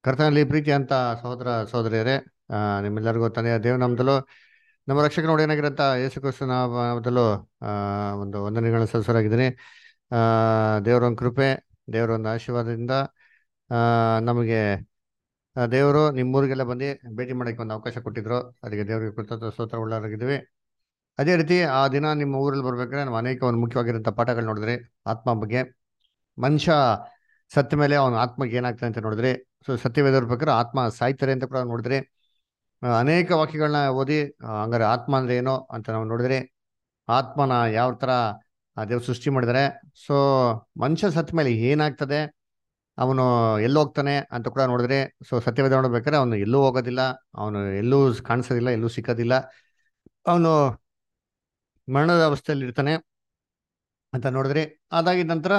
ಕರ್ತನಲ್ಲಿ ಪ್ರೀತಿ ಅಂತ ಸಹೋದರ ಸಹೋದರಿಯರೇ ಆ, ನಿಮ್ಮೆಲ್ಲರಿಗೂ ತಂದೆಯ ದೇವನಾಮದಲ್ಲೂ ನಮ್ಮ ರಕ್ಷಕನ ಒಡೆಯನಾಗಿರಂತ ಯೇಸು ಕ್ರಿಸ್ತನ ನಾಮದಲ್ಲೂ ಆ, ಒಂದು ವಂದನೆಗಳನ್ನ ಸಲ್ಲಿಸೋರಾಗಿದ್ದೀನಿ ಆ ದೇವರ ಒಂದು ಕೃಪೆ ದೇವರ ಒಂದು ಆಶೀರ್ವಾದದಿಂದ ಆ, ನಮಗೆ ಆ, ದೇವರು ನಿಮ್ಮೂರಿಗೆಲ್ಲ ಬಂದು ಭೇಟಿ ಮಾಡಕ್ಕೆ ಒಂದು ಅವಕಾಶ ಕೊಟ್ಟಿದ್ರು ಅದಕ್ಕೆ ದೇವರಿಗೆ ಕೃತಜ್ಞ ಸ್ತೋತ್ರ ಉಳ್ಳಾರಾಗಿದ್ದೀವಿ ಅದೇ ರೀತಿ ಆ ದಿನ ನಿಮ್ಮ ಊರಲ್ಲಿ ಬರ್ಬೇಕಾದ್ರೆ ನಾವು ಅನೇಕ ಒಂದು ಮುಖ್ಯವಾಗಿರೋಂಥ ಪಾಠಗಳು ನೋಡಿದ್ರಿ ಆತ್ಮ ಬಗ್ಗೆ ಮನುಷ್ಯ ಸತ್ತ ಮೇಲೆ ಅವನ ಆತ್ಮಗೆ ಏನಾಗ್ತದೆ ಅಂತ ನೋಡಿದ್ರಿ ಸೊ ಸತ್ಯವೇದ ಪ್ರಕಾರ ಆತ್ಮ ಸಾಯ್ತಾರೆ ಅಂತ ಕೂಡ ನೋಡಿದ್ರಿ ಆ, ಅನೇಕ ವಾಕ್ಯಗಳನ್ನ ಓದಿ ಆ, ಹಂಗಾರೆ ಆತ್ಮ ಅಂದ್ರೆ ಏನೋ ಅಂತ ನಾವು ನೋಡಿದ್ರಿ ಆತ್ಮನ ಯಾವ ತರ ಆ ದೇವ್ರು ಸೃಷ್ಟಿ ಮಾಡಿದ್ದಾರೆ ಸೊ ಮನುಷ್ಯ ಸತ್ತ ಮೇಲೆ ಏನಾಗ್ತದೆ ಅವನು ಎಲ್ಲೂ ಹೋಗ್ತಾನೆ ಅಂತ ಕೂಡ ನೋಡಿದ್ರಿ ಸೊ ಸತ್ಯವೇದ ನೋಡ್ಬೇಕಾದ್ರೆ ಅವನು ಎಲ್ಲೂ ಹೋಗೋದಿಲ್ಲ ಅವನು ಎಲ್ಲೂ ಕಾಣಿಸೋದಿಲ್ಲ ಎಲ್ಲೂ ಸಿಕ್ಕೋದಿಲ್ಲ ಅವನು ಮರಣದ ಅವಸ್ಥೆಯಲ್ಲಿ ಇರ್ತಾನೆ ಅಂತ ನೋಡಿದ್ರಿ ಅದಾಗಿದ ನಂತರ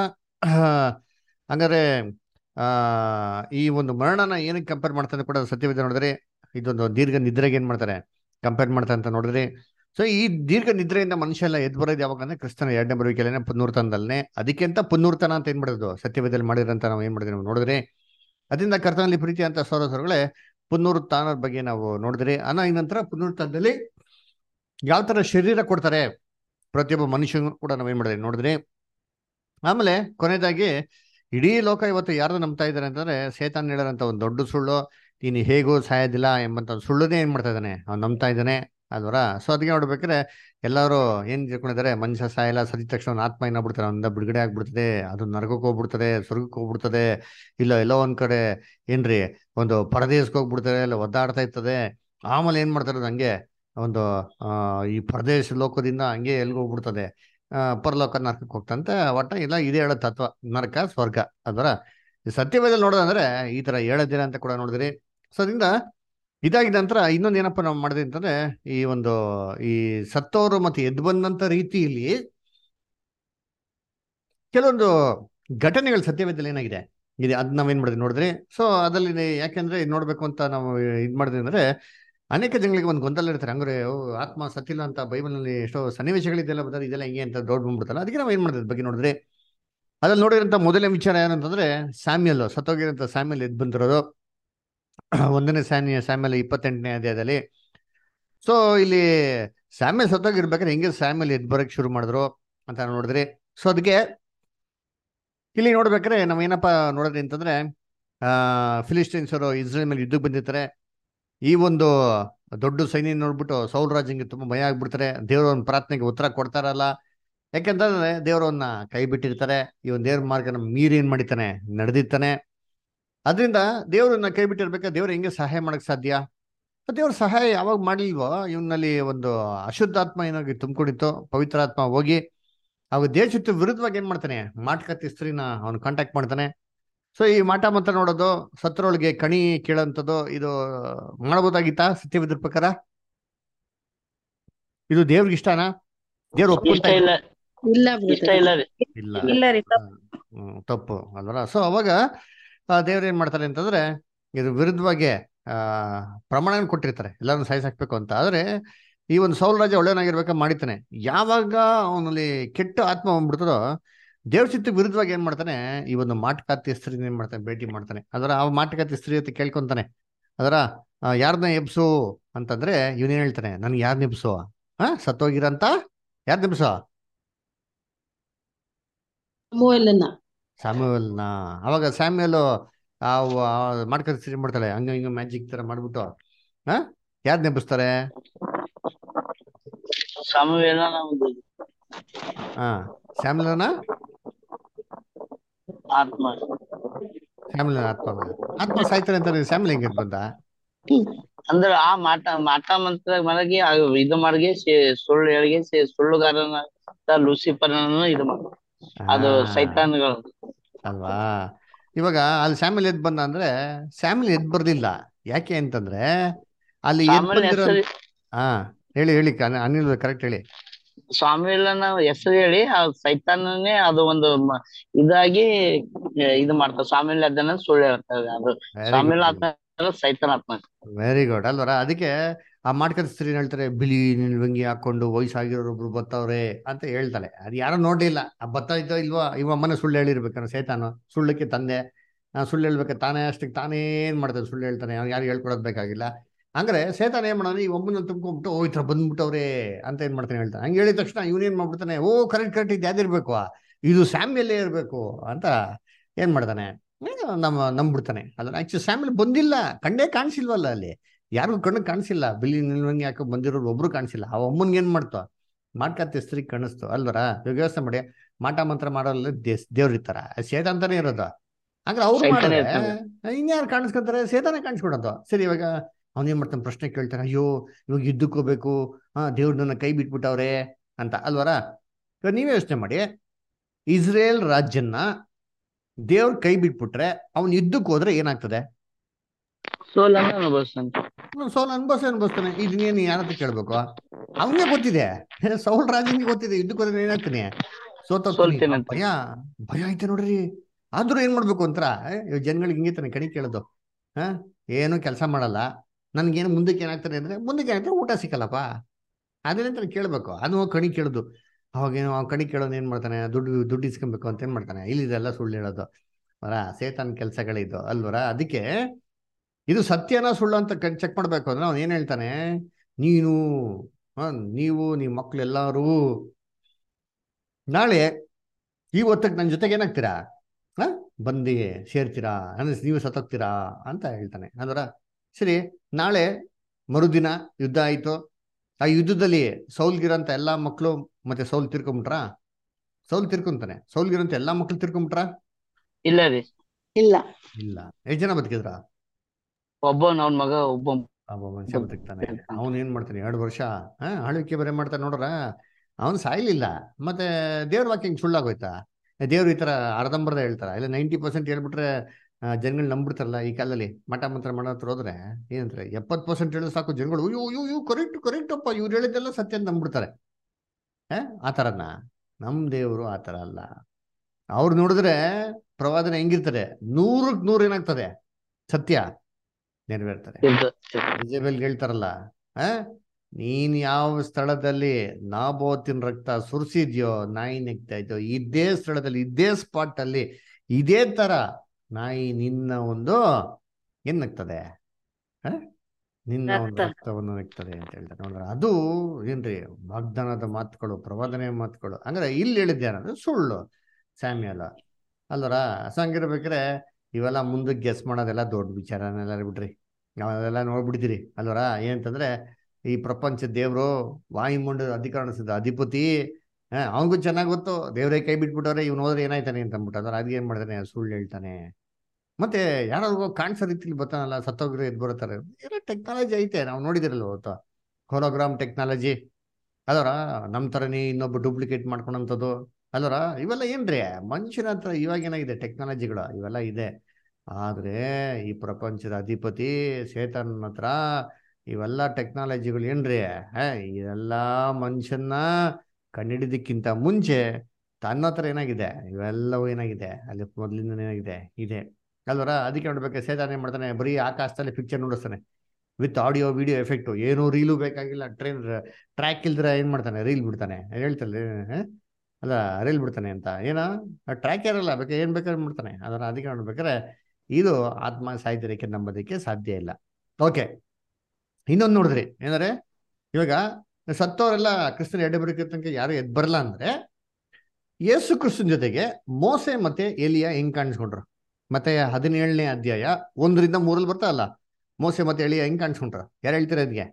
ಹಂಗಾರೆ ಆ ಈ ಒಂದು ಮರಣನ ಏನಕ್ಕೆ ಕಂಪೇರ್ ಮಾಡ್ತಾನೆ ಕೂಡ ಸತ್ಯವೇದ ನೋಡಿದ್ರಿ ಇದೊಂದು ದೀರ್ಘ ನಿದ್ರೆಗೆ ಏನ್ ಮಾಡ್ತಾರೆ ಕಂಪೇರ್ ಮಾಡ್ತಾರೆ ಅಂತ ನೋಡಿದ್ರಿ ಸೊ ಈ ದೀರ್ಘ ನಿದ್ರೆಯಿಂದ ಮನುಷ್ಯ ಎಲ್ಲ ಎದ್ದು ಬರೋದು ಯಾವಾಗ ಅಂದ್ರೆ ಕ್ರಿಸ್ತನ ಎರಡನೇ ಬರುವಿಕೆಯಲ್ಲೇ ಪುನೂರ್ತನದಲ್ಲೇ ಅದಕ್ಕೆ ಅಂತ ಪುನೂರ್ತನ ಅಂತ ಏನ್ ಮಾಡಿದ್ರು ಸತ್ಯವೇದಲ್ಲಿ ಮಾಡಿದ್ರಂತ ನಾವು ಏನ್ ಮಾಡಿದ್ರಿ ನಾವು ನೋಡಿದ್ರಿ ಅದರಿಂದ ಕರ್ತನಲ್ಲಿ ಪ್ರೀತಿ ಅಂತ ಸೌರಸರುಗಳೇ ಪುನರುತ್ಥಾನದ ಬಗ್ಗೆ ನಾವು ನೋಡಿದ್ರಿ ಅನ್ನ ಈ ನಂತರ ಪುನರುತ್ಥಾನದಲ್ಲಿ ಯಾವ ತರ ಶರೀರ ಕೊಡ್ತಾರೆ ಪ್ರತಿಯೊಬ್ಬ ಮನುಷ್ಯನು ಕೂಡ ನಾವೇನ್ ಮಾಡಿದ್ರಿ ನೋಡಿದ್ರಿ ಆಮೇಲೆ ಕೊನೆಯದಾಗಿ ಇಡೀ ಲೋಕ ಇವತ್ತು ಯಾರು ನಂಬ್ತಾ ಇದ್ದಾರೆ ಅಂತಂದ್ರೆ ಸೇತಾನ್ ಹೇಳೋರಂತ ಒಂದು ದೊಡ್ಡ ಸುಳ್ಳು ನೀನು ಹೇಗೂ ಸಾಯೋದಿಲ್ಲ ಎಂಬಂತ ಒಂದು ಸುಳ್ಳುನೇ ಏನ್ ಮಾಡ್ತಾ ಇದ್ದಾನೆ ಅವ್ನು ನಂಬ್ತಾ ಇದ್ದಾನೆ ಅಲ್ವರ ಸೊ ಅದಕ್ಕೆ ನೋಡ್ಬೇಕಾದ್ರೆ ಎಲ್ಲರೂ ಏನ್ ತಿಳ್ಕೊಂಡಿದ್ದಾರೆ ಮನುಷ್ಯ ಸಾಯಲ್ಲ ಸದಿದ ತಕ್ಷಣ ಅವ್ನ ಆತ್ಮ ಏನಾಗ್ಬಿಡ್ತಾರೆ ಅವನಿಂದ ಬಿಡುಗಡೆ ಆಗ್ಬಿಡ್ತದೆ ಅದು ನರಕಕ್ಕೆ ಹೋಗ್ಬಿಡ್ತದೆ ಸ್ವರ್ಗಕ್ಕೆ ಹೋಗ್ಬಿಡ್ತದೆ ಇಲ್ಲ ಎಲ್ಲೋ ಒಂದ್ ಕಡೆ ಏನ್ರಿ ಒಂದು ಪರದೇಶಕ್ಕೆ ಹೋಗ್ಬಿಡ್ತಾರೆ ಇಲ್ಲ ಒದ್ದಾಡ್ತಾ ಇರ್ತದೆ ಆಮೇಲೆ ಏನ್ ಮಾಡ್ತಾರೆ ಅದು ಹಂಗೆ ಒಂದು ಆ ಈ ಪರದೇಶ ಲೋಕದಿಂದ ಹಂಗೆ ಎಲ್ಗೆ ಹೋಗ್ಬಿಡ್ತದೆ ಆ ಪರಲೋಕ ನರಕಕ್ಕೆ ಹೋಗ್ತಂತೆ ಒಟ್ಟ ಇಲ್ಲ ಇದೇ ಹೇಳೋ ತತ್ವ ನರಕ ಸ್ವರ್ಗ ಅದರ ಸತ್ಯವೇದಲ್ಲಿ ನೋಡೋದಂದ್ರೆ ಈ ತರ ಹೇಳೋದಿಲ್ಲ ಅಂತ ಕೂಡ ನೋಡಿದ್ರಿ ಸೊ ಅದರಿಂದ ಇದಾಗಿದ ನಂತರ ಇನ್ನೊಂದು ಏನಪ್ಪ ನಾವು ಮಾಡಿದ್ವಿ ಅಂತಂದ್ರೆ ಈ ಒಂದು ಈ ಸತ್ತವರು ಮತ್ತೆ ಎದ್ದು ಬಂದಂತ ರೀತಿಯಲ್ಲಿ ಕೆಲವೊಂದು ಘಟನೆಗಳು ಸತ್ಯವೇದಲ್ಲಿ ಏನಾಗಿದೆ ಇದೆ ಅದ್ ನಾವೇನ್ ಮಾಡಿದ್ವಿ ನೋಡಿದ್ರಿ ಸೊ ಅದ್ರಲ್ಲಿ ಯಾಕೆಂದ್ರೆ ಇದ್ ನೋಡ್ಬೇಕು ಅಂತ ನಾವು ಇದ್ ಮಾಡಿದ್ವಿ ಅಂದ್ರೆ ಅನೇಕ ಜನಗಳಿಗೆ ಒಂದು ಗೊಂದಲ ಇರ್ತಾರೆ ಹಂಗ್ರೆ ಓ ಆತ್ಮ ಸತ್ತಿಲ್ಲ ಅಂತ ಬೈಬಲ್ನಲ್ಲಿ ಎಷ್ಟೋ ಸನ್ನಿವೇಶಗಳಿದೆಲ್ಲ ಬರ್ತಾರೆ ಇದೆಲ್ಲ ಹಿಂಗೆ ಅಂತ ದೊಡ್ಡ ಬಂದ್ಬಿಡ್ತಲ್ಲ ಅದಕ್ಕೆ ನಾವು ಏನ್ ಮಾಡಿದ್ವಿ ಬಗ್ಗೆ ನೋಡಿದ್ರಿ ಅದ್ರಲ್ಲಿ ನೋಡಿರೋಂಥ ಮೊದಲನೇ ವಿಚಾರ ಏನಂತಂದ್ರೆ ಸ್ಯಾಮ್ಯಲ್ ಸತ್ತೋಗಿರೋಂಥ ಸ್ಯಾಮ್ಯಲ್ ಎದ್ದು ಬಂದಿರೋದು ಒಂದನೇ ಸ್ಯಾನ್ಯ ಸ್ಯಾಮ್ಯಲ್ ಇಪ್ಪತ್ತೆಂಟನೇ ಅಧ್ಯಾಯದಲ್ಲಿ ಸೊ ಇಲ್ಲಿ ಸ್ಯಾಮ್ಯಲ್ ಸತ್ತೋಗಿರ್ಬೇಕಾದ್ರೆ ಹೆಂಗೆ ಸ್ಯಾಮ್ಯಲ್ ಎದ್ದು ಬರಕ್ ಶುರು ಮಾಡಿದ್ರು ಅಂತ ನಾವು ನೋಡಿದ್ರಿ ಸೊ ಅದಕ್ಕೆ ಇಲ್ಲಿ ನೋಡ್ಬೇಕಾದ್ರೆ ನಾವ್ ಏನಪ್ಪ ನೋಡಿದ್ರಿ ಅಂತಂದ್ರೆ ಆ ಫಿಲಿಸ್ಟೀನ್ಸ್ ಅವರು ಇಸ್ರೇಲ್ ಮೇಲೆ ಯುದ್ಧಕ್ಕೆ ಬಂದಿರ್ತಾರೆ ಈ ಒಂದು ದೊಡ್ಡ ಸೈನ್ಯ ನೋಡ್ಬಿಟ್ಟು ಸೌಲ್ ರಾಜಂಗೆ ತುಂಬಾ ಭಯ ಆಗ್ಬಿಡ್ತಾರೆ ದೇವರ ಒಂದು ಪ್ರಾರ್ಥನೆಗೆ ಉತ್ತರ ಕೊಡ್ತಾರಲ್ಲ ಯಾಕೆಂತಂದ್ರೆ ದೇವರನ್ನ ಕೈ ಬಿಟ್ಟಿರ್ತಾರೆ ಈ ಒಂದು ದೇವ್ರ ಮಾರ್ಗನ ಮೀರಿ ಏನ್ ಮಾಡಿತಾನೆ ನಡೆದಿರ್ತಾನೆ ಅದರಿಂದ ದೇವರನ್ನ ಕೈ ಬಿಟ್ಟಿರ್ಬೇಕಾದ್ರೆ ದೇವ್ರು ಹೆಂಗೆ ಸಹಾಯ ಮಾಡಕ್ ಸಾಧ್ಯ ದೇವ್ರ ಸಹಾಯ ಯಾವಾಗ ಮಾಡ್ಲಿಲ್ವೋ ಇವನಲ್ಲಿ ಒಂದು ಅಶುದ್ಧಾತ್ಮ ಏನಾಗಿ ತುಂಬಿಕೊಂಡಿತ್ತು ಪವಿತ್ರಾತ್ಮ ಹೋಗಿ ಅವಾಗ ದೇಶದ ವಿರುದ್ಧವಾಗಿ ಏನ್ ಮಾಡ್ತಾನೆ ಮಾಟಕತ್ತಿ ಸ್ತ್ರೀನ ಅವ್ನು ಕಾಂಟ್ಯಾಕ್ಟ್ ಮಾಡ್ತಾನೆ ಸೊ ಈ ಮಾಟ ಮಂತ್ರ ನೋಡೋದು ಸತ್ರೊಳಗೆ ಕಣಿ ಕೇಳೋಂಥದ್ದು ಇದು ಮಾಡಬಹುದಾಗಿತ್ತಾ ಸತ್ಯವಿದ್ರ ಪ್ರಕಾರ ಇದು ದೇವ್ರಿಗೆ ಇಷ್ಟನಾ ದೇವ್ರು ಇಷ್ಟ ಒಪ್ಕೊಂತ ಇಲ್ಲ ಇಲ್ಲ ಇಷ್ಟ ಇಲ್ಲ ರೀ ಇಲ್ಲ ಇಲ್ಲ ರೀ ತಪ್ಪು. ಹ್ಮ್, ತಪ್ಪು ಅಲ್ವರ ಸೊ ಅವಾಗ ದೇವ್ರು ಏನ್ ಮಾಡ್ತಾರೆ ಅಂತಂದ್ರೆ ಇದು ವಿರುದ್ಧವಾಗಿ ಆ ಪ್ರಮಾಣ ಕೊಟ್ಟಿರ್ತಾರೆ ಎಲ್ಲಾರನ್ನು ಸಾಯಿಸಾಕ್ಬೇಕು ಅಂತ ಆದ್ರೆ ಈ ಒಂದು ಸೌಲ್ ರಾಜ ಒಳ್ಳೆಯನಾಗಿರ್ಬೇಕ ಮಾಡಿತಾನೆ ಯಾವಾಗ ಅವನಲ್ಲಿ ಕೆಟ್ಟ ಆತ್ಮ ಬಂದ್ಬಿಡ್ತದೋ ದೇವ್ರ ಚಿತ್ತ ವಿರುದ್ಧವಾಗಿ ಏನ್ ಮಾಡ್ತಾನೆ ಈ ಒಂದು ಮಾಟಕಾತಿ ಸ್ತ್ರೀ ಏನ್ ಮಾಡ್ತಾನೆ ಭೇಟಿ ಮಾಡ್ತಾನೆ ಅದರ ಆ ಮಾಟಕಾತಿ ಸ್ತ್ರೀ ಹತ್ರ ಕೇಳ್ಕೊಂತಾನೆ ಅದರ ಯಾರನ್ನ ಎಬ್ಸು ಅಂತಂದ್ರೆ ಇವನೇನ್ ಹೇಳ್ತಾನೆ ನನ್ಗೆ ಯಾರನ್ನ ಎಬ್ಸು ಹಾ ಸತ್ತೋಗಿರಂತ ಯಾರನ್ನ ಎಬ್ಸೋ ಮೂವಲನ್ನ ಸ್ಯಾಮ್ಯುಯಲ್ನ ಅವಾಗ ಸ್ಯಾಮ್ಯುಯಲ್ ಆ ಮಾಡ್ಕೊಂಡು ಸಿರಿ ಮಾಡ್ತಾಳೆ ಹಂಗ ಹಿಂಗ ಮ್ಯಾಜಿಕ್ ತರ ಮಾಡ್ಬಿಟ್ಟು ಹಾ ಯಾರ್ ನೆಬ್ಬಿಸ್ತಾರೆ ಸಾಮವೇಲ ನಮ್ದು ಹಾ ಸ್ಯಾಮ್ಯುಲನ ಆತ್ಮ ಸ್ಯಾಮ್ಯುಲನ ಆತ್ಮ ಆತ್ಮ ಸಾಯ್ತಾರೆ ಅಂತ ಸ್ಯಾಮ್ಯುಲ್ ಹೆಂಗೆ ಬಂದ ಅಂದ್ರ ಆ ಮಾಟ ಮಾಟ ಮಂತ್ರ ಮಲಗಿ ಆ ಇದು ಮಾಡಿಗೆ ಸುಳ್ಳು ಹೇಳಿಗೆ ಸುಳ್ಳುಗಾರನ ಲೂಸಿಫರ್ನ ಇದು ಮಾಡ ಅದು ಆ, ಸೈತಾನ್ಗಳು ಅಲ್ವಾ ಇವಾಗ ಅಲ್ಲಿ ಸ್ಯಾಮ್ಯುಲ್ ಎದ್ ಬಂದ ಅಂದ್ರೆ ಸ್ಯಾಮ್ಯುಲ್ ಎದ್ ಬರ್ದಿಲ್ಲ ಯಾಕೆ ಅಂತಂದ್ರೆ ಅಲ್ಲಿ ಎದ್ ಸಾಮಾನ್ಯ ಬಂದಿರೋ ಹೆಸರು ಹಾ ಹೇಳಿ ಹೇಳಿ ಅನ- ಅನಿಲ್ ಕರೆಕ್ಟ್ ಹೇಳಿ ಸ್ವಾಮಿಲನ ಹೆಸರು ಹೇಳಿ ಆ ಸೈತಾನನೇ ಅದು ಒಂದು ಮ- ಇದಾಗಿ ಆ, ಇದು ಮಾಡ್ತಾರೆ ಸ್ವಾಮಿಲ್ ಅದನ್ನ ಸುಳ್ಳು ಹೇಳ್ತಾರೆ ಅದು ವೆರಿ ಸ್ವಾಮಿಲ್ ಗುಡ್ ಆತ್ಮ ಸೈತಾನ್ ಆತ್ಮ ವೆರಿ ಗುಡ್ ಅಲ್ವರ ಅದಕ್ಕೆ ಆ ಮಾಡ್ಕದ ಸ್ತ್ರೀ ಹೇಳ್ತಾರೆ ಬಿಳಿ ನಿಲ್ವಂಗಿ ಹಾಕೊಂಡು ವಯಸ್ಸಾಗಿರೋರು ಒಬ್ರು ಬತ್ತವ್ರೆ ಅಂತ ಹೇಳ್ತಾಳೆ ಅದು ಯಾರೋ ನೋಡಿಲ್ಲ ಆ ಬತ್ತ ಇದ್ದೋ ಇಲ್ವೋ ಇವ ಅಮ್ಮನ ಸುಳ್ಳು ಹೇಳಿರ್ಬೇಕನ್ನ ಸೇತಾನು ಸುಳ್ಳಕ್ಕೆ ತಂದೆ ಆ, ಸುಳ್ಳು ಹೇಳ್ಬೇಕು ತಾನೇ ಅಷ್ಟಕ್ಕೆ ತಾನೇ ಏನ್ ಮಾಡ್ತಾನೆ ಸುಳ್ಳು ಹೇಳ್ತಾನೆ ಅವ್ನು ಯಾರು ಹೇಳ್ಕೊಡೋದು ಬೇಕಾಗಿಲ್ಲ ಅಂದ್ರೆ ಸೇತಾನ ಏನ್ ಮಾಡೋಣ ಈ ಒಬ್ಬನ ತುಂಬ್ಕೊಂಡ್ಬಿಟ್ಟು ಓ ಈ ಥರ ಬಂದ್ಬಿಟ್ಟವ್ರೆ ಅಂತ ಏನ್ ಮಾಡ್ತಾನೆ ಹೇಳ್ತಾನೆ ಹಂಗೆ ಹೇಳಿದ ತಕ್ಷಣ ಇವನೇನ್ ಮಾಡ್ಬಿಡ್ತಾನೆ ಓ ಕರೆಕ್ಟ್ ಕರೆಕ್ಟ್ ಇದು ಯಾವ್ದಿರ್ಬೇಕು ಇದು ಸ್ಯಾಮ್ಯಲ್ಲೇ ಇರಬೇಕು ಅಂತ ಏನ್ ಮಾಡ್ತಾನೆ ಏನೋ ನಮ್ಮ ನಂಬ್ಬಿಡ್ತಾನೆ ಅದನ್ನ ಆಕ್ಚುಲಿ ಸ್ಯಾಮ್ಯಲ್ ಬಂದಿಲ್ಲ ಕಂಡೇ ಕಾಣಿಸಿಲ್ವಲ್ಲ ಅಲ್ಲಿ ಯಾರಿಗೂ ಕಣ್ಣು ಕಾಣಿಸಿಲ್ಲ ಬಿಲ್ಲಿ ನಿಲ್ವಂಗೆ ಯಾಕೆ ಬಂದಿರೋರು ಒಬ್ರು ಕಾಣಿಸಿಲ್ಲ ಆ ಅಮ್ಮನ್ಗೆ ಏನ್ ಮಾಡ್ತು ಮಾಡ್ಕತ್ತೆ ಸ್ತ್ರೀಗೆ ಕಾಣಿಸ್ತು ಅಲ್ವರ ಇವಾಗ ಯೋಚನೆ ಮಾಡಿ ಮಾಟ ಮಂತ್ರ ಮಾಡೋಲ್ಲ ದೇವ್ರ ಇರ್ತಾರ ಸೇತ ಅಂತಾನೆ ಇರೋದು ಹಂಗ್ರೆ ಅವ್ರು ಸೈತಾನೇ ಮಾಡಿದ್ರೆ ಇರ್ತಾನೆ. ಇನ್ಯಾರು ಕಾಣಿಸ್ಕೊಂತಾರೆ ಸೇತಾನೆ ಕಾಣಿಸ್ಕೊಡೋದು ಸರಿ ಇವಾಗ ಅವನೇನ್ ಮಾಡ್ತಾನೆ ಪ್ರಶ್ನೆ ಕೇಳ್ತಾನೆ ಅಯ್ಯೋ ಇವಾಗ ಯುದ್ಧಕ್ಕೆ ಹೋಗ್ಬೇಕು ಹಾ ದೇವ್ರು ನನ್ನ ಕೈ ಬಿಟ್ಬಿಟ್ಟವ್ರೆ ಅಂತ ಅಲ್ವರ ಇವಾಗ ನೀವೇ ಯೋಚನೆ ಮಾಡಿ ಇಸ್ರೇಲ್ ರಾಜ್ಯನ್ನ ದೇವ್ರ ಕೈ ಬಿಟ್ಬಿಟ್ರೆ ಅವ್ನ್ ಯುದ್ಧಕ್ಕೆ ಹೋದ್ರೆ ಏನಾಗ್ತದೆ ಸೋಲನ್ನ ಅನುಭವಿಸ್ತಾನೆ ಅವ್ನು ಸೋಲ್ ಅನ್ಭವಿಸ ಅನ್ಭವಿಸ್ತಾನೆ ಇದನ್ನೇನು ಯಾರತ್ರ ಕೇಳ್ಬೇಕು ಅವನಿಗೆ ಗೊತ್ತಿದೆ ಸೌಲ್ ರಾಜನಿಗೆ ಗೊತ್ತಿದೆ ಯುದ್ಧಕ್ಕೆ ಹೋದ್ರೆ ಏನಾಗ್ತಾನೆ ಸೋತೋಗ್ತೀನಿ ಸೋಲ್ತೀನಿ ಅಂತ. ಭಯ ಭಯ ಐತೆ ನೋಡ್ರಿ ಆದ್ರೂ ಏನ್ ಮಾಡ್ಬೇಕು ಅಂತರ ಜನಗಳಿಗೆ ಹಿಂಗೆ ತಾನೆ ಕಣಿ ಕೇಳೋದು ಹಾ ಏನು ಕೆಲಸ ಮಾಡಲ್ಲ ನನ್ಗೇನು ಮುಂದಕ್ಕೆ ಏನಾಗ್ತಾನೆ ಅಂದ್ರೆ ಮುಂದಕ್ಕೆ ಏನಾಗ್ತದೆ ಊಟ ಸಿಕ್ಕಲ್ಲಪ್ಪ ಅದೇನಂತ ಕೇಳ್ಬೇಕು ಅದು ಕಣಿ ಕೇಳೋದು ಅವಾಗೇನು ಅವ್ನು ಕಣಿ ಕೇಳೋನು ಏನ್ ಮಾಡ್ತಾನೆ ದುಡ್ಡು ದುಡ್ಡು ಇಸ್ಕೊಬೇಕು ಅಂತ ಏನ್ ಮಾಡ್ತಾನೆ ಇಲ್ಲಿದೆಲ್ಲ ಸುಳ್ಳು ಹೇಳೋದು ವರ ಸೇತನ್ ಕೆಲಸಗಳಿದ್ದು ಅಲ್ವರ ಅದಕ್ಕೆ ಇದು ಸತ್ಯನ ಸುಳ್ಳು ಅಂತ ಚೆಕ್ ಮಾಡ್ಬೇಕು ಅಂದ್ರೆ ಅವ್ನು ಏನ್ ಹೇಳ್ತಾನೆ ನೀನು ಹ, ನೀವು ನಿಮ್ಮ ಮಕ್ಳು ಎಲ್ಲಾರು ನಾಳೆ ಈ ಹೊತ್ತಕ್ಕೆ ನನ್ನ ಜೊತೆಗೆ ಏನಾಗ್ತೀರಾ ಹ ಬಂದು ಸೇರ್ತೀರಾ ಅಂದ್ರೆ ನೀವು ಸತ್ತೋಗ್ತೀರಾ ಅಂತ ಹೇಳ್ತಾನೆ ಅಂದ್ರ ಸರಿ ನಾಳೆ ಮರುದಿನ ಯುದ್ಧ ಆಯ್ತು ಆ ಯುದ್ಧದಲ್ಲಿ ಸೌಲ್ಗಿರಂತ ಎಲ್ಲಾ ಮಕ್ಕಳು ಮತ್ತೆ ಸೌಲ್ ತಿರ್ಕೊಂಬಿಟ್ರಾ ಸೌಲ್ ತಿರ್ಕೊಂತಾನೆ ಸೌಲ್ಗಿರಂತ ಎಲ್ಲಾ ಮಕ್ಳು ತಿರ್ಕೊಂಬಿಟ್ರಾ ಇಲ್ಲ ರೀ ಇಲ್ಲ ಇಲ್ಲ ಎಷ್ಟು ಜನ ಬದುಕಿದ್ರ ಒಬ್ಬನ್ ಅವ್ನ ಮಗ ಒಬ್ಬ ಒಬ್ಬ ಮನುಷ್ಯ ಬದುಕ್ತಾನೆ ಅವನು ಏನ್ ಮಾಡ್ತಾನೆ ಎರಡು ವರ್ಷ ಹಾ ಆಳ್ವಿಕೆ ಬರೆ ಮಾಡ್ತಾನೆ ನೋಡ್ರ ಅವನು ಸಾಯ್ಲಿಲ್ಲ ಮತ್ತೆ ದೇವ್ರ ವಾಕ್ಯ ಹಿಂಗ್ ಸುಳ್ಳಾಗೋಯ್ತಾ ದೇವ್ರು ಈ ತರ ಅರ್ಧಂಬರ್ಧ ಹೇಳ್ತಾರ ಇಲ್ಲ ನೈಂಟಿ ಪರ್ಸೆಂಟ್ ಹೇಳ್ಬಿಟ್ರೆ ಜನಗಳು ನಂಬಿಡ್ತಾರಲ್ಲ ಈ ಕಾಲದಲ್ಲಿ ಮಠ ಮಂತ್ರ ಮಾಡೋ ಹತ್ರ ಹೋದ್ರೆ ಏನಂತಾರೆ ಎಪ್ಪತ್ ಪರ್ಸೆಂಟ್ ಹೇಳಿದ್ರೆ ಸಾಕು ಜನಗಳು ಅಯ್ಯೋ ಅಯ್ಯೋ ಅಯ್ಯೋ ಕರೆಕ್ಟ್ ಕರೆಕ್ಟ್ ಅಪ್ಪ ಇವ್ರು ಹೇಳಿದ್ದೆಲ್ಲ ಸತ್ಯ ಅಂತ ನಂಬಿಡ್ತಾರೆ ಹಾ ಆ ಥರನ ನಮ್ ದೇವ್ರು ಆ ಥರ ಅಲ್ಲ ಅವ್ರು ನೋಡಿದ್ರೆ ಪ್ರವಾದನೆ ಹೆಂಗಿರ್ತಾರೆ ನೂರಕ್ ನೂರು ಏನಾಗ್ತದೆ ಸತ್ಯ ನೆರವೇರ್ತಾರೆ ಇಜಬೆಲ್ ಹೇಳ್ತಾರಲ್ಲ ಆ ನೀನ್ ಯಾವ ಸ್ಥಳದಲ್ಲಿ ನಾಬೋತಿನ ರಕ್ತ ಸುರಿಸಿದ್ಯೋ ನಾಯಿ ನೆಗ್ತಾ ಇದ್ಯೋ ಇದೇ ಸ್ಥಳದಲ್ಲಿ ಇದೇ ಸ್ಪಾಟ್ ಅಲ್ಲಿ ಇದೇ ತರ ನಾಯಿ ನಿನ್ನ ಒಂದು ಏನ್ ನಗ್ತದೆ ಆ? ನಿನ್ನ ಒಂದು ರಕ್ತ. ರಕ್ತವನ್ನು ನೆಗ್ತದೆ ಅಂತ ಹೇಳ್ತಾರೆ ನೋಡ್ರ ಅದು ಏನ್ರಿ ವಾಗ್ದಾನದ ಮಾತುಗಳು ಪ್ರವಾದನೆ ಮಾತುಗಳು ಅಂದ್ರೆ ಇಲ್ಲಿ ಹೇಳಿದ್ದೆ ಏನಂದ್ರೆ ಸುಳ್ಳು ಸ್ಯಾಮ್ಯಲ ಅಲ್ವರ ಹಂಗಿರ್ಬೇಕಾದ್ರೆ ಇವೆಲ್ಲ ಮುಂದಕ್ಕೆ ಗೆಸ್ ಮಾಡೋದೆಲ್ಲ ದೊಡ್ಡ ವಿಚಾರನೆಲ್ಲ ಬಿಡ್ರಿ ನಾವೆಲ್ಲ ನೋಡ್ಬಿಡ್ತೀರಿ ಅಲ್ವರ ಏನಂತಂದ್ರೆ ಈ ಪ್ರಪಂಚ ದೇವ್ರು ವಾಯುಮಂಡಲ ಅಧಿಕಾರ ನಡೆಸಿದ ಅಧಿಪತಿ ಹಾ ಅವನಿಗೂ ಚೆನ್ನಾಗ್ ಗೊತ್ತು ದೇವ್ರೇ ಕೈ ಬಿಟ್ಬಿಟ್ಟವ್ರೆ ಇವ್ನು ಹೋದ್ರೆ ಏನಾಯ್ತಾನೆ ಅಂತ ಅಂದ್ಬಿಟ್ಟು ಅದ್ರ ಅದ್ ಏನ್ ಮಾಡ್ತಾನೆ ಸುಳ್ಳು ಹೇಳ್ತಾನೆ ಮತ್ತೆ ಯಾರಾದ್ರು ಕಾಣಿಸೋ ರೀತಿಲಿ ಬರ್ತಾನಲ್ಲ ಸತ್ತೋಗ್ರೆ ಎದ್ದು ಬರ್ತಾರೆ ಏನೋ ಟೆಕ್ನಾಲಜಿ ಐತೆ ನಾವು ನೋಡಿದಿರಲ್ಲ ಅವತ್ತು ಹೋಲೋಗ್ರಾಮ್ ಟೆಕ್ನಾಲಜಿ ಅದರ ನಮ್ ತರನೇ ಇನ್ನೊಬ್ಬ ಡೂಪ್ಲಿಕೇಟ್ ಮಾಡ್ಕೊಳಂಥದ್ದು ಅಲ್ವರ ಇವೆಲ್ಲ ಏನ್ರಿ ಮನುಷ್ಯನ ಹತ್ರ ಇವಾಗ ಏನಾಗಿದೆ ಟೆಕ್ನಾಲಜಿಗಳು ಇವೆಲ್ಲ ಇದೆ ಆದ್ರೆ ಈ ಪ್ರಪಂಚದ ಅಧಿಪತಿ ಸೇತನ್ ಹತ್ರ ಇವೆಲ್ಲ ಟೆಕ್ನಾಲಜಿಗಳು ಏನ್ರಿ ಹೇ ಇದೆಲ್ಲ ಮನುಷ್ಯನ್ನ ಕಂಡಿಡಿದಕ್ಕಿಂತ ಮುಂಚೆ ತನ್ನ ಹತ್ರ ಏನಾಗಿದೆ ಇವೆಲ್ಲವೂ ಏನಾಗಿದೆ ಅಲ್ಲಿ ಮೊದಲಿಂದ ಏನಾಗಿದೆ ಇದೆ ಅಲ್ವರ ಅದಕ್ಕೆ ನೋಡ್ಬೇಕು ಸೇತಾನ್ ಏನ್ ಮಾಡ್ತಾನೆ ಬರೀ ಆಕಾಶದಲ್ಲಿ ಪಿಕ್ಚರ್ ನೋಡಿಸ್ತಾನೆ ವಿತ್ ಆಡಿಯೋ ವಿಡಿಯೋ ಎಫೆಕ್ಟು ಏನೂ ರೀಲು ಬೇಕಾಗಿಲ್ಲ ಟ್ರೈನ್ ಟ್ರ್ಯಾಕ್ ಇಲ್ದ್ರೆ ಏನ್ ಮಾಡ್ತಾನೆ ರೀಲ್ ಬಿಡ್ತಾನೆ ಹೇಳ್ತಲ್ಲ ಹ? ಅಲ್ಲ ರೀಲ್ ಬಿಡ್ತಾನೆ ಅಂತ ಏನ ಟ್ರ್ಯಾಕ್ ಇರಲ್ಲ ಬೇಕಾ ಏನ್ ಬೇಕಾದ್ರೆ ಮಾಡ್ತಾನೆ ಅದನ್ನ ಅದಕ್ಕೆ ನೋಡ್ಬೇಕಾದ್ರೆ ಇದು ಆತ್ಮ ಸಾಹಿತ್ಯಕ್ಕೆ ನಂಬೋದಕ್ಕೆ ಸಾಧ್ಯ ಇಲ್ಲ ಓಕೆ ಇನ್ನೊಂದು ನೋಡಿದ್ರಿ ಏನಂದ್ರೆ ಇವಾಗ ಸತ್ತವರೆಲ್ಲ ಕ್ರಿಸ್ತನ ಎಡೆ ಬರೋಕೆ ತನಕ ಯಾರು ಎದ್ ಬರಲ್ಲ ಅಂದ್ರೆ ಯೇಸು ಕ್ರಿಸ್ತನ ಜೊತೆಗೆ ಮೋಸೆ ಮತ್ತೆ ಎಲಿಯ ಹೆಂಗ್ ಕಾಣಿಸ್ಕೊಂಡ್ರು ಮತ್ತೆ ಹದಿನೇಳನೇ ಅಧ್ಯಾಯ ಒಂದರಿಂದ ಮೂರಲ್ಲಿ ಬರ್ತಾವಲ್ಲ ಮೋಸೆ ಮತ್ತೆ ಎಲಿಯ ಹೆಂಗ್ ಕಾಣಿಸ್ಕೊಂಡ್ರು ಯಾರು ಹೇಳ್ತೀರಾ ಇದ್ಗೆ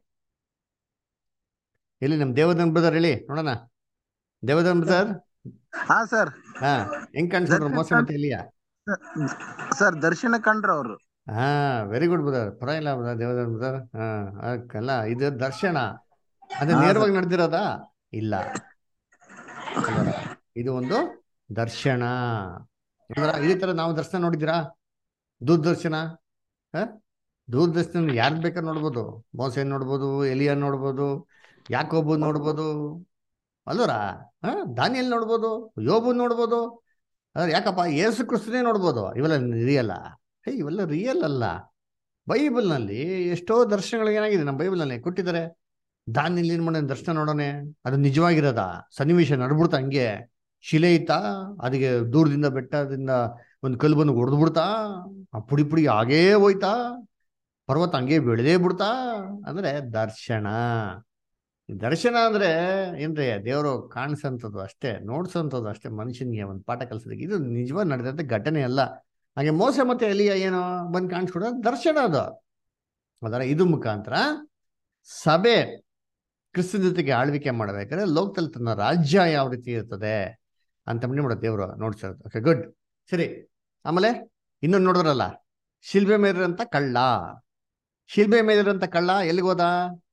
ಎಲ್ಲಿ ನಮ್ ದೇವದನ್ ಬ್ರದರ್ ಹೇಳಿ ನೋಡೋಣ ದೇವದನ್ ಬ್ರದರ್ ಹಾ ಸರ್ ಹಾ ಹೆಂಗ್ ಕಾಣಿಸ್ಕೊಂಡ್ರು ಮೋಸೆ ಮತ್ತೆ ಎಲಿಯ ಸರ್ ದರ್ಶನ ಕಂಡ್ರು ಅವ್ರು ಹಾ ವೆರಿ ಗುಡ್ ಬ್ರದರ್ ಪರವಾಗಿಲ್ಲ ಬ್ರದರ್ ದೇವದನ್ ಬ್ರದರ್ ಹಾ ಅಲ್ಲ ಇದು ದರ್ಶನ ಅದೇ ಹಾ, ನೇರವಾಗಿ ನಡೆದಿರೋದಾ ಇಲ್ಲ ಅಲ್ವರ? ಇದು ಒಂದು ದರ್ಶನ ಅಲ್ವರ? ಇದೇ ತರ ನಾವು ದರ್ಶನ ನೋಡಿದ್ದೀರಾ ದೂರದರ್ಶನ ಹ ದೂರದರ್ಶನ ಯಾರು ಬೇಕಾದ್ರೆ ನೋಡ್ಬೋದು ಮೋಸೆ ನೋಡ್ಬೋದು ಎಲಿಯನ್ ನೋಡ್ಬೋದು ಯಾಕೋಬು ನೋಡ್ಬೋದು ಅಲ್ವರ ಹ ದಾನಿಯಲ್ ನೋಡ್ಬೋದು ಯೋಬು ನೋಡ್ಬೋದು ಅದ್ರ ಯಾಕಪ್ಪ ಯೇಸು ಕ್ರಿಸ್ತನೇ ನೋಡ್ಬೋದು ಇವೆಲ್ಲ ರಿಯಲ್ಲ ಹೇ ಇವೆಲ್ಲ ರಿಯಲ್ ಅಲ್ಲ ಬೈಬಲ್ನಲ್ಲಿ ಎಷ್ಟೋ ದರ್ಶನಗಳು ಏನಾಗಿದೆ ನಮ್ಮ ಬೈಬಲ್ನಲ್ಲಿ ಕೊಟ್ಟಿದ್ದಾರೆ ದಾನಿಯಲ್ಲಿ ಏನ್ ಮಾಡೋಣ ದರ್ಶನ ನೋಡೋಣ ಅದು ನಿಜವಾಗಿರೋದ ಸನ್ನಿವೇಶ ನಡ್ಬಿಡ್ತಾ ಹಂಗೆ ಶಿಲೆ ಇತ್ತಾ ಅದಕ್ಕೆ ದೂರದಿಂದ ಬೆಟ್ಟದಿಂದ ಒಂದು ಕಲ್ಲು ಬಂದು ಹೊಡೆದು ಬಿಡ್ತಾ ಆ ಪುಡಿ ಪುಡಿ ಹಾಗೇ ಹೋಯ್ತಾ ಪರ್ವತ ಹಂಗೆ ಬೆಳೆದೇ ಬಿಡ್ತಾ ಅಂದ್ರೆ ದರ್ಶನ ಈ ದರ್ಶನ ಅಂದ್ರೆ ಏನ್ರಿ ದೇವರು ಕಾಣಿಸಂಥದ್ದು ಅಷ್ಟೇ ನೋಡ್ಸಂಥದ್ದು ಅಷ್ಟೇ ಮನುಷ್ಯನಿಗೆ ಒಂದು ಪಾಠ ಕಲಿಸೋದಕ್ಕೆ ಇದು ನಿಜವಾಗಿ ನಡೆದಂತ ಘಟನೆ ಅಲ್ಲ ಹಾಗೆ ಮೋಸ ಮತ್ತೆ ಎಲಿಯ ಏನೋ ಬಂದು ಕಾಣಿಸ್ಕೊಡೋ ದರ್ಶನ ಅದು ಅದರ ಇದು ಮುಖಾಂತರ ಸಭೆ ಕ್ರಿಸ್ತನ ಜೊತೆಗೆ ಆಳ್ವಿಕೆ ಮಾಡ್ಬೇಕಾದ್ರೆ ಲೋಕದಲ್ಲಿ ತನ್ನ ರಾಜ್ಯ ಯಾವ ರೀತಿ ಇರ್ತದೆ ಅಂತ ಮನೆ ಮಾಡೋ ದೇವರು ನೋಡ್ಸಿರೋದು ಓಕೆ ಗುಡ್ ಸರಿ ಆಮೇಲೆ ಇನ್ನೊಂದು ನೋಡಿದ್ರಲ್ಲ ಶಿಲ್ಬೆ ಮೇಲಿರಂತ ಕಳ್ಳ ಶಿಲ್ಬೆ ಮೇಲಿರಂತ ಕಳ್ಳ ಎಲ್ಲಿಗೆ ಹೋದ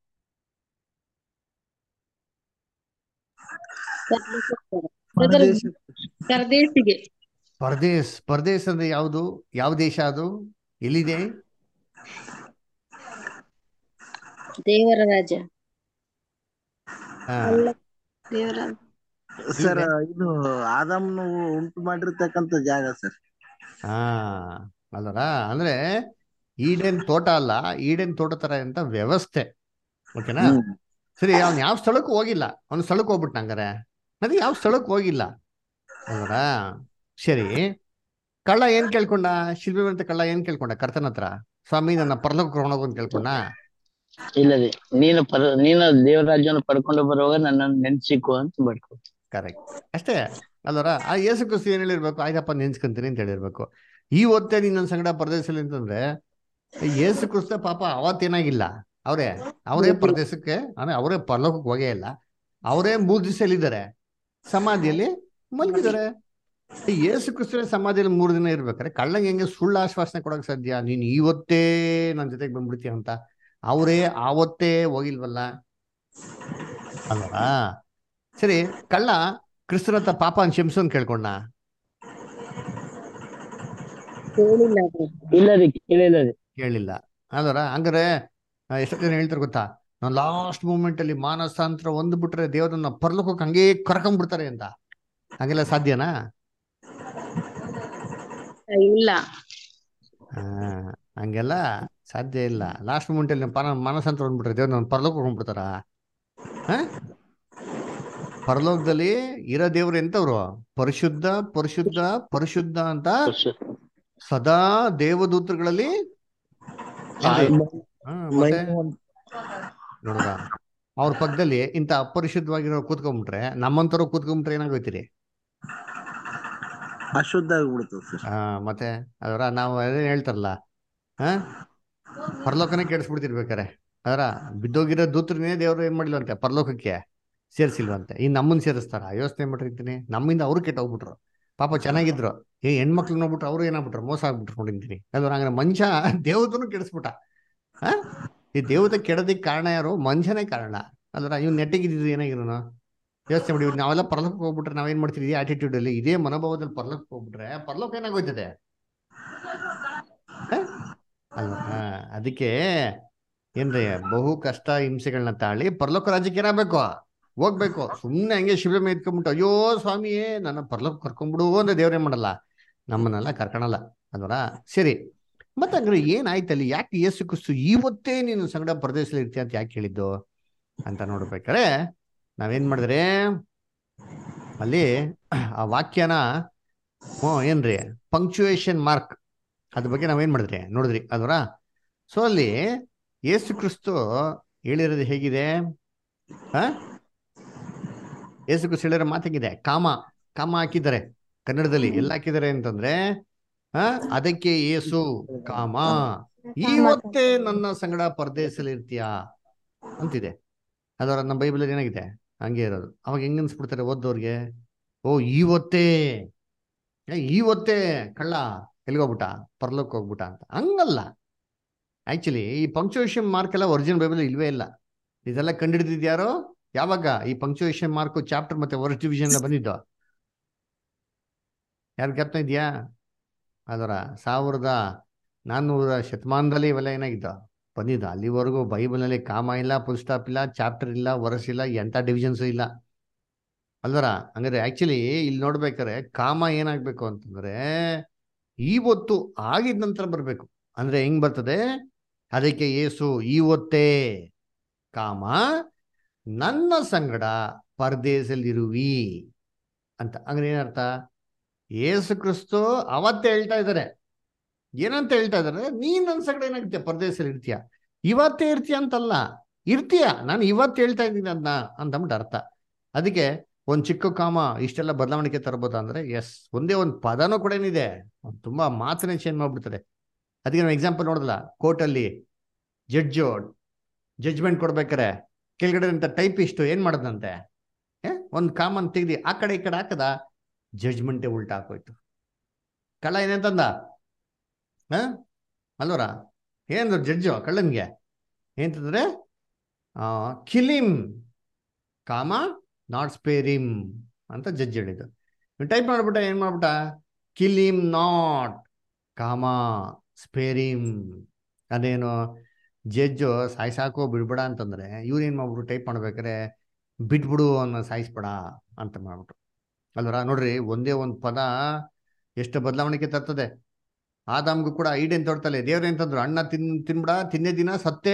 ಪರದೇಶ ಪರದೇಶಿಗೆ ಪರದೇಶ್ ಪರದೇಶ್ ಅಂದ್ರೆ ಯಾವುದು ಯಾವ ದೇಶ ಅದು ಎಲ್ಲಿದೆ ದೇವರ ರಾಜ ಆ, ಅಲ್ಲ ದೇವರ ಸರ್ ಇದು ಆದಾಮ್ನು ಉಂಟು ಮಾಡಿರ್ತಕ್ಕಂಥ ಜಾಗ ಸರ್ ಹಾ ಅಲ್ಲರ ಅಂದ್ರೆ ಈಡೇನ್ ತೋಟ ಅಲ್ಲ ಈಡೇನ್ ತೋಟ ತರ ಅಂತ ವ್ಯವಸ್ಥೆ ಓಕೆನಾ ಹ್ಮ್. ಸರಿ ಅವ್ನು ಯಾವ ಸ್ಥಳಕ್ಕೂ ಹೋಗಿಲ್ಲ ಅವ್ನು ಸ್ಥಳಕ್ಕೆ ಹೋಗ್ಬಿಟ್ಟ ಹಂಗಾರೆ ಅದೇ ಯಾವ ಸ್ಥಳಕ್ಕೂ ಹೋಗಿಲ್ಲ ಅಲ್ವರ ಸರಿ ಕಳ್ಳ ಏನ್ ಕೇಳ್ಕೊಂಡ ಶಿಲ್ಪಿ ಅಂತ ಕಳ್ಳ ಏನ್ ಕೇಳ್ಕೊಂಡ ಕರ್ತನ ಹತ್ರ ಸ್ವಾಮಿ ನನ್ನ ಪರಲೋಕ ಹೋಗೋದು ಅಂತ ಕೇಳ್ಕೊಂಡ ಇಲ್ಲದೆ ನೀನು ಪರ ನೀನು ದೇವರಾಜ್ಯವನ್ನು ಪಡ್ಕೊಂಡು ಬರುವಾಗ ನನ್ನನ್ನು ನೆನ್ಸಿಕೊ ಅಂತ ಬೇಡ್ಕೊ ಕರೆಕ್ಟ್ ಅಷ್ಟೇ ಅಲ್ವರ ಆ ಯೇಸು ಕ್ರಿಸ್ತು ಏನ್ ಹೇಳಿರ್ಬೇಕು ಆಯ್ತಪ್ಪ ನೆನ್ಸ್ಕೊಂತೀನಿ ಅಂತ ಹೇಳಿರ್ಬೇಕು ಈ ಹೊತ್ತೇ ನೀನ್ ನನ್ನ ಸಂಗಡ ಪರದೇಶದಲ್ಲಿ ಅಂತಂದ್ರೆ ಯೇಸು ಕ್ರಿಸ್ತ ಪಾಪ ಅವತ್ತೇನಾಗಿಲ್ಲ ಅವರೇ ಅವರೇ ಪ್ರದೇಶಕ್ಕೆ ಅಂದ್ರೆ ಅವರೇ ಪರಲೋಕಕ್ಕೆ ಹೋಗೇ ಇಲ್ಲ ಅವರೇ ಮೂರ್ ದಿವಸ ಎಲ್ಲಿದ್ದಾರೆ ಸಮಾಧಿಯಲ್ಲಿ ಮಲಗಿದ್ದಾರೆ ಈ ಯೇಸು ಕ್ರಿಸ್ತನೇ ಸಮಾಧಿಯಲ್ಲಿ ಮೂರು ದಿನ ಇರ್ಬೇಕಾದ್ರೆ ಕಳ್ಳಂಗೆ ಹೆಂಗೆ ಸುಳ್ಳು ಆಶ್ವಾಸನೆ ಕೊಡಕ್ ಸಾಧ್ಯ ನೀನ್ ಇವತ್ತೇ ನನ್ನ ಜೊತೆಗೆ ಬಂದ್ಬಿಡ್ತೀಯ ಅಂತ ಅವರೇ ಆವತ್ತೇ ಹೋಗಿಲ್ವಲ್ಲ ಅಲ್ವಾ ಸರಿ ಕಳ್ಳ ಕ್ರಿಸ್ತನ ಹತ್ರ ಪಾಪ ಕ್ಷಮಿಸು ಅಂತ ಕೇಳ್ಕೊಂಡ ಕೇಳಿಲ್ಲ ಅದು. ಇಲ್ಲದೆ ಕೇಳಿಲ್ಲ ರೀ ಕೇಳಿಲ್ಲ ಅಲ್ವರ ಹಂಗಾರೆ ಆ, ಎಷ್ಟೋ ಜನ ಹೇಳ್ತಾರೆ ಗೊತ್ತಾ ನಾನು ಲಾಸ್ಟ್ ಮೂಮೆಂಟ್ ಅಲ್ಲಿ ಮಾನಸಾಂತರ ಒಂದು ಬಿಟ್ರೆ ದೇವ್ರನ್ನ ಪರ್ಲೋಕಕ್ಕೆ ಹಂಗೇ ಕರ್ಕೊಂಡ್ಬಿಡ್ತಾರೆ ಅಂತ ಹಾಗೆಲ್ಲ ಸಾಧ್ಯನಾ ಇಲ್ಲ ಆ, ಹಂಗೆಲ್ಲ ಸಾಧ್ಯ ಇಲ್ಲ ಲಾಸ್ಟ್ ಮೂಮೆಂಟ್ ಅಲ್ಲಿ ಪಾನ ಮಾನಸಾಂತರ ಬಂದ್ಬಿಟ್ರೆ ದೇವ್ರ ನನ್ನ ಪರಲೋಕ ಹೋಗ್ಬಿಡ್ತಾರ ಪರಲೋಕದಲ್ಲಿ ಇರೋ ದೇವ್ರು ಎಂತವ್ರು ಪರಿಶುದ್ಧ ಪರಿಶುದ್ಧ ಪರಿಶುದ್ಧ ಅಂತ ಸದಾ ದೇವದೂತರುಗಳಲ್ಲಿ ಏನ್ರಿ? ಹಾ, ಮತ್ತೆ ನೋಡ್ರ ಅವ್ರ ಪಕ್ಕದಲ್ಲಿ ಇಂಥ ಅಪರಿಶುದ್ಧವಾಗಿರೋ ಕೂತ್ಕೊಂಡ್ಬಿಟ್ರೆ ನಮ್ಮಂತವ್ರು ಕೂತ್ಕೊಂಡ್ಬಿಟ್ರೆ ಏನಾಗೋಯ್ತಿರಿ ಅಶುದ್ಧ ಆಗ್ಬಿಡ್ತದೆ ಸರ್ ಆ ಮತ್ತೆ ಅದರ ನಾವು ಅದೇ ಹೇಳ್ತಾರಲ್ಲ ಹಾ ಪರಲೋಕನೇ ಕೆಡಿಸ್ಬಿಡ್ತಿರ್ಬೇಕಾರೆ ಅದರ ಬಿದ್ದೋಗಿರೋ ದೂತ್ರನೇ ದೇವ್ರು ಏನ್ ಮಾಡಿಲ್ವಂತೆ ಪರಲೋಕಕ್ಕೆ ಸೇರ್ಸಿಲ್ವಂತೆ ಈ ನಮ್ಮನ್ನ ಸೇರಿಸ್ತಾರ ಯೋಚನೆ ಮಾಡಿರ್ತೀನಿ ನಮ್ಮಿಂದ ಅವ್ರು ಕೆಟ್ಟ ಹೋಗ್ಬಿಟ್ರು ಪಾಪ ಚೆನ್ನಾಗಿದ್ರು ಈ ಹೆಣ್ಮಕ್ಳು ನೋಡ್ಬಿಟ್ರು ಅವ್ರು ಏನಾಗ್ಬಿಟ್ರು ಮೋಸ ಆಗ್ಬಿಟ್ರು ನೋಡಿಂತೀನಿ ಅಲ್ವ ಹಂಗಾರೆ ಮನುಷ್ಯ ದೇವತನು ಕೆಡಿಸ್ಬಿಟ್ಟ ಹಾ ಈ ದೇವತೆ ಕೆಡದಿಕ್ ಕಾರಣ ಯಾರು ಮನುಷ್ಯನೇ ಕಾರಣ ಅಲ್ರ ಇವ್ ನೆಟ್ಟಿಗಿದ್ದು ಏನಾಗಿರೋನು ಯೋಚನೆ ಮಾಡಿ ಇವ್ರು ನಾವೆಲ್ಲ ಪರಲೋಕಕ್ಕೆ ಹೋಗ್ಬಿಟ್ರೆ ನಾವೇನ್ ಮಾಡ್ತೀವಿ ಇದೇ ಆಟಿಟ್ಯೂಡ್ ಅಲ್ಲಿ ಇದೇ ಮನೋಭಾವದಲ್ಲಿ ಪರಲೋಕಕ್ಕೆ ಹೋಗ್ಬಿಟ್ರೆ ಪರಲೋಕ ಏನಾಗೋಯ್ತದೆ ಹ? ಅಲ್ವಾ ಅದಕ್ಕೆ ಏನ್ರಿ ಬಹು ಕಷ್ಟ ಹಿಂಸೆಗಳನ್ನ ತಾಳಿ ಪರಲೋಕ ರಾಜ್ಯಕ್ಕೆ ಏನಾಗಬೇಕು ಹೋಗ್ಬೇಕು ಸುಮ್ನೆ ಹಂಗೆ ಶಿಬಿರ ಮೇಲೆ ಇಟ್ಕೊಂಡ್ಬಿಟ್ಟು ಅಯ್ಯೋ ಸ್ವಾಮಿಯೇ ನನ್ನ ಪರಲೋಕ ಕರ್ಕೊಂಡ್ಬಿಡು ಅಂದ್ರೆ ದೇವ್ರೇನ್ ಮಾಡಲ್ಲ ನಮ್ಮನ್ನೆಲ್ಲ ಕರ್ಕೊಳಲ್ಲ ಅಲ್ವರ ಸರಿ ಮತ್ತೆ ಹಂಗಾರೆ ಏನಾಯ್ತಲ್ಲಿ ಯಾಕೆ ಯೇಸು ಕ್ರಿಸ್ತು ಇವತ್ತೇ ನೀನು ಸಂಗಡ ಪ್ರದೇಶದಲ್ಲಿ ಇರ್ತೀಯ ಅಂತ ಯಾಕೆ ಹೇಳಿದ್ದು ಅಂತ ನೋಡ್ಬೇಕಾರೆ ನಾವೇನ್ ಮಾಡಿದ್ರೆ ಅಲ್ಲಿ ಆ ವಾಕ್ಯನ ಹ್ಞೂ ಏನ್ರಿ ಪಂಕ್ಚುಯೇಷನ್ ಮಾರ್ಕ್ ಅದ್ರ ಬಗ್ಗೆ ನಾವೇನ್ ಮಾಡಿದ್ರಿ ನೋಡಿದ್ರಿ ಅಲ್ವರ ಸೊ ಅಲ್ಲಿ ಯೇಸು ಕ್ರಿಸ್ತು ಹೇಳಿರೋದು ಹೇಗಿದೆ ಆ ಯೇಸು ಕ್ರಿಸ್ತು ಹೇಳಿರೋ ಮಾತಾಗಿದೆ ಕಾಮ ಕಾಮ ಹಾಕಿದ್ದಾರೆ ಕನ್ನಡದಲ್ಲಿ ಎಲ್ಲ ಹಾಕಿದ್ದಾರೆ ಅಂತಂದ್ರೆ ಆ ಅದಕ್ಕೆ ಏಸು ಕಾಮ ಇವತ್ತೇ ನನ್ನ ಸಂಗಡ ಪರದೇಶದಲ್ಲಿ ಇರ್ತೀಯ ಅಂತಿದೆ ಅದರ ನಮ್ಮ ಬೈಬಲ್ ಏನಾಗಿದೆ ಹಂಗೆ ಇರೋದು ಅವಾಗ ಹೆಂಗ್ ಅನ್ಸ್ಬಿಡ್ತಾರೆ ಓದೋರ್ಗೆ ಓ ಇವತ್ತೇ ಏ, ಇವತ್ತೇ ಕಳ್ಳ ಎಲ್ಲಿಗೋಗ್ಬಿಟ್ಟ ಪರ್ಲೋಕ್ ಹೋಗ್ಬಿಟ್ಟ ಅಂತ ಹಂಗಲ್ಲ ಆಕ್ಚುಲಿ ಈ ಪಂಕ್ಚುಯೇಷನ್ ಮಾರ್ಕ್ ಎಲ್ಲ ಒರಿಜಿನಲ್ ಬೈಬಲ್ ಇಲ್ವೇ ಇಲ್ಲ ಇದೆಲ್ಲ ಕಂಡಿಡಿದಿದ್ಯಾರೋ ಯಾವಾಗ ಈ ಪಂಕ್ಚುಯೇಷನ್ ಮಾರ್ಕ್ ಚಾಪ್ಟರ್ ಮತ್ತೆ ವರ್ಸ್ ಡಿವಿಷನ್ ಬಂದಿದ್ದು ಯಾರು ಜ್ಞಾಪನ ಇದೆಯಾ ಅದರ ಸಾವಿರದ ನಾನ್ನೂರ ಶತಮಾನದಲ್ಲಿ ಇವೆಲ್ಲ ಏನಾಗಿದ್ದು ಬಂದಿದ್ದು ಅಲ್ಲಿವರೆಗೂ ಬೈಬಲ್ನಲ್ಲಿ ಕಾಮ ಇಲ್ಲ ಫುಲ್ ಸ್ಟಾಪ್ ಇಲ್ಲ ಚಾಪ್ಟರ್ ಇಲ್ಲ ವರ್ಸ್ ಇಲ್ಲ ಎಂಥ ಡಿವಿಷನ್ಸ್ ಇಲ್ಲ ಅಲ್ವರ ಹಂಗಾದ್ರೆ ಆಕ್ಚುಲಿ ಇಲ್ಲಿ ನೋಡ್ಬೇಕಾರೆ ಕಾಮ ಏನಾಗ್ಬೇಕು ಅಂತಂದ್ರೆ ಇವತ್ತು ಆಗಿದ ನಂತರ ಬರ್ಬೇಕು ಅಂದ್ರೆ ಹೆಂಗ್ ಬರ್ತದೆ ಅದಕ್ಕೆ ಏಸು ಇವತ್ತೇ ಕಾಮ ನನ್ನ ಸಂಗಡ ಪರದೇಶದಲ್ಲಿರುವಿ ಅಂತ ಹಂಗ್ರೆ ಏನರ್ಥ ಯೇಸು ಕ್ರಿಸ್ತು ಅವತ್ತೇ ಹೇಳ್ತಾ ಇದ್ದಾರೆ ಏನಂತ ಹೇಳ್ತಾ ಇದ್ದಾರೆ ನೀನ್ ನನ್ನ ಸಗಡೆ ಏನಾಗುತ್ತೆ ಪರದೇಶದಲ್ಲಿ ಇರ್ತೀಯ ಇವತ್ತೇ ಇರ್ತೀಯ ಅಂತಲ್ಲ ಇರ್ತೀಯ ನಾನು ಇವತ್ತು ಹೇಳ್ತಾ ಇದ್ದೀನಿ ಅದನ್ನ ಅಂತಂದ್ಬಿಟ್ಟು ಅರ್ಥ ಅದಕ್ಕೆ ಒಂದ್ ಚಿಕ್ಕ ಕಾಮ ಇಷ್ಟೆಲ್ಲ ಬದಲಾವಣೆ ತರ್ಬೋದಾ ಅಂದ್ರೆ ಎಸ್ ಒಂದೇ ಒಂದು ಪದನೂ ಕೂಡ ಏನಿದೆ ತುಂಬಾ ಮಾತನ್ನೇ ಚೇಂಜ್ ಮಾಡ್ಬಿಡ್ತಾರೆ ಅದಕ್ಕೆ ನಾವು ಎಕ್ಸಾಂಪಲ್ ನೋಡಿದ್ಲ ಕೋರ್ಟಲ್ಲಿ ಜಡ್ಜು ಜಡ್ಜ್ಮೆಂಟ್ ಕೊಡ್ಬೇಕಾರೆ ಕೆಳಗಡೆ ಅಂತ ಟೈಪಿಸ್ಟು ಏನ್ ಮಾಡದಂತೆ ಒಂದು ಕಾಮನ್ ತೆಗ್ದು ಆ ಕಡೆ ಈ ಕಡೆ ಹಾಕದ ಜಡ್ಜ್ಮೆಂಟೇ ಉಲ್ಟಾ ಹಾಕೋಯ್ತು ಕಳ್ಳ ಏನಂತಂದ ಹ ಅಲ್ವರ ಏನಂದ್ರು ಜಡ್ಜು ಕಳ್ಳನ್ಗೆ ಏನಂತಂದ್ರೆ ಕಿಲಿಮ್ ಕಾಮ ನಾಟ್ ಸ್ಪೇರಿಮ್ ಅಂತ ಜಡ್ಜ್ ಹೇಳಿದ್ದು ಟೈಪ್ ಮಾಡ್ಬಿಟ್ಟ ಏನ್ ಮಾಡ್ಬಿಟ್ಟ ಕಿಲಿಮ್ ನಾಟ್ ಕಾಮ ಸ್ಪೇರಿಮ್ ಅದೇನು ಜಡ್ಜು ಸಾಯ್ಸಾಕೋ ಬಿಡ್ಬೇಡ ಅಂತಂದ್ರೆ ಇವ್ರು ಏನ್ ಮಾಡ್ಬಿಟ್ರು ಟೈಪ್ ಮಾಡ್ಬೇಕಾರೆ ಬಿಟ್ಬಿಡು ಅನ್ನೋ ಸಾಯಿಸ್ಬೇಡ ಅಂತ ಮಾಡ್ಬಿಟ್ರು ಅಲ್ವರ ನೋಡ್ರಿ ಒಂದೇ ಒಂದು ಪದ ಎಷ್ಟು ಬದಲಾವಣೆ ತರ್ತದೆ ಆದಾಮ್ಗೂ ಕೂಡ ಈಡೇನ್ ತೊಡ್ತಲೆ ದೇವ್ರ ಎಂತಂದ್ರು ಅಣ್ಣ ತಿನ್ ತಿನ್ಬಿಡ ತಿನ್ನೇ ದಿನ ಸತ್ತೇ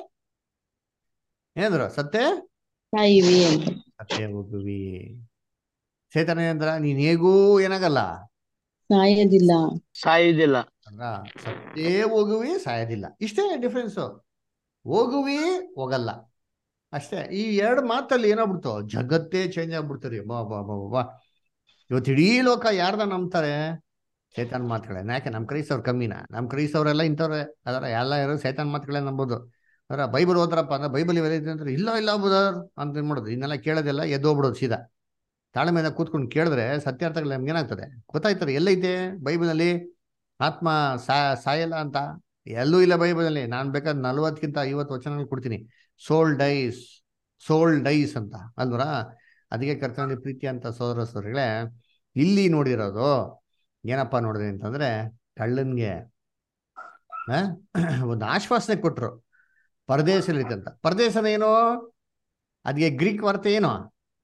ಏನಂದ್ರು ಸತ್ತೇ ಸಾಯಿವಿ ಅಂತ ಸತ್ತೇ ಹೋಗುವಿ ಚೇತನ ಏನಂದ್ರ ನೀನ್ ಹೇಗೂ ಏನಾಗಲ್ಲ ಸಾಯೋದಿಲ್ಲ ಸಾಯುದಿಲ್ಲ ಅಲ್ವಾ ಸತ್ತೇ ಹೋಗುವಿ ಸಾಯೋದಿಲ್ಲ ಇಷ್ಟೇ ಡಿಫ್ರೆನ್ಸು ಹೋಗುವಿ ಹೋಗಲ್ಲ ಅಷ್ಟೇ ಈ ಎರಡು ಮಾತಲ್ಲಿ ಏನಾಗ್ಬಿಡ್ತು ಜಗತ್ತೇ ಚೇಂಜ್ ಆಗ್ಬಿಡ್ತಾರೆ ಬಾ ಬಾ ಬಾ ಬಾ, ಬಾ ಇವತ್ತು ಇಡೀ ಲೋಕ ಯಾರ್ದ ನಂಬ್ತಾರೆ ಚೇತನ್ ಮಾತುಗಳೇ ಯಾಕೆ ನಮ್ಮ ಕ್ರೈಸ್ತವ್ರು ಕಮ್ಮಿನ ನಮ್ಮ ಕ್ರೈಸ್ತವ್ರೆಲ್ಲ ಇಂಥವ್ರೆ ಅದರ ಎಲ್ಲ ಇರೋ ಚೇತನ್ ಮಾತುಗಳೇ ನಂಬೋದು ಅದರ ಬೈಬಲ್ ಓದ್ರಪ್ಪ ಅಂದ್ರೆ ಬೈಬಲ್ ಇವೆಲ್ಲ ಇದೆ ಅಂದ್ರೆ ಇಲ್ಲ ಇಲ್ಲ ಬುದರ್ ಅಂತ ಏನ್ ಮಾಡೋದು ಇನ್ನೆಲ್ಲ ಕೇಳೋದೆಲ್ಲ ಎದ್ದೋಗ್ಬಿಡೋದು ಸೀದಾ ತಾಳ್ಮೆಯಿಂದ ಕೂತ್ಕೊಂಡು ಕೇಳಿದ್ರೆ ಸತ್ಯಾರ್ಥಗಳು ನಮ್ಗೆ ಏನಾಗ್ತದೆ ಗೊತ್ತಾಯ್ತಾರೆ ಎಲ್ಲೈತೆ ಬೈಬಲಲ್ಲಿ ಆತ್ಮ ಸಾ ಸಾಯಲ್ಲ ಅಂತ ಎಲ್ಲೂ ಇಲ್ಲ ಬೈಬಲಲ್ಲಿ ನಾನು ಬೇಕಾದ್ರೆ ನಲ್ವತ್ತಕ್ಕಿಂತ ಐವತ್ತು ವಚನಗಳು ಕೊಡ್ತೀನಿ ಸೋಲ್ ಡೈಸ್ ಸೋಲ್ ಡೈಸ್ ಅಂತ ಅಲ್ವರ ಅದಕ್ಕೆ ಕರ್ತವ್ಯ ಪ್ರೀತಿ ಅಂತ ಸೋದರ ಸೋದರಿಗಳೇ ಇಲ್ಲಿ ನೋಡಿರೋದು ಏನಪ್ಪಾ ನೋಡಿದ್ರಿ ಅಂತಂದ್ರೆ ಕಳ್ಳನ್ಗೆ ಆ, ಒಂದು ಆಶ್ವಾಸನೆ ಕೊಟ್ರು ಪರದೇಶದಲ್ಲಿ ಅಂತ ಪರದೇಶನ ಏನು ಅದಕ್ಕೆ ಗ್ರೀಕ್ ವಾರ್ತೆ ಏನು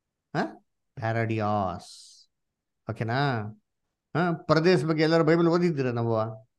ಪ್ಯಾರಡಿಯಾಸ್ ಓಕೆನಾ ಹಾ ಪರದೇಶ ಬಗ್ಗೆ ಎಲ್ಲರೂ ಬೈಬಲ್ ಓದಿದ್ದೀರ ನಾವು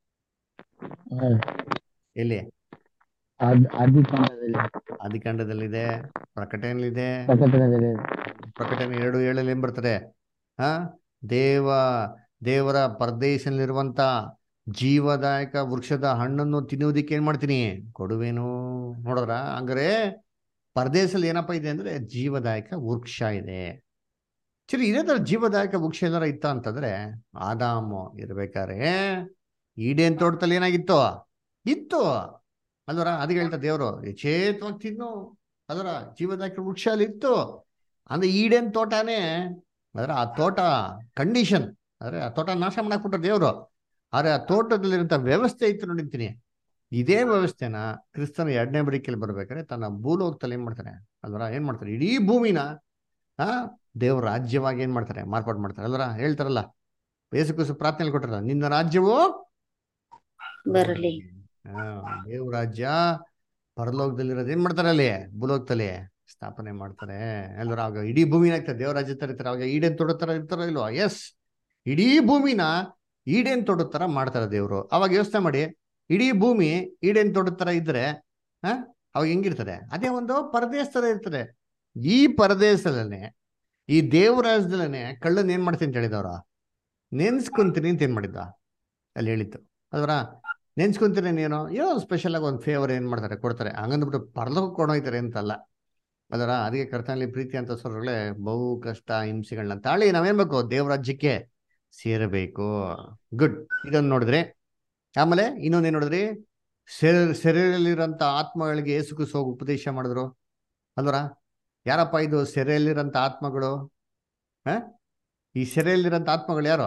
ಎಲ್ಲಿ ಆದಿಕಾಂಡದಲ್ಲಿ ಆದಿಕಾಂಡದಲ್ಲಿದೆ ಪ್ರಕಟಣೆಯಲ್ಲಿದೆ ಪ್ರಕಟಣೆಯಲ್ಲಿ ಪ್ರಕಟಣೆ ಎರಡು ಏಳಲ್ಲಿ ಏನ್ ಬರ್ತದೆ ಹಾ ದೇವ ದೇವರ ಪರದೇಶದಲ್ಲಿರುವಂತ ಜೀವದಾಯಕ ವೃಕ್ಷದ ಹಣ್ಣನ್ನು ತಿನ್ನುವುದಕ್ಕೆ ಏನ್ ಮಾಡ್ತೀನಿ ಕೊಡುವೇನು ನೋಡ್ರ ಹಂಗಾರೆ ಪರದೇಶದಲ್ಲಿ ಏನಪ್ಪಾ ಇದೆ ಅಂದ್ರೆ ಜೀವದಾಯಕ ವೃಕ್ಷ ಇದೆ ಸರಿ ಇದೇ ತರ ಜೀವದಾಯಕ ವೃಕ್ಷ ಏನಾರ ಇತ್ತ ಅಂತಂದ್ರೆ ಆದಾಮು ಇರ್ಬೇಕಾರೆ ಈಡೇನ್ ತೋಟದಲ್ಲಿ ಏನಾಗಿತ್ತು ಇತ್ತು ಅಲ್ವರ ಅದಕ್ಕೆ ಹೇಳ್ತಾ ದೇವರು ಯಥೇಚ್ಛವಾಗಿ ತಿನ್ನು ಅದರ ಜೀವದಾಯಕ ವೃಕ್ಷ ಅಲ್ಲಿ ಇತ್ತು ಅಂದ್ರೆ ಈಡೇನ್ ತೋಟನೇ ಅಂದ್ರೆ ಆ ತೋಟ ಕಂಡೀಷನ್ ಅಂದ್ರೆ ಆ ತೋಟ ನಾಶ ಮಾಡಾಕ್ಬಿಟ್ರು ದೇವರು ಆದ್ರೆ ಆ ತೋಟದಲ್ಲಿರುವಂತ ವ್ಯವಸ್ಥೆ ಇತ್ತು ನೋಡಿರ್ತೀನಿ ಇದೇ ವ್ಯವಸ್ಥೆನ ಕ್ರಿಸ್ತನ ಎರಡನೇ ಬರಿಕೆಯಲ್ಲಿ ಬರ್ಬೇಕಾದ್ರೆ ತನ್ನ ಭೂಲೋಕದಲ್ಲಿ ಏನ್ ಮಾಡ್ತಾನೆ ಅಲ್ವರ ಏನ್ ಮಾಡ್ತಾರೆ ಇಡೀ ಭೂಮಿನ ಆ ದೇವ್ರ ರಾಜ್ಯವಾಗಿ ಏನ್ ಮಾಡ್ತಾರೆ ಮಾರ್ಪಾಡು ಮಾಡ್ತಾರೆ ಅಲ್ವರ ಹೇಳ್ತಾರಲ್ಲ ಯೇಸು ಕ್ರಿಸ್ತು ಪ್ರಾರ್ಥನೆ ಕೊಟ್ಟಾರಲ್ಲ ನಿನ್ನ ರಾಜ್ಯವು ಬರಲಿ ಆ, ದೇವ್ರ ರಾಜ್ಯ ಪರಲೋಕದಲ್ಲಿರೋದು ಏನ್ ಮಾಡ್ತಾರೆ ಅಲ್ಲಿ ಭೂಲೋಕದಲ್ಲಿ ಸ್ಥಾಪನೆ ಮಾಡ್ತಾರೆ ಅಲ್ವರ ಆಗ ಇಡೀ ಭೂಮಿನ ಆಗ್ತದೆ ದೇವ್ರ ರಾಜ್ಯ ತರ ಇರ್ತಾರೆ ಅವಾಗ ಈಡೇನ್ ತೊಡೋ ತರ ಇರ್ತಾರೋ ಇಲ್ವಾ ಎಸ್ ಇಡೀ ಭೂಮಿನ ಈಡೇನ್ ತೊಡೋ ತರ ಮಾಡ್ತಾರೆ ದೇವ್ರು ಅವಾಗ ಯೋಚನೆ ಮಾಡಿ ಇಡೀ ಭೂಮಿ ಈಡೇನ್ ತೊಡೋ ತರ ಇದ್ರೆ ಹ ಅವಾಗ ಹೆಂಗಿರ್ತದೆ ಅದೇ ಒಂದು ಪರದೇಶ ತರ ಇರ್ತದೆ ಈ ಪರದೇಶದಲ್ಲೇ ಈ ದೇವರಾಜ್ಯದಲ್ಲೇ ಕಳ್ಳನ್ ಏನ್ ಮಾಡ್ತೀನಿ ಅಂತ ಹೇಳಿದವ್ರ ನೆನ್ಸ್ಕೊಂತೀನಿ ಅಂತ ಏನ್ ಮಾಡಿದ್ದ ಅಲ್ಲಿ ಹೇಳಿತ್ತು ಅಲ್ವರ ನೆನ್ಸ್ಕೊಂತೀನಿ ಏನೋ ಏನೋ ಸ್ಪೆಷಲ್ ಆಗಿ ಒಂದು ಫೇವರ್ ಏನ್ ಮಾಡ್ತಾರೆ ಕೊಡ್ತಾರೆ ಹಂಗಂದ್ಬಿಟ್ಟು ಪರಲೋಕ ಕೊಂಡೋಯ್ತಾರೆ ಅಂತಲ್ಲ ಅದರ ಅದಕ್ಕೆ ಕರ್ತನಲ್ಲಿ ಪ್ರೀತಿ ಅಂತ ಸ್ವರಗಳೇ ಬಹು ಕಷ್ಟ ಹಿಂಸೆಗಳನ್ನ ತಾಳಿ ನಾವೇನ್ ಬೇಕು ದೇವರಾಜ್ಯಕ್ಕೆ ಸೇರಬೇಕು ಗುಡ್ ಇದನ್ನ ನೋಡಿದ್ರೆ ಆಮೇಲೆ ಇನ್ನೊಂದೇನ್ ನೋಡಿದ್ರಿ ಸೆರೆ ಸೆರೆಯಲ್ಲಿರೋಂಥ ಆತ್ಮಗಳಿಗೆ ಏಸು ಕ್ರಿಸ್ತು ಹೋಗಿ ಉಪದೇಶ ಮಾಡಿದ್ರು ಅಲ್ವರ ಯಾರಪ್ಪ ಇದು ಸೆರೆಯಲ್ಲಿರೋಂಥ ಆತ್ಮಗಳು ಹ ಈ ಸೆರೆಯಲ್ಲಿರೋಂಥ ಆತ್ಮಗಳು ಯಾರು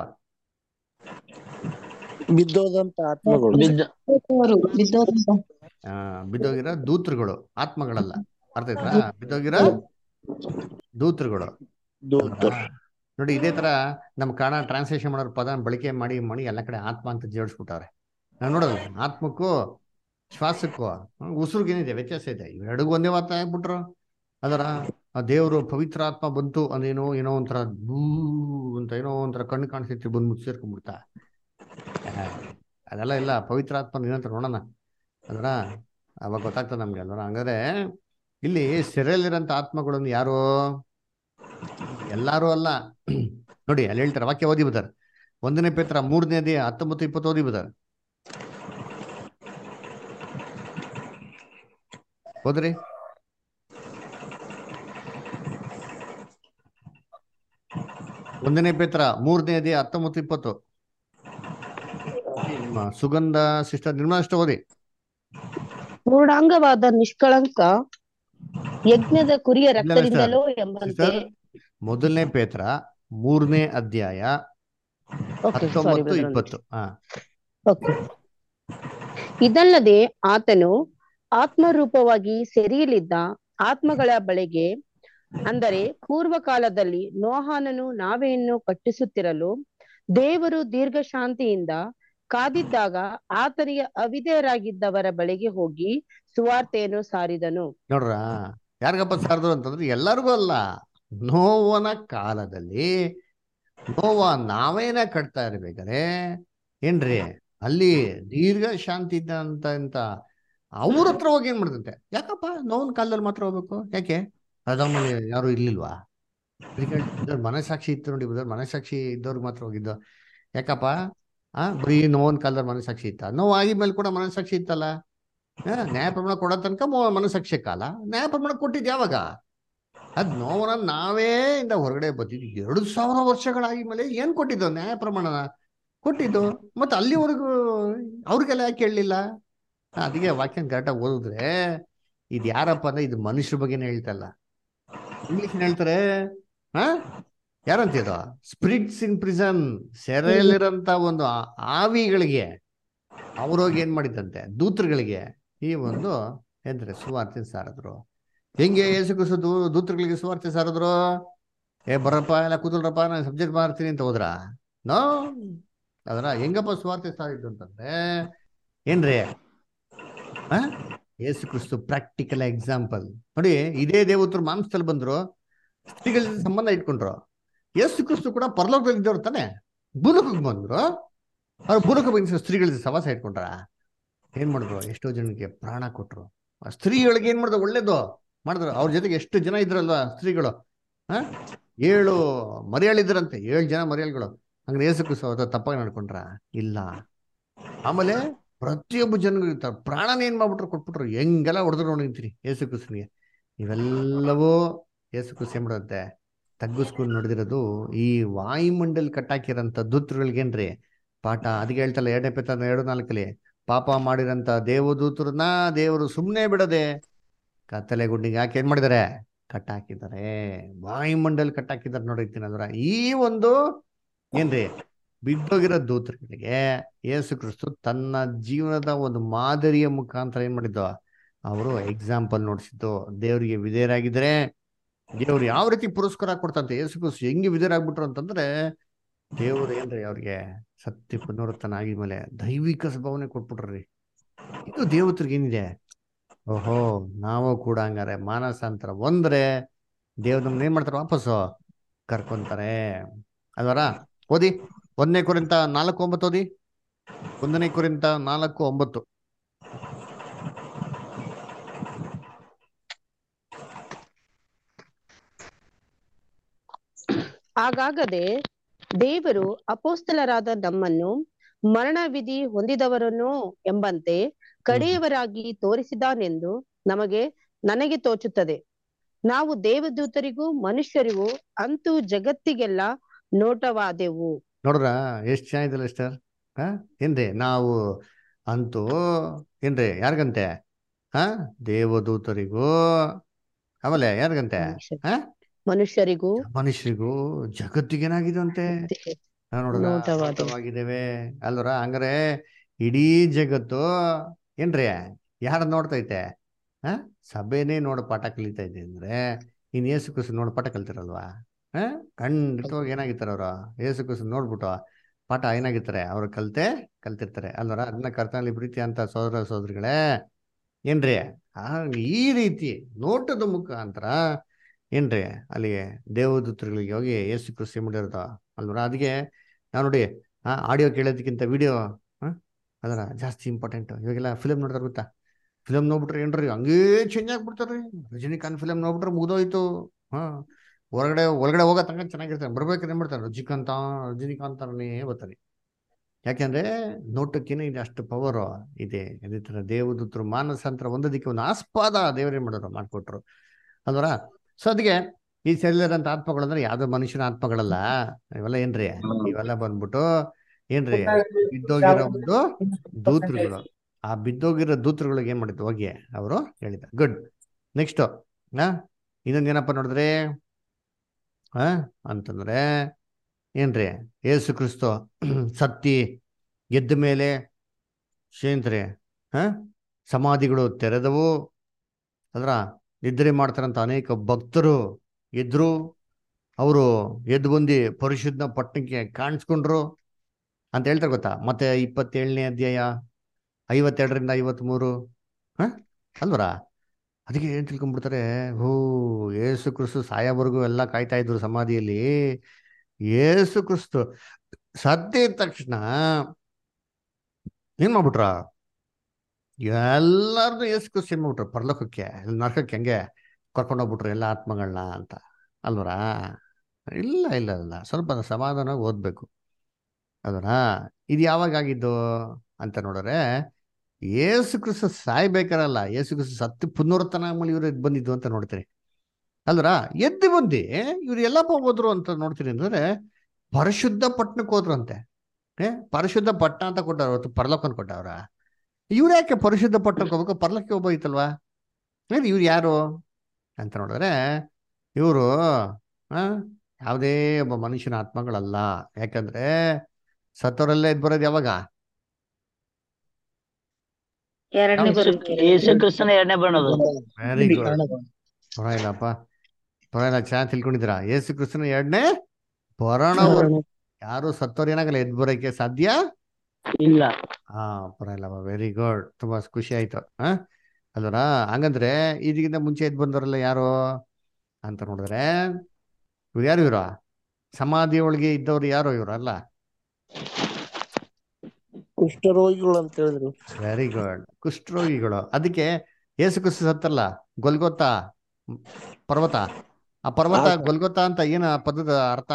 ಬಿದ್ದೋದಂತ ಆತ್ಮಗಳು ಬಿದ್ದ ಬಿದ್ದೋರು ಬಿದ್ದೋದಂತ ಆ ಬಿದ್ದೋಗಿರೋ ದೂತರುಗಳು ಆತ್ಮಗಳಲ್ಲ ಅರ್ಥ ಆಯ್ತಾ ಬಿದ್ದೋಗಿರೋ ದೂತರುಗಳು ದೂತರು ಅಲ್ವಾ? ನೋಡಿ ಇದೇ ತರ ನಮ್ ಕನ್ನಡ ಟ್ರಾನ್ಸ್ಲೇಷನ್ ಮಾಡೋರ್ ಪದ ಬಳಕೆ ಮಾಡಿ ಮಾಡಿ ಎಲ್ಲ ಕಡೆ ಆತ್ಮ ಅಂತ ಜೋಡಿಸ್ಬಿಟ್ಟವ್ರೆ ನಾವು ನೋಡೋದು ಆತ್ಮಕ್ಕೂ ಶ್ವಾಸಕ್ಕೂ ಹ್ಮ್, ಉಸಿರಿಗೇನಿದೆ ವ್ಯತ್ಯಾಸ ಇದೆ ಇವೆರಡಿಗೂ ಒಂದೇ ವಾರ್ತೆ ಆಗ್ಬಿಟ್ರು ಅದರ ಆ ದೇವರು ಪವಿತ್ರ ಆತ್ಮ ಬಂತು ಅಂದೇನೋ ಏನೋ ಒಂಥರ ಬೂ ಅಂತ ಏನೋ ಒಂಥರ ಕಣ್ಣು ಕಾಣಿಸ್ತೈತಿ ಬಂದು ಮುಚ್ಚಿ ಸೇರ್ಕೊಂಡ್ಬಿಡ್ತಾ ಆ, ಅದೆಲ್ಲ ಇಲ್ಲ ಪವಿತ್ರ ಆತ್ಮ ಏನಂತ ನೋಡೋಣ ಅದರ ಅವಾಗ ಗೊತ್ತಾಗ್ತದೆ ನಮ್ಗೆ ಅಲ್ವರ ಹಂಗಾದ್ರೆ ಇಲ್ಲಿ ಸೆರೆಯಲ್ಲಿರೋಂಥ ಆತ್ಮಗಳನ್ನು ಯಾರು ಎಲ್ಲಾರು ಅಲ್ಲ ನೋಡಿ ಅಲ್ಲಿ ಹೇಳ್ತಾರೆ ವಾಕ್ಯ ಓದಿ ಬರ್ತಾರೆ ಒಂದನೇ ಪೇತ್ರ ಮೂರನೇ ಅದೇ ಹತ್ತೊಂಬತ್ತು ಇಪ್ಪತ್ತು ಓದಿ ಬದ ಹೋದ್ರಿ ಒಂದನೇ ಪೇತ್ರ ಮೂರನೇ ಅದೇ ಹತ್ತೊಂಬತ್ತು ಇಪ್ಪತ್ತು ನಿಮ್ಮ ಸುಗಂಧ ಸಿಸ್ಟರ್ ನಿರ್ಮಲಾ ಅಷ್ಟು ಓದಿ ಪೂರ್ಣಾಂಗವಾದ ನಿಷ್ಕಳಂಕ ಯಜ್ಞದ ಕುರಿಯ ಇಲ್ಲ, ರಕ್ತದಿಂದಲೋ ಎಂಬಂತೆ ಸಿಸ್ಟರ್ ಮೊದಲನೇ ಪೇತ್ರ ಮೂರನೇ ಅಧ್ಯಾಯ ಓಕೆ ಸಾರಿ ಹತ್ತೊಂಬತ್ತು ಇಪ್ಪತ್ತು ಹಾ ಓಕೆ ಇದಲ್ಲದೆ ಆತನು ಆತ್ಮರೂಪವಾಗಿ ಸೆರೆಯಲಿದ್ದ ಆತ್ಮಗಳ ಬಳಿಗೆ ಅಂದರೆ ಪೂರ್ವ ಕಾಲದಲ್ಲಿ ನೋಹಾನನು ನಾವೆಯನ್ನು ಕಟ್ಟಿಸುತ್ತಿರಲು ದೇವರು ದೀರ್ಘ ಶಾಂತಿಯಿಂದ ಕಾದಿದ್ದಾಗ ಆತನಿಗೆ ಅವಿಧೇಯರಾಗಿದ್ದವರ ಬಳಿಗೆ ಹೋಗಿ ಸುವಾರ್ತೆಯನ್ನು ಸಾರಿದನು ನೋಡ್ರ ಯಾರಿಗಪ್ಪ ಸಾರದು ಅಂತಂದ್ರೆ ಎಲ್ಲರಿಗೂ ಅಲ್ಲ ನೋವನ ಕಾಲದಲ್ಲಿ ನೋವ ನಾವೇನ ಕಟ್ತಾ ಇರ್ಬೇಕಾರೆ ಏನ್ರಿ ಅಲ್ಲಿ ದೀರ್ಘ ಶಾಂತಿ ಇದ್ದ ಅಂತ ಅಂತ ಅವ್ರ ಹತ್ರ ಹೋಗಿ ಏನ್ ಮಾಡ್ದಂತೆ ಯಾಕಪ್ಪ ನೋವಿನ ಕಾಲದಲ್ಲಿ ಮಾತ್ರ ಹೋಗ್ಬೇಕು ಯಾಕೆ ಅದಮ್ಮಲ್ಲಿ ಯಾರು ಇರ್ಲಿಲ್ವಾ ಅದಕ್ಕೆ ಇದ್ದವ್ರ್ ಮನಸ್ಸಾಕ್ಷಿ ಇತ್ತು ನೋಡಿ ಇದ್ದವ್ರ್ ಮನಸ್ಸಾಕ್ಷಿ ಇದ್ದವ್ರಿಗೆ ಮಾತ್ರ ಹೋಗಿದ್ದು ಯಾಕಪ್ಪ ಆ ಬರೀ ನೋವಿನ ಕಾಲದಲ್ಲಿ ಮನಸ್ಸಾಕ್ಷಿ ಇತ್ತ ನೋವು ಆಗಿದ್ಮೇಲೆ ಕೂಡ ಮನಸ್ಸಾಕ್ಷಿ ಇತ್ತಲ್ಲ ಆ, ನ್ಯಾಯ ಪ್ರಮಾಣ ಕೊಡೋ ತನಕ ಮೊ- ಮನಸ್ಸಾಕ್ಷಿ ಕಾಲ ನ್ಯಾಯ ಪ್ರಮಾಣ ಕೊಟ್ಟಿದ್ ಯಾವಾಗ ಅದ್ ನೋವನ್ನ ನಾವೇ ಇಂದ ಹೊರಗಡೆ ಬಂದಿದ್ದು ಎರಡು ಸಾವಿರ ವರ್ಷಗಳಾಗಿದ್ಮೇಲೆ ಏನ್ ಕೊಟ್ಟಿದ್ದು ನ್ಯಾಯ ಪ್ರಮಾಣನ ಕೊಟ್ಟಿದ್ದು ಮತ್ತೆ ಅಲ್ಲಿವರೆಗೂ ಅವ್ರಿಗೆಲ್ಲ ಯಾಕೆ ಕೇಳಲಿಲ್ಲ ಅದಕ್ಕೆ ವಾಕ್ಯನ ಕರೆಕ್ಟಾಗಿ ಓದಿದ್ರೆ ಇದು ಯಾರಪ್ಪ ಅಂದ್ರೆ ಇದು ಮನುಷ್ಯರ ಬಗ್ಗೆನೇ ಹೇಳ್ತಲ್ಲ ಇಂಗ್ಲಿಷ್ ಹೇಳ್ತಾರೆ ಹಾ ಯಾರಂತಿದು ಸ್ಪಿರಿಟ್ಸ್ ಇನ್ ಪ್ರಿಸನ್ ಸೆರೆಯಲ್ಲಿರೋಂಥ ಒಂದು ಆ- ಆವಿಗಳಿಗೆ ಅವ್ರೋಗಿ ಏನ್ ಮಾಡಿದ್ದಂತೆ ದೂತರುಗಳಿಗೆ ಈ ಒಂದು ಎಂದ್ರೆ ಸುವಾರ್ತೆ ಸಾರಿದ್ರು ಹೆಂಗೆ ಯೇಸು ಕ್ರಿಸ್ತು ದೂ ದೂತರುಗಳಿಗೆ ಸುವಾರ್ತೆ ಸಾರಿದ್ರು ಏ ಬರಪ್ಪ ಎಲ್ಲ ಕೂತಲ್ರಪ್ಪ ನಾನು ಸಬ್ಜೆಕ್ಟ್ ಮಾಡ್ತೀನಿ ಅಂತ ಹೋದ್ರ ನೋ ಅದರ ಹೆಂಗಪ್ಪ ಸುವಾರ್ತೆ ಸಾರಿದ್ದು ಅಂತಂದ್ರೆ ಏನ್ರಿ ಆ ಯೇಸು ಕ್ರಿಸ್ತು ಪ್ರಾಕ್ಟಿಕಲ್ ಎಕ್ಸಾಂಪಲ್ ನೋಡಿ ಇದೇ ದೇವತರು ಮಾಂಸದಲ್ಲಿ ಬಂದ್ರು ಸ್ತ್ರೀಗಳ ಜೊತೆ ಸಂಬಂಧ ಇಟ್ಕೊಂಡ್ರು ಯೇಸು ಕ್ರಿಸ್ತು ಕೂಡ ಪರಲೋಕದಲ್ಲಿ ಇದ್ದವ್ರು ತಾನೆ ಭೂಲೋಕಕ್ಕೆ ಬಂದ್ರು ಅವ್ರು ಭೂಲೋಕ ಬಂದ ಸ್ತ್ರೀಗಳ ಜೊತೆ ಸವಾಸ ಇಟ್ಕೊಂಡ್ರ ಏನ್ ಮಾಡಿದ್ರು ಎಷ್ಟೋ ಜನಕ್ಕೆ ಪ್ರಾಣ ಕೊಟ್ರು ಆ ಸ್ತ್ರೀಗಳಿಗೆ ಏನ್ ಮಾಡಿದ್ರು ಒಳ್ಳೇದು ಮಾಡಿದ್ರು ಅವ್ರ ಜೊತೆಗೆ ಎಷ್ಟು ಜನ ಇದ್ರಲ್ವಾ ಸ್ತ್ರೀಗಳು ಹ ಏಳು ಮರಿಯಾಳಿದ್ರಂತೆ ಏಳು ಜನ ಮರಿಯಾಳಿಗಳು ಹಂಗ್ರೆ ಯೇಸು ಕ್ರಿಸ್ತು ಅವ್ರ ಹತ್ರ ತಪ್ಪಾಗಿ ನಡ್ಕೊಂಡ್ರ ಇಲ್ಲ ಆಮೇಲೆ ಪ್ರತಿಯೊಬ್ಬ ಜನಗಳು ಇರ್ತಾರೆ ಪ್ರಾಣನ ಏನ್ ಮಾಡ್ಬಿಟ್ರು ಕೊಟ್ಬಿಟ್ರು ಹೆಂಗೆಲ್ಲ ಹೊಡೆದ್ರು ನೋಡಿ ನಿಂತೀನಿ ಯೇಸು ಕ್ರಿಸ್ತನಿಗೆ ಇವೆಲ್ಲವೂ ಯೇಸು ಕ್ರಿಸ್ತು ಏನ್ ಮಾಡುತ್ತೆ ತಗ್ಗಿಸ್ಕೊಂಡು ನಡೆದಿರೋದು ಈ ವಾಯುಮಂಡಲ್ ಕಟ್ಟಾಕಿರೋಂಥ ದೂತರುಗಳಿಗೇನ್ರಿ ಪಾಠ ಅದಕ್ಕೆ ಹೇಳ್ತಲ್ಲ ಎರಡನೇ ಪೇತ ಎರಡು ನಾಲ್ಕಲ್ಲಿ ಪಾಪ ಮಾಡಿರಂತ ದೇವದೂತರನ್ನ ದೇವರು ಸುಮ್ಮನೆ ಬಿಡದೆ ಕತ್ತಲೆ ಗುಂಡಿಗೆ ಯಾಕೆ ಏನ್ ಮಾಡಿದ್ದಾರೆ ಕಟ್ಟಾಕಿದ್ದಾರೆ ವಾಯುಮಂಡಲ್ ಕಟ್ಟಾಕಿದ್ದಾರೆ ನೋಡಿರ್ತೀನಿ ಅದರ ಈ ಒಂದು ಏನ್ರಿ ಬಿದ್ದೋಗಿರೋ ದೂತರುಗಳಿಗೆ ಯೇಸು ಕ್ರಿಸ್ತು ತನ್ನ ಜೀವನದ ಒಂದು ಮಾದರಿಯ ಮುಖಾಂತರ ಏನ್ ಮಾಡಿದ್ದು ಅವರು ಎಕ್ಸಾಂಪಲ್ ನೋಡಿಸಿದ್ದು ದೇವರಿಗೆ ವಿಧೇಯರಾಗಿದ್ರೆ ದೇವ್ರು ಯಾವ ರೀತಿ ಪುರಸ್ಕಾರ ಕೊಡ್ತಂತೆ ಯೇಸು ಕ್ರಿಸ್ತು ಹೆಂಗೆ ವಿಧೇಯರಾಗ್ಬಿಟ್ರು ಅಂತಂದ್ರೆ ದೇವ್ರು ಏನ್ರಿ ಅವ್ರಿಗೆ ಸತ್ಯ ಪುನರುತ್ಥಾನ ಆಗಿದ್ಮೇಲೆ ದೈವಿಕ ಸ್ವಭಾವನೆ ಕೊಟ್ಬಿಟ್ರಿ ಇದು ದೇವತ್ರಿಗೆ ಏನಿದೆ ಓಹೋ ನಾವು ಕೂಡ ಹಂಗಾರೆ ಮಾನಸಾಂತರ ಒಂದ್ರೆ ದೇವ್ರ ನಮ್ನ ಏನ್ ಮಾಡ್ತಾರೆ ವಾಪಸ್ಸು ಕರ್ಕೊಂತಾರೆ ಅಲ್ವರ ಓದಿ ಒಂದನೇ ಕುರಿತ ನಾಲ್ಕು ಒಂಬತ್ತು ಓದಿ ಒಂದನೇ ಕುರಿತ ನಾಲ್ಕು ಒಂಬತ್ತು ಹಾಗಾಗದೆ ದೇವರು ಅಪೋಸ್ತಲರಾದ ನಮ್ಮನ್ನು ಮರಣ ವಿಧಿ ಹೊಂದಿದವರನ್ನು ಎಂಬಂತೆ ಕಡೆಯವರಾಗಿ ತೋರಿಸಿದಾನೆಂದು ನಮಗೆ ನನಗೆ ತೋಚುತ್ತದೆ ನಾವು ದೇವದೂತರಿಗೂ ಮನುಷ್ಯರಿಗೂ ಅಂತೂ ಜಗತ್ತಿಗೆಲ್ಲ ನೋಟವಾದೆವು ನೋಡ್ರ ಎಷ್ಟ್ ಚೆನ್ನಾಗಿದಲ್ಲ ಸ್ಟರ್ ಹಾ ಏನ್ರಿ ನಾವು ಅಂತೂ ಏನ್ರಿ ಯಾರಿಗಂತೆ ಹಾ ದೇವದೂತರಿಗೂ ಆಮೇಲೆ ಯಾರಿಗಂತೆ ಹಾ ಮನುಷ್ಯರಿಗೂ ಮನುಷ್ಯರಿಗೂ ಜಗತ್ತಿಗೇನಾಗಿದೆ ನೋಡ್ರ ನೋಟವಾದವು. ನೋಟವಾಗಿದ್ದೇವೆ ಅಲ್ವರ ಹಂಗಾರೆ ಇಡೀ ಜಗತ್ತು ಏನ್ರಿ ಯಾರ ನೋಡ್ತೈತೆ ಹ ಸಭೆನೇ ನೋಡ ಪಾಠ ಕಲಿತಾ ಇದೆ ಅಂದ್ರೆ ಇನ್ ಏಸು ಕುಸು ನೋಡ್ ಪಾಠ ಕಲ್ತಿರಲ್ವಾ ಹ ಖಂಡಿತವಾಗಿ ಏನಾಗಿರ್ತಾರೆ ಅವ್ರು ಏಸು ಕುಸು ನೋಡ್ಬಿಟ್ಟು ಪಾಠ ಏನಾಗಿರ್ತಾರೆ ಅವ್ರು ಕಲ್ತೆ ಕಲ್ತಿರ್ತಾರೆ ಅಲ್ವರ ಅದನ್ನ ಕರ್ತನಲ್ಲಿ ಪ್ರೀತಿ ಅಂತ ಸೋದರ ಸೋದರಿಗಳೇ ಏನ್ರಿ ಆ ಈ ರೀತಿ ನೋಟದ ಮುಖಾಂತರ ಏನ್ರಿ ಅಲ್ಲಿ ದೇವದೂತರುಗಳಿಗೆ ಹೋಗಿ ಏಸು ಕೃಷಿ ಮಾಡಿರೋದು ಅಲ್ವರ ಅದಕ್ಕೆ ನಾವು ನೋಡಿ ಆ ಆಡಿಯೋ ಕೇಳೋದಕ್ಕಿಂತ ವಿಡಿಯೋ ಅದರ ಜಾಸ್ತಿ ಇಂಪಾರ್ಟೆಂಟ್ ಇವಾಗೆಲ್ಲ ಫಿಲಮ್ ನೋಡ್ತಾರೆ ಗೊತ್ತಾ ಫಿಲಮ್ ನೋಡ್ಬಿಟ್ರೆ ಏನ್ರಿ ಹಂಗೇ ಚೇಂಜ್ ಆಗ್ಬಿಡ್ತಾರ್ರಿ ರಜನಿಕಾಂತ್ ಫಿಲಮ್ ನೋಡ್ಬಿಟ್ರೆ ಮುಗ್ದೋಯ್ತು ಹಾ ಹೊರಗಡೆ ಒಳಗಡೆ ಹೋಗೋ ತನಕ ಚೆನ್ನಾಗಿರ್ತಾನೆ ಬರ್ಬೇಕಾದ್ರೆ ಏನ್ ಮಾಡ್ತಾನೆ ರಜನಿಕಾಂತ ರಜನಿಕಾಂತನೇ ಬರ್ತಾನೆ ಯಾಕೆಂದ್ರೆ ನೋಟಕ್ಕೇನೆ ಇದೆ ಅಷ್ಟು ಪವರ್ ಇದೆ ಅದೇ ತರ ದೇವದೂತರು ಮಾನಸಾಂತರ ಒಂದೋದಕ್ಕೆ ಒಂದು ಆಸ್ಪಾದ ದೇವರೇನ್ ಮಾಡೋರು ಮಾಡ್ಕೊಟ್ರು ಅಲ್ವರ ಸೊ ಅದಕ್ಕೆ ಈ ಶರೀರದಂತ ಆತ್ಮಗಳಂದ್ರೆ ಯಾವ್ದೋ ಮನುಷ್ಯನ ಆತ್ಮಗಳಲ್ಲ ಇವೆಲ್ಲ ಏನ್ರಿ ಇವೆಲ್ಲ ಬಂದ್ಬಿಟ್ಟು ಏನ್ರಿ ಬಿದ್ದೋಗಿರೋ ಒಂದು ದೂತರುಗಳು ಆ ಬಿದ್ದೋಗಿರೋ ದೂತರುಗಳಿಗೆ ಏನ್ ಮಾಡಿದ್ದು ಹೋಗಿ ಅವರು ಹೇಳಿದ ಗುಡ್ ನೆಕ್ಸ್ಟ್ ನಾ ಇನ್ನೊಂದ್ ಏನಪ್ಪ ನೋಡಿದ್ರೆ ಆ ಅಂತಂದ್ರೆ ಏನ್ರಿ ಏಸು ಕ್ರಿಸ್ತು ಸತ್ತಿ ಗೆದ್ದ ಮೇಲೆ ಏನ್ರಿ ಹ ಸಮಾಧಿಗಳು ತೆರೆದವು ಅದ್ರ ನಿದ್ರೆ ಮಾಡ್ತಾರಂತ ಅನೇಕ ಭಕ್ತರು ಇದ್ರು ಅವರು ಎದ್ದು ಬಂದು ಪರಿಶುದ್ಧ ಪಟ್ಟಣಕ್ಕೆ ಕಾಣಿಸ್ಕೊಂಡ್ರು ಅಂತ ಹೇಳ್ತಾರೆ ಗೊತ್ತಾ ಮತ್ತೆ ಇಪ್ಪತ್ತೇಳನೇ ಅಧ್ಯಾಯ ಐವತ್ತೆರಡರಿಂದ ಐವತ್ಮೂರು ಹ ಅಲ್ವರ ಅದಕ್ಕೆ ಏನ್ ತಿಳ್ಕೊಂಡ್ಬಿಡ್ತಾರೆ ಹೋ ಏಸು ಕ್ರಿಸ್ತು ಸಾಯೋವರೆಗೂ ಎಲ್ಲ ಕಾಯ್ತಾ ಇದ್ರು ಸಮಾಧಿಯಲ್ಲಿ ಏಸು ಕ್ರಿಸ್ತು ಸದ್ಯ ಇದ್ದ ತಕ್ಷಣ ಏನ್ ಮಾಡ್ಬಿಟ್ರ ಎಲ್ಲಾರ್ದು ಏಸು ಕ್ರಿಸ್ತು ಏನ್ ಮಾಡ್ಬಿಟ್ರು ಪರಲೋಕಕ್ಕೆ ನರಕಕ್ಕೆ ಹೆಂಗೆ ಕರ್ಕೊಂಡು ಹೋಗ್ಬಿಟ್ರು ಎಲ್ಲ ಆತ್ಮಗಳನ್ನ ಅಂತ ಅಲ್ವರಾ ಇಲ್ಲ ಇಲ್ಲ ಇಲ್ಲ ಸ್ವಲ್ಪ ಸಮಾಧಾನವಾಗಿ ಓದ್ಬೇಕು ಅದರಾ ಇದು ಯಾವಾಗ ಆಗಿದ್ದು ಅಂತ ನೋಡಿದ್ರೆ ಏಸು ಕ್ರಿಸ್ತು ಸಾಯ್ಬೇಕಾರಲ್ಲ ಏಸು ಕ್ರಿಸ್ತು ಸತ್ತು ಪುನರುತ್ಥಾನ ಆದ್ಮೇಲೆ ಇವ್ರು ಎದ್ದು ಬಂದಿದ್ದು ಅಂತ ನೋಡ್ತೀರಿ ಅಲ್ರ ಎದ್ದು ಬಂದು ಇವ್ರು ಎಲ್ಲಪ್ಪ ಹೋದ್ರು ಅಂತ ನೋಡ್ತೀರಿ ಅಂದ್ರೆ ಪರಿಶುದ್ಧ ಪಟ್ಟಣಕ್ಕೆ ಹೋದ್ರು ಅಂತೆ ಏ ಪರಿಶುದ್ಧ ಪಟ್ಟಣ ಅಂತ ಕೊಟ್ಟವ್ರ ಅವತ್ತು ಪರ್ಲಕ್ಕನ್ ಕೊಟ್ಟವ್ರ ಇವ್ರು ಯಾಕೆ ಪರಿಶುದ್ಧ ಪಟ್ಟಣಕ್ಕೆ ಹೋಗ್ಬೇಕು ಪರ್ಲಕ್ಕೆ ಹೋಗ್ಬೋಯ್ತಲ್ವಾ ಏನ್ ಇವ್ರು ಯಾರು ಅಂತ ನೋಡಿದ್ರೆ ಇವರು ಆ ಯಾವುದೇ ಒಬ್ಬ ಮನುಷ್ಯನ ಆತ್ಮಗಳಲ್ಲ ಯಾಕಂದ್ರೆ ಸತ್ತವರಲ್ಲೇ ಎದ್ದು ಬರೋದು ಯಾವಾಗ ಎರಡನೇ ಬರುವಿಕೆ ಯೇಸು ಕ್ರಿಸ್ತನ ಎರಡನೇ ಬಣ್ಣದು ವೆರಿ ಗುಡ್ ಪರವಾಗಿಲ್ಲಪ್ಪ ಪರವಾಗಿಲ್ಲ ಚೆನ್ನಾಗಿ ತಿಳ್ಕೊಂಡಿದ್ದೀರಾ ಯೇಸು ಕ್ರಿಸ್ತನ ಎರಡನೇ ಬರೋಣ ಯಾರು ಸತ್ತವ್ರು ಏನಾಗಲ್ಲ ಎದ್ದು ಬರೋಕೆ ಸಾಧ್ಯ ಇಲ್ಲ ಹಾ ಪರವಾಗಿಲ್ಲಪ್ಪ ವೆರಿ ಗುಡ್ ತುಂಬಾ ಖುಷಿ ಆಯ್ತು ಹಾ ಅಲ್ವರ ಹಂಗಂದ್ರೆ ಇದಕ್ಕಿಂತ ಮುಂಚೆ ಎದ್ದು ಬಂದವರೆಲ್ಲ ಯಾರು ಅಂತ ನೋಡಿದ್ರೆ ಇವ್ರು ಯಾರು ಇವ್ರು ಸಮಾಧಿ ಒಳಗೆ ಇದ್ದವ್ರು ಯಾರು ಇವ್ರು ಅಲ್ಲ ಕುಷ್ಠರೋಗಿಗಳು ಅಂತ ಹೇಳಿದ್ರು ವೆರಿ ಗುಡ್ ಕುಷ್ಠರೋಗಿಗಳು ಅದಕ್ಕೆ ಏಸು ಕ್ರಿಸ್ತು ಸತ್ತಲ್ಲ ಗೊಲ್ಗೊತ್ತಾ ಪರ್ವತ ಆ ಪರ್ವತ ಆಯ್ತು. ಗೊಲ್ಗೊತ್ತಾ ಅಂತ ಏನ ಪದದ ಅರ್ಥ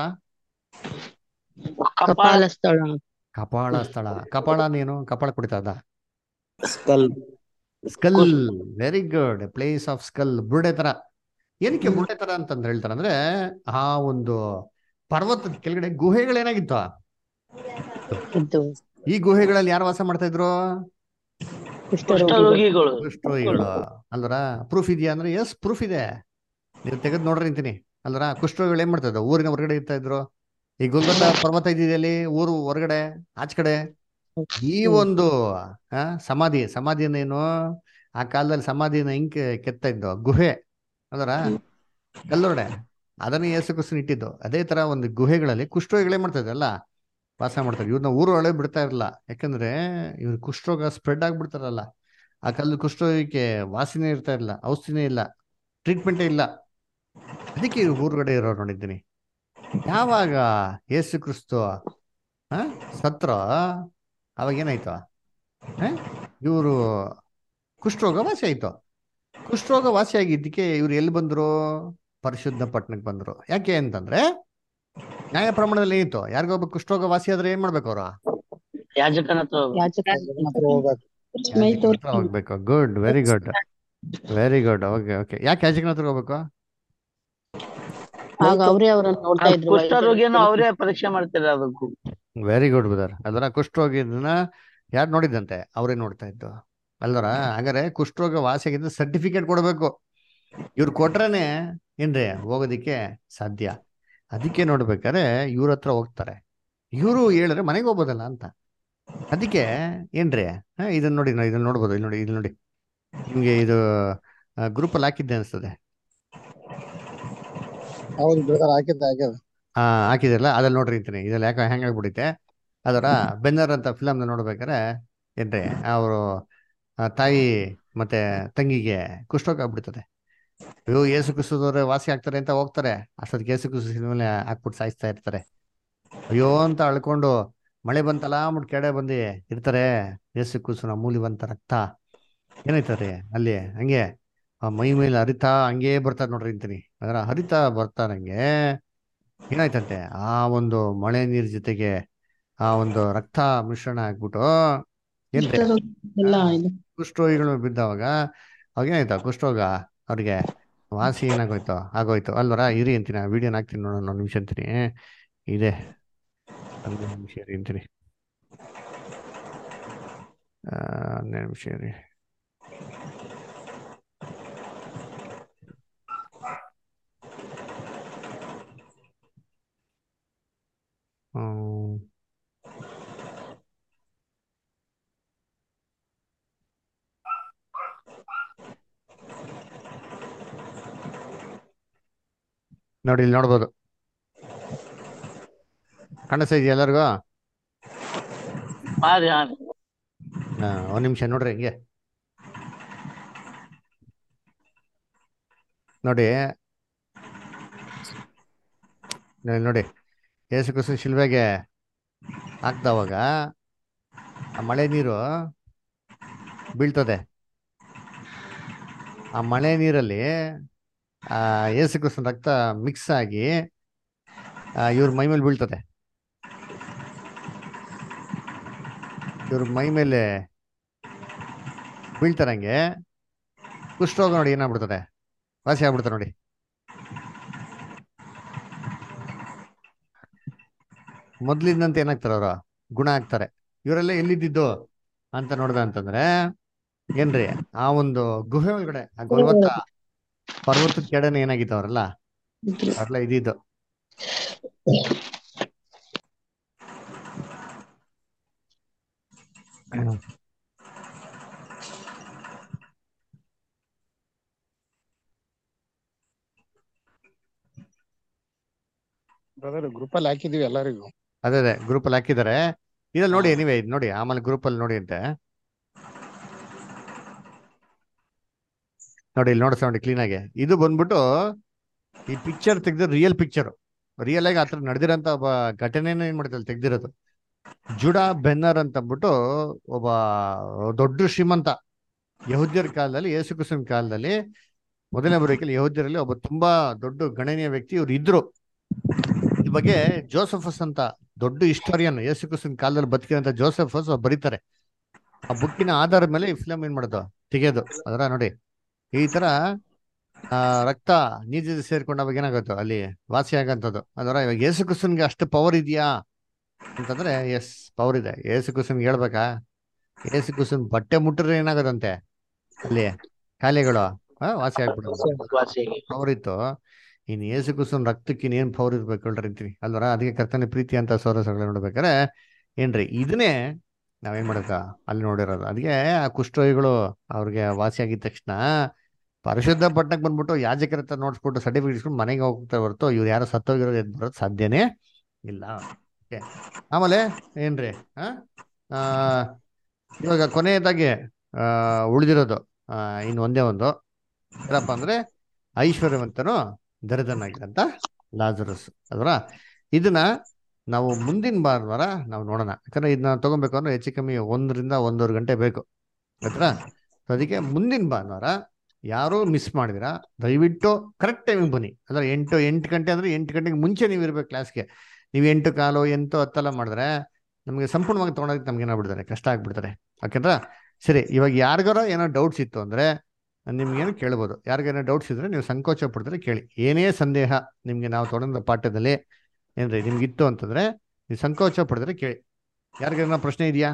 ಕಪಾಳ ಕಪಾಲ ಸ್ಥಳ ಕಪಾಳ ಸ್ಥಳ ಕಪಾಳ ನೀನು ಕಪಾಳ ಕುಡಿತಾ ಅದ skull skull very good place of skull ಬುರುಡೆ ತರ ಏನಕ್ಕೆ ಬುರುಡೆ ತರ ಅಂತಂದ್ರೆ ಹೇಳ್ತಾರೆ ಅಂದ್ರೆ ಆ ಒಂದು ಪರ್ವತದ ಕೆಳಗಡೆ ಗುಹೆಗಳೇನಾಗಿತ್ತು ಇದ್ದು ಈ ಗುಹೆಗಳಲ್ಲಿ ಯಾರು ವಾಸ ಮಾಡ್ತಾ ಇದ್ರು ಕುಷ್ಠರೋಗಿಗಳು ಕುಷ್ಠರೋಗಿಗಳು ಅಲ್ವರ ಪ್ರೂಫ್ ಇದೆಯಾ ಅಂದ್ರೆ ಎಸ್ ಪ್ರೂಫ್ ಇದೆ ನೀವು ತೆಗೆದು ನೋಡ್ರಿ ಅಂತೀನಿ ಅಲ್ವರ ಕುಷ್ಠರೋಗಿಗಳು ಏನ್ ಮಾಡ್ತಾ ಇದ್ರು ಊರಿನ ಹೊರಗಡೆ ಇರ್ತಾ ಇದ್ರು ಈ ಗುಲ್ಬರ್ಗ ಪರ್ವತ ಇದೆಯಲ್ಲಿ ಊರು ಹೊರಗಡೆ ಆಚ ಕಡೆ ಈ ಒಂದು ಆ, ಸಮಾಧಿ ಸಮಾಧಿ ಏನು ಆ ಕಾಲದಲ್ಲಿ ಸಮಾಧಿನ ಹಿಂಗ್ ಕೆತ್ತಾ ಇದ್ದು ಗುಹೆ ಅದರ ಕಲ್ಲೊರಡೆ ಅದನ್ನ ಯೇಸು ಕ್ರಿಸ್ತನ್ ಇಟ್ಟಿದ್ದು ಅದೇ ತರ ಒಂದು ಗುಹೆಗಳಲ್ಲಿ ಕುಷ್ಠರೋಗಿಗಳೇ ಮಾಡ್ತಾ ಇದ್ರಲ್ಲ ವಾಸ ಮಾಡ್ತಾರೆ ಇವ್ರನ್ನ ಊರು ಒಳಗೆ ಬಿಡ್ತಾ ಇರಲ್ಲ ಯಾಕಂದ್ರೆ ಇವ್ರು ಕುಷ್ಠರೋಗ ಸ್ಪ್ರೆಡ್ ಆಗ್ಬಿಡ್ತಾರಲ್ಲ ಆ ಕಾಲದ ಕುಷ್ಠರೋಗಕ್ಕೆ ವಾಸಿನೇ ಇರ್ತಾ ಇಲ್ಲ ಔಷಧಿನೇ ಇಲ್ಲ ಟ್ರೀಟ್ಮೆಂಟೇ ಇಲ್ಲ ಅದಕ್ಕೆ ಇವ್ರು ಊರುಗಡೆ ಇರೋರು ನೋಡಿದ್ದೀನಿ ಯಾವಾಗ ಯೇಸು ಕ್ರಿಸ್ತು ಆ ಸತ್ರ ಅವಾಗ ಏನಾಯ್ತು ಇವರು ಕುಷ್ಠರೋಗ ವಾಸಿ ಆಯ್ತು ಕುಷ್ಠರೋಗ ವಾಸಿ ಆಗಿದ್ದಕ್ಕೆ ಇವ್ರು ಎಲ್ಲಿ ಬಂದ್ರು ಪರಿಶುದ್ಧ ಪಟ್ಟಣಕ್ಕೆ ಬಂದ್ರು ಯಾಕೆ ಅಂತಂದ್ರೆ ನ್ಯಾಯ ಪ್ರಮಾಣದಲ್ಲಿ ಏನಿತ್ತು ಯಾರಿಗೊಬ್ಬ ಕುಷ್ಠರೋಗ ವಾಸಿ ಆದ್ರೆ ಏನ್ ಮಾಡ್ಬೇಕು ಅವ್ರು ಯಾಜಕನ ಹತ್ರ ಹೋಗ್ಬೇಕು. ಯಾಜಕ ಮೈ ಯಾಜಕನ ಹತ್ರ ಹೋಗ್ಬೇಕು good very good very good okay okay ಯಾಕೆ ಯಾಜಕನ ಹತ್ರ ಹೋಗ್ಬೇಕು ಆಗ ಅವರೇ ಅವರನ್ನು ನೋಡ್ತಾ ಆ ಇದ್ರು ಕುಷ್ಠರೋಗಿಯನ್ನು ಅವರೇ ಪರೀಕ್ಷೆ ಮಾಡ್ತಾರೆ ಅದಕ್ಕೂ ವೆರಿ ಗುಡ್ ಬ್ರದರ್ ಅದರ ಕುಷ್ಠರೋಗಿನ ಯಾರು ನೋಡಿದಂತೆ ಅವರೇ ನೋಡ್ತಾ ಇದ್ದು ಅಲ್ವರ ಹಾಗಾದ್ರೆ ಕುಷ್ಠರೋಗ ವಾಸಿ ಆಗಿದ್ದು ಸರ್ಟಿಫಿಕೇಟ್ ಕೊಡಬೇಕು ಇವ್ರು ಕೊಟ್ರೇನೆ ಏನ್ರಿ ಹೋಗೋದಿಕ್ಕೆ ಸಾಧ್ಯ ಅದಕ್ಕೆ ನೋಡ್ಬೇಕಾದ್ರೆ ಇವ್ರ ಹತ್ರ ಹೋಗ್ತಾರೆ ಇವರು ಹೇಳಿದ್ರೆ ಮನೆಗೆ ಹೋಗ್ಬೋದಲ್ಲ ಅಂತ ಅದಕ್ಕೆ ಏನ್ರಿ ಹಾ ಇದನ್ನ ನೋಡಿ ನಾ ಇದನ್ನ ನೋಡ್ಬೋದು ಇಲ್ಲಿ ನೋಡಿ ಇಲ್ಲಿ ನೋಡಿ ನಿಮ್ಗೆ ಇದು ಗ್ರೂಪ್ ಅಲ್ಲಿ ಹಾಕಿದ್ದೆ ಅನ್ಸ್ತದೆ ಹೌದು ಬ್ರದರ್ ಹಾಕಿದ್ದ ಹಾಕಿದ ಆ ಹಾಕಿದಿರಲ್ಲ ಅದ್ರಲ್ಲಿ ನೋಡ್ರಿ ಅಂತೀನಿ ಇದ್ರಲ್ಲಿ ಯಾಕೆ ಹೆಂಗ್ ಆಗ್ಬಿಟ್ಟಿದೆ ಅದರ ಬೆನ್ನರ್ ಅಂತ ಫಿಲಮ್ ನೋಡ್ಬೇಕಾರೆ ಏನ್ರಿ ಅವರು ತಾಯಿ ಮತ್ತೆ ತಂಗಿಗೆ ಕುಷ್ಠರೋಗ ಆಗ್ಬಿಡ್ತದೆ ಅಯ್ಯೋ ಏಸು ಕ್ರಿಸ್ತದವ್ರೆ ವಾಸಿ ಆಗ್ತಾರೆ ಅಂತ ಹೋಗ್ತಾರೆ ಅಷ್ಟೊತ್ತಿಗೆ ಏಸು ಕ್ರಿಸ್ತ ಮೇಲೆ ಹಾಕ್ಬಿಟ್ಟು ಸಾಯಿಸ್ತಾ ಇರ್ತಾರೆ ಅಯ್ಯೋ ಅಂತ ಅಳ್ಕೊಂಡು ಮಳೆ ಬಂತಲ್ಲ ಅಂದ್ಬಿಟ್ಟು ಕೆಡೆ ಬಂದು ಇರ್ತಾರೆ ಏಸು ಕ್ರಿಸ್ತನ ಮೂಲಿವಂತ ರಕ್ತ ಏನಾಯ್ತದೆ ಅಲ್ಲಿ ಹಂಗೆ ಆ ಮೈ ಮೇಲೆ ಹರಿತಾ ಹಂಗೇ ಬರ್ತಾರೆ ನೋಡ್ರಿ ಅಂತೀನಿ ಅದರ ಹರಿತಾ ಬರ್ತಾರಂಗೆ ಏನಾಯ್ತಂತೆ ಆ ಒಂದು ಮಳೆ ನೀರ್ ಜೊತೆಗೆ ಆ ಒಂದು ರಕ್ತ ಮಿಶ್ರಣ ಆಗ್ಬಿಟ್ಟು ಏನ್ರಿ ಎಲ್ಲ ಇದು ಕುಷ್ಠರೋಗಿಗಳು ಬಿದ್ದವಾಗ ಅವಾಗ ಏನಾಯ್ತು ಕುಷ್ಠರೋಗ ಅವ್ರಿಗೆ ವಾಸಿ ಏನಾಗೋಯ್ತು ಆಗೋಯ್ತು ಅಲ್ವರ ಇರಿ ಅಂತೀನಿ ವಿಡಿಯೋನ ಹಾಕ್ತೀನಿ ನೋಡೋಣ ಒಂದು ನಿಮಿಷ ಅಂತೀನಿ ಇದೆ ಒಂದು ನಿಮಿಷ ಇರಿ ಅಂತೀನಿ ಆ, ಹನ್ನೆರಡು ನಿಮಿಷ ಇರಿ ಹ್ಮ್. ನೋಡಿ ಇಲ್ಲಿ ನೋಡ್ಬೋದು ಕಾಣಿಸ್ತಾ ಇದೆಯಾ ಎಲ್ಲರಿಗೂ ಹಾ ರೀ ಹಾ ರೀ ಹಾ ಒಂದ್ ನಿಮಿಷ ನೋಡ್ರಿ ಹಿಂಗೆ ನೋಡಿ ನೋಡಿ ನೋಡಿ ಯೇಸು ಕ್ರಿಸ್ತ ಶಿಲ್ವೆಗೆ ಹಾಕ್ದವಾಗ ಆ ಮಳೆ ನೀರು ಬೀಳ್ತದೆ ಆ ಮಳೆ ನೀರಲ್ಲಿ ಆ ಯೇಸು ಕ್ರಿಸ್ತನ ರಕ್ತ ಮಿಕ್ಸ್ ಆಗಿ ಇವ್ರ ಮೈ ಮೇಲೆ ಬೀಳ್ತದೆ ಇವ್ರ ಮೈ ಮೇಲೆ ಬೀಳ್ತಾರಂಗೆ ಕುಷ್ಠರೋಗ ನೋಡಿ ಏನಾಗ್ಬಿಡ್ತದೆ ವಾಸಿ ಆಗ್ಬಿಡ್ತಾರೆ ನೋಡಿ ಮೊದ್ಲಿದ್ದಂತೆ ಏನಾಗ್ತಾರೆ ಅವರು ಗುಣ ಆಗ್ತಾರೆ ಇವರೆಲ್ಲ ಎಲ್ಲಿದ್ದಿದ್ದು ಅಂತ ನೋಡ್ದ ಅಂತಂದ್ರೆ ಏನ್ರಿ ಆ ಒಂದು ಗುಹೆ ಒಳಗಡೆ ಆ ಗೊಲ್ವತ್ತ ಪರ್ವತದ ಕೆಳನೆ ಏನಾಗಿತ್ತು ಅವರೆಲ್ಲ ಇದ್ರು. ಅವರೆಲ್ಲ ಇದ್ದಿದ್ದು ಬ್ರದರ್ ಗ್ರೂಪ್ ಅಲ್ಲಿ ಹಾಕಿದೀವಿ ಎಲ್ಲರಿಗೂ ಅದೇ ಅದೇ ಗ್ರೂಪ್ ಅಲ್ಲಿ ಹಾಕಿದ್ದಾರೆ ಇದ್ರಲ್ಲಿ ನೋಡಿ ನೀವೇ ಇದು ನೋಡಿ ಆಮೇಲೆ ಗ್ರೂಪ್ ಅಲ್ಲಿ ನೋಡಿ ಅಂತೆ ನೋಡಿ ಇಲ್ಲಿ ನೋಡ್ಸ ನೋಡಿ ಕ್ಲೀನ್ ಆಗಿ ಇದು ಬಂದ್ಬಿಟ್ಟು ಈ ಪಿಕ್ಚರ್ ತೆಗ್ದಿರೋ ರಿಯಲ್ ಪಿಕ್ಚರ್ ರಿಯಲ್ ಆಗಿ ಆತರ ನಡೆದಿರೋಂತ ಒಬ್ಬ ಘಟನೆನ ಏನ್ ಮಾಡ್ತಾರೆ ತೆಗ್ದಿರೋದು ಜುಡಾ ಬೆನ್ನರ್ ಅಂತ ಅಂದ್ಬಿಟ್ಟು ಒಬ್ಬ ದೊಡ್ಡ ಶ್ರೀಮಂತ ಯಹೂದ್ಯರ ಕಾಲದಲ್ಲಿ ಯೇಸು ಕ್ರಿಸ್ತನ ಕಾಲದಲ್ಲಿ ಮೊದಲನೇ ಬರೋಕಲ್ಲಿ ಯಹೂದ್ಯರಲ್ಲಿ ಒಬ್ಬ ತುಂಬಾ ದೊಡ್ಡ ಗಣನೀಯ ವ್ಯಕ್ತಿ ಇವ್ರು ಇದ್ರು ಈ ಬಗ್ಗೆ ಜೋಸಫಸ್ ಅಂತ ದೊಡ್ಡ ಹಿಸ್ಟೋರಿಯನ್ ಯೇಸು ಕ್ರಿಸ್ತನ ಕಾಲದಲ್ಲಿ ಬದುಕಿರೋಂಥ ಜೋಸಫಸ್ ಅವ್ರು ಬರೀತಾರೆ ಆ ಬುಕ್ಕಿನ ಆಧಾರದ ಮೇಲೆ ಈ ಫಿಲಮ್ ಏನ್ ಮಾಡೋದು ತೆಗೆಯೋದು ಅದರ ನೋಡಿ ಈ ತರ ಆ ರಕ್ತ ನೀತಿ ಸೇರ್ಕೊಂಡಾಗ ಏನಾಗುತ್ತೆ ಅಲ್ಲಿ ವಾಸಿ ಆಗಂತದ್ದು ಅದರ ಇವಾಗ ಯೇಸು ಕ್ರಿಸ್ತನ್ಗೆ ಅಷ್ಟು ಪವರ್ ಇದೆಯಾ ಅಂತಂದ್ರೆ ಎಸ್ ಪವರ್ ಇದೆ ಯೇಸು ಕ್ರಿಸ್ತನ್ಗೆ ಹೇಳ್ಬೇಕಾ ಯೇಸು ಕ್ರಿಸ್ತನ್ ಬಟ್ಟೆ ಮುಟ್ಟರೆ ಏನಾಗದಂತೆ ಅಲ್ಲಿ ಕಾಯಿಲೆಗಳು ಆ, ವಾಸಿ ಆಗ್ಬಿಡೋದು ವಾಸಿಯಾಗಿ ಪವರ್ ಇತ್ತು ಇನ್ ಯೇಸು ಕ್ರಿಸ್ತನ್ ರಕ್ತಕ್ಕೆ ಇನ್ನೇನ್ ಪವರ್ ಇರ್ಬೇಕು ಹೇಳ್ರಿ ಅಂತೀನಿ ಅಲ್ವರ ಅದಕ್ಕೆ ಕರ್ತನ ಪ್ರೀತಿ ಅಂತ ಸೌರಸಗಳು ನೋಡ್ಬೇಕಾರೆ ಏನ್ರಿ ಇದನ್ನೇ ನಾವೇನ್ ಮಾಡಕ ಅಲ್ಲಿ ನೋಡಿರೋದು ಅದಕ್ಕೆ ಆ ಕುಷ್ಠರೋಗಿಗಳು ಅವ್ರಿಗೆ ವಾಸಿ ಆಗಿದ ತಕ್ಷಣ ಪರಿಶುದ್ಧ ಪಟ್ಟಣಕ್ಕೆ ಬಂದ್ಬಿಟ್ಟು ಯಾಜಕರ ಹತ್ರ ನೋಡ್ಸ್ಬಿಟ್ಟು ಸರ್ಟಿಫಿಕೇಟ್ ಇಸ್ಕೊಂಡು ಮನೆಗೆ ಹೋಗ್ತಾ ಹೊರತು ಇವ್ರು ಯಾರು ಸತ್ತೋಗಿರೋದು ಎದ್ದು ಬರೋದು ಸಾಧ್ಯನೇ ಇಲ್ಲ ಓಕೆ ಆಮೇಲೆ ಏನ್ರಿ ಆ ಆ, ಇವಾಗ ಕೊನೆಯದಾಗಿ ಆ ಉಳಿದಿರೋದು ಆ ಇನ್ನು ಒಂದೇ ಒಂದು ಏನಪ್ಪ ಅಂದ್ರೆ ಐಶ್ವರ್ಯವಂತನು ದರಿದ್ರನಾಗಿರಂತ ಲಾಜರಸ್ ಅಲ್ವರ ಇದನ್ನ ನಾವು ಮುಂದಿನ ಭಾನುವಾರ ನಾವು ನೋಡೋಣ ಯಾಕಂದ್ರೆ ಇದನ್ನ ತಗೊಬೇಕು ಅಂದ್ರೆ ಹೆಚ್ಚು ಕಮ್ಮಿ ಒಂದರಿಂದ ಒಂದೂವರೆ ಗಂಟೆ ಬೇಕು ಆಯ್ತಾ So ಅದಕ್ಕೆ ಮುಂದಿನ ಭಾನುವಾರ ಯಾರೂ ಮಿಸ್ ಮಾಡಿದಿರಾ ದಯವಿಟ್ಟು ಕರೆಕ್ಟ್ ಟೈಮಿಗೆ ಬನ್ನಿ ಅಂದ್ರೆ ಎಂಟು ಎಂಟು ಗಂಟೆ ಅಂದ್ರೆ ಎಂಟು ಗಂಟೆಗೆ ಮುಂಚೆ ನೀವು ಇರ್ಬೇಕು ಕ್ಲಾಸ್ಗೆ ನೀವು ಎಂಟು ಕಾಲು ಎಂಟು ಹತ್ತೆಲ್ಲ ಮಾಡಿದ್ರೆ ನಮಗೆ ಸಂಪೂರ್ಣವಾಗಿ ತೊಗೊಳೋದಕ್ಕೆ ನಮ್ಗೆ ಏನಾಗ್ಬಿಡ್ತಾರೆ ಕಷ್ಟ ಆಗ್ಬಿಡ್ತಾರೆ ಯಾಕಂದ್ರ ಸರಿ ಇವಾಗ ಯಾರಿಗಾರ ಏನೋ ಡೌಟ್ಸ್ ಇತ್ತು ಅಂದ್ರೆ ನಿಮ್ಗೇನು ಕೇಳ್ಬೋದು ಯಾರಿಗೇನೋ ಡೌಟ್ಸ್ ಇದ್ರೆ ನೀವು ಸಂಕೋಚ ಪಡ್ತಾರೆ ಕೇಳಿ ಏನೇ ಸಂದೇಹ ನಿಮ್ಗೆ ನಾವು ತೊಗೊಂಡ ಪಾಠದಲ್ಲಿ ಏನ್ರಿ ನಿಮ್ಗೆ ಇತ್ತು ಅಂತಂದ್ರೆ ನೀವು ಸಂಕೋಚ ಪಡಿದ್ರೆ ಕೇಳಿ ಯಾರಿಗೇನೋ ಪ್ರಶ್ನೆ ಇದೆಯಾ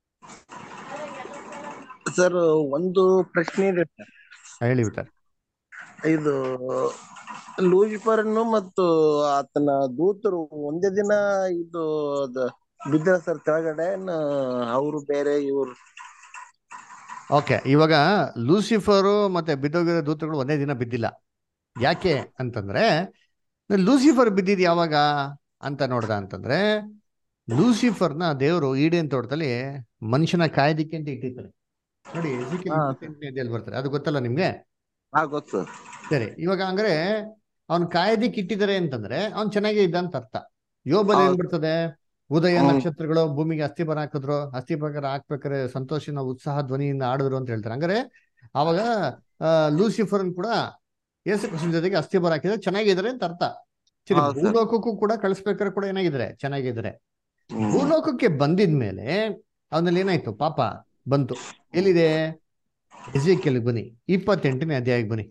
ಸರ್ ಒಂದು ಪ್ರಶ್ನೆ ಇದೆ sir. ಹೇಳಿ ಬಿಟ್ಟಾರೆ ಇದು ಲೂಸಿಫರ್ನು ಮತ್ತು ಆತನ ದೂತರು ಒಂದೇ ದಿನ ಇದು ಬಿದ್ದ ಸರ್ ಕೆಳಗಡೆ ಅವರು ಬೇರೆ ಇವ್ರು ಓಕೆ ಇವಾಗ ಲೂಸಿಫರು ಮತ್ತೆ ಬಿದ್ದೋಗಿರೋ ದೂತಗಳು ಒಂದೇ ದಿನ ಬಿದ್ದಿಲ್ಲ ಯಾಕೆ ಅಂತಂದ್ರೆ ಲೂಸಿಫರ್ ಬಿದ್ದಿದ್ ಯಾವಾಗ ಅಂತ ನೋಡ್ದ ಅಂತಂದ್ರೆ ಲೂಸಿಫರ್ನ ದೇವರು ಈಡೇನ್ ತೋಟದಲ್ಲಿ ಮನುಷ್ಯನ ಕಾಯ್ದಿಕ್ಕೆ ಅಂತ ಇಟ್ಟಿರ್ತಾರೆ ನೋಡಿ ಎಜಿಕೇಲ್ ಹಾ. ಇಪ್ಪತ್ತೆಂಟನೇ ಅಧ್ಯಾಯದಲ್ಲಿ ಬರ್ತಾರೆ ಅದು ಗೊತ್ತಲ್ಲ ನಿಮ್ಗೆ ಹಾ ಗೊತ್ತು ಸರ್ ಸರಿ ಇವಾಗ ಹಂಗಾರೆ ಅವ್ನ್ ಕಾಯ್ದಿಕ್ ಇಟ್ಟಿದ್ದಾರೆ ಅಂತಂದ್ರೆ ಅವ್ನ್ ಚೆನ್ನಾಗೇ ಇದ್ದ ಅಂತ ಅರ್ಥ ಯೋಬಲ್ ಏನ್ ಹೌದು. ಬಿಡ್ತದೆ ಉದಯ ಹ್ಮ್. ನಕ್ಷತ್ರಗಳು ಭೂಮಿಗೆ ಅಸ್ಥಿಬರ ಹಾಕಿದ್ರು ಅಸ್ಥಿಬರ ಹಾಕ್ಬೇಕಾದ್ರೆ ಸಂತೋಷನ ಉತ್ಸಾಹ ಧ್ವನಿಯಿಂದ ಆಡಿದ್ರು ಅಂತ ಹೇಳ್ತಾರೆ ಹಂಗಾರೆ ಅವಾಗ ಲೂಸಿಫರ್ನ್ ಕೂಡ ಯೇಸು ಕ್ರಿಸ್ತನ ಜೊತೆಗೆ ಅಸ್ಥಿಬರ ಹಾಕಿದ್ರೆ ಚೆನ್ನಾಗಿದ್ದಾರೆ ಅಂತ ಅರ್ಥ ಸರಿ ಹೌದು ಸರ್. ಭೂಲೋಕಕ್ಕೂ ಕೂಡ ಕಳಿಸ್ಬೇಕಾದ್ರೆ ಕೂಡ ಏನಾಗಿದ್ರೆ ಚೆನ್ನಾಗಿದ್ದಾರೆ ಹ್ಮ್. ಭೂಲೋಕಕ್ಕೆ ಬಂದಿದ್ಮೇಲೆ ಅವನಲ್ಲಿ ಏನಾಯ್ತು ಪಾಪ ಬಂತು ಎಲ್ಲಿದೆ ಎಜೆಕಿಯಲ್ ಬನ್ನಿ ಇಪ್ಪತ್ತೆಂಟನೇ ಅಧ್ಯಾಯಕ್ಕೆ ಬನ್ನಿ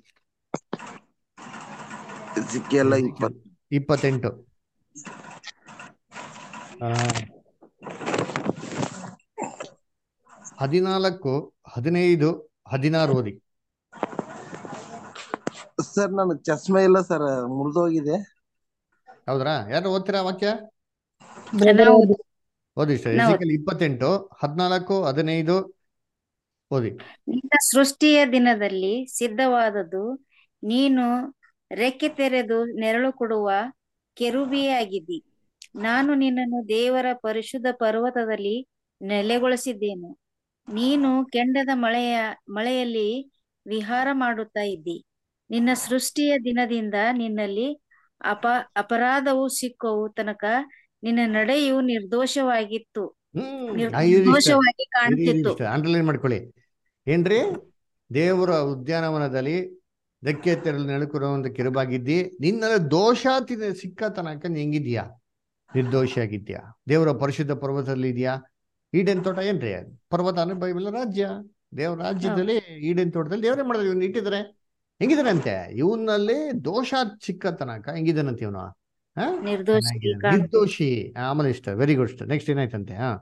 ಎಜೆಕಿಯೇಲ ಇಪ್ಪತ್ ಇಪ್ಪತ್ತೆಂಟು ಆ, ಹದಿನಾಲ್ಕು ಹದಿನೈದು ಹದಿನಾರು ಓದಿ ಸರ್ ನನಗ್ ಚಸ್ಮಾ ಇಲ್ಲ ಸರ್ ಮುರಿದೋಗಿದೆ ಹೌದ್ರಾ ಯಾರು ಓದ್ತೀರಾ ವಾಕ್ಯ ಬ್ರದರ್ ನಾವು ಓದಿ ಸರ್ ನಾವು- ಎಜೆಕಿಯಲ್ ಇಪ್ಪತ್ತೆಂಟು ಹದಿನಾಲ್ಕು ಹದಿನೈದು ಓದಿ ನಿನ್ನ ಸೃಷ್ಟಿಯ ದಿನದಲ್ಲಿ ಸಿದ್ಧವಾದದ್ದು ನೀನು ರೆಕ್ಕೆ ತೆರೆದು ನೆರಳು ಕೊಡುವ ಕೆರುಬಿಯಾಗಿದ್ದಿ ನಾನು ನಿನ್ನನ್ನು ದೇವರ ಪರಿಶುದ್ಧ ಪರ್ವತದಲ್ಲಿ ನೆಲೆಗೊಳಿಸಿದ್ದೇನೆ ನೀನು ಕೆಂಡದ ಮಳೆಯ ಮಳೆಯಲ್ಲಿ ವಿಹಾರ ಮಾಡುತ್ತಾ ಇದ್ದಿ ನಿನ್ನ ಸೃಷ್ಟಿಯ ದಿನದಿಂದ ನಿನ್ನಲ್ಲಿ ಅಪ ಅಪರಾಧವು ಸಿಕ್ಕವು ತನಕ ನಿನ್ನ ನಡೆಯು ನಿರ್ದೋಷವಾಗಿತ್ತು ಹ್ಮ್ ನಿರ್- ಆ, ಇರಿ ಇಷ್ಟ ನಿರ್ದೋಷವಾಗಿ ಕಾಣ್ತಿತ್ತು ಅಂಡರ್ಲೈನ್ ಮಾಡ್ಕೊಳ್ಳಿ ಏನ್ರಿ ದೇವರ ಉದ್ಯಾನವನದಲ್ಲಿ ಧಕ್ಕೆ ತೆರಳು ನೆಲಕುರ ಒಂದು ಕಿರುಬಾಗಿದ್ದಿ ನಿನ್ನಲ್ಲಿ ದೋಷ ತಿನ್ನ ಸಿಕ್ಕ ತನಕ ನೀ ಹೆಂಗಿದ್ಯಾ ನಿರ್ದೋಷಿಯಾಗಿದ್ಯಾ ದೇವರ ಪರಿಶುದ್ಧ ಪರ್ವತದಲ್ಲಿ ಇದೆಯಾ ಈಡೇನ್ ತೋಟ ಏನ್ರಿ ಪರ್ವತ ಅಂದ್ರೆ ಬೈಬಲ್ ರಾಜ್ಯ ದೇವರ ರಾಜ್ಯದಲ್ಲಿ ಈಡೇನ್ ತೋಟದಲ್ಲಿ ದೇವರೇ ಮಾಡಿದ್ರೆ ಇವ್ನು ಇಟ್ಟಿದ್ದಾರೆ ಹೆಂಗಿದಾರಂತೆ ಇವನಲ್ಲಿ ದೋಷ ಸಿಕ್ಕ ತನಕ ಹೆಂಗಿದಾನಂತೆ ಇವನು ಹಾ ನಿರ್ದೋಷಿ ಚೆನ್ನಾಗಿದ್ದಾನೆ. ಕಾಣ್ತಿತ್ತು ನಿರ್ದೋಷಿ ಆಮೇಲೆ ಇಷ್ಟ ವೆರಿ ಗುಡ್ ಇಷ್ಟ ನೆಕ್ಸ್ಟ್ ಏನಾಯ್ತಂತೆ ಹಾ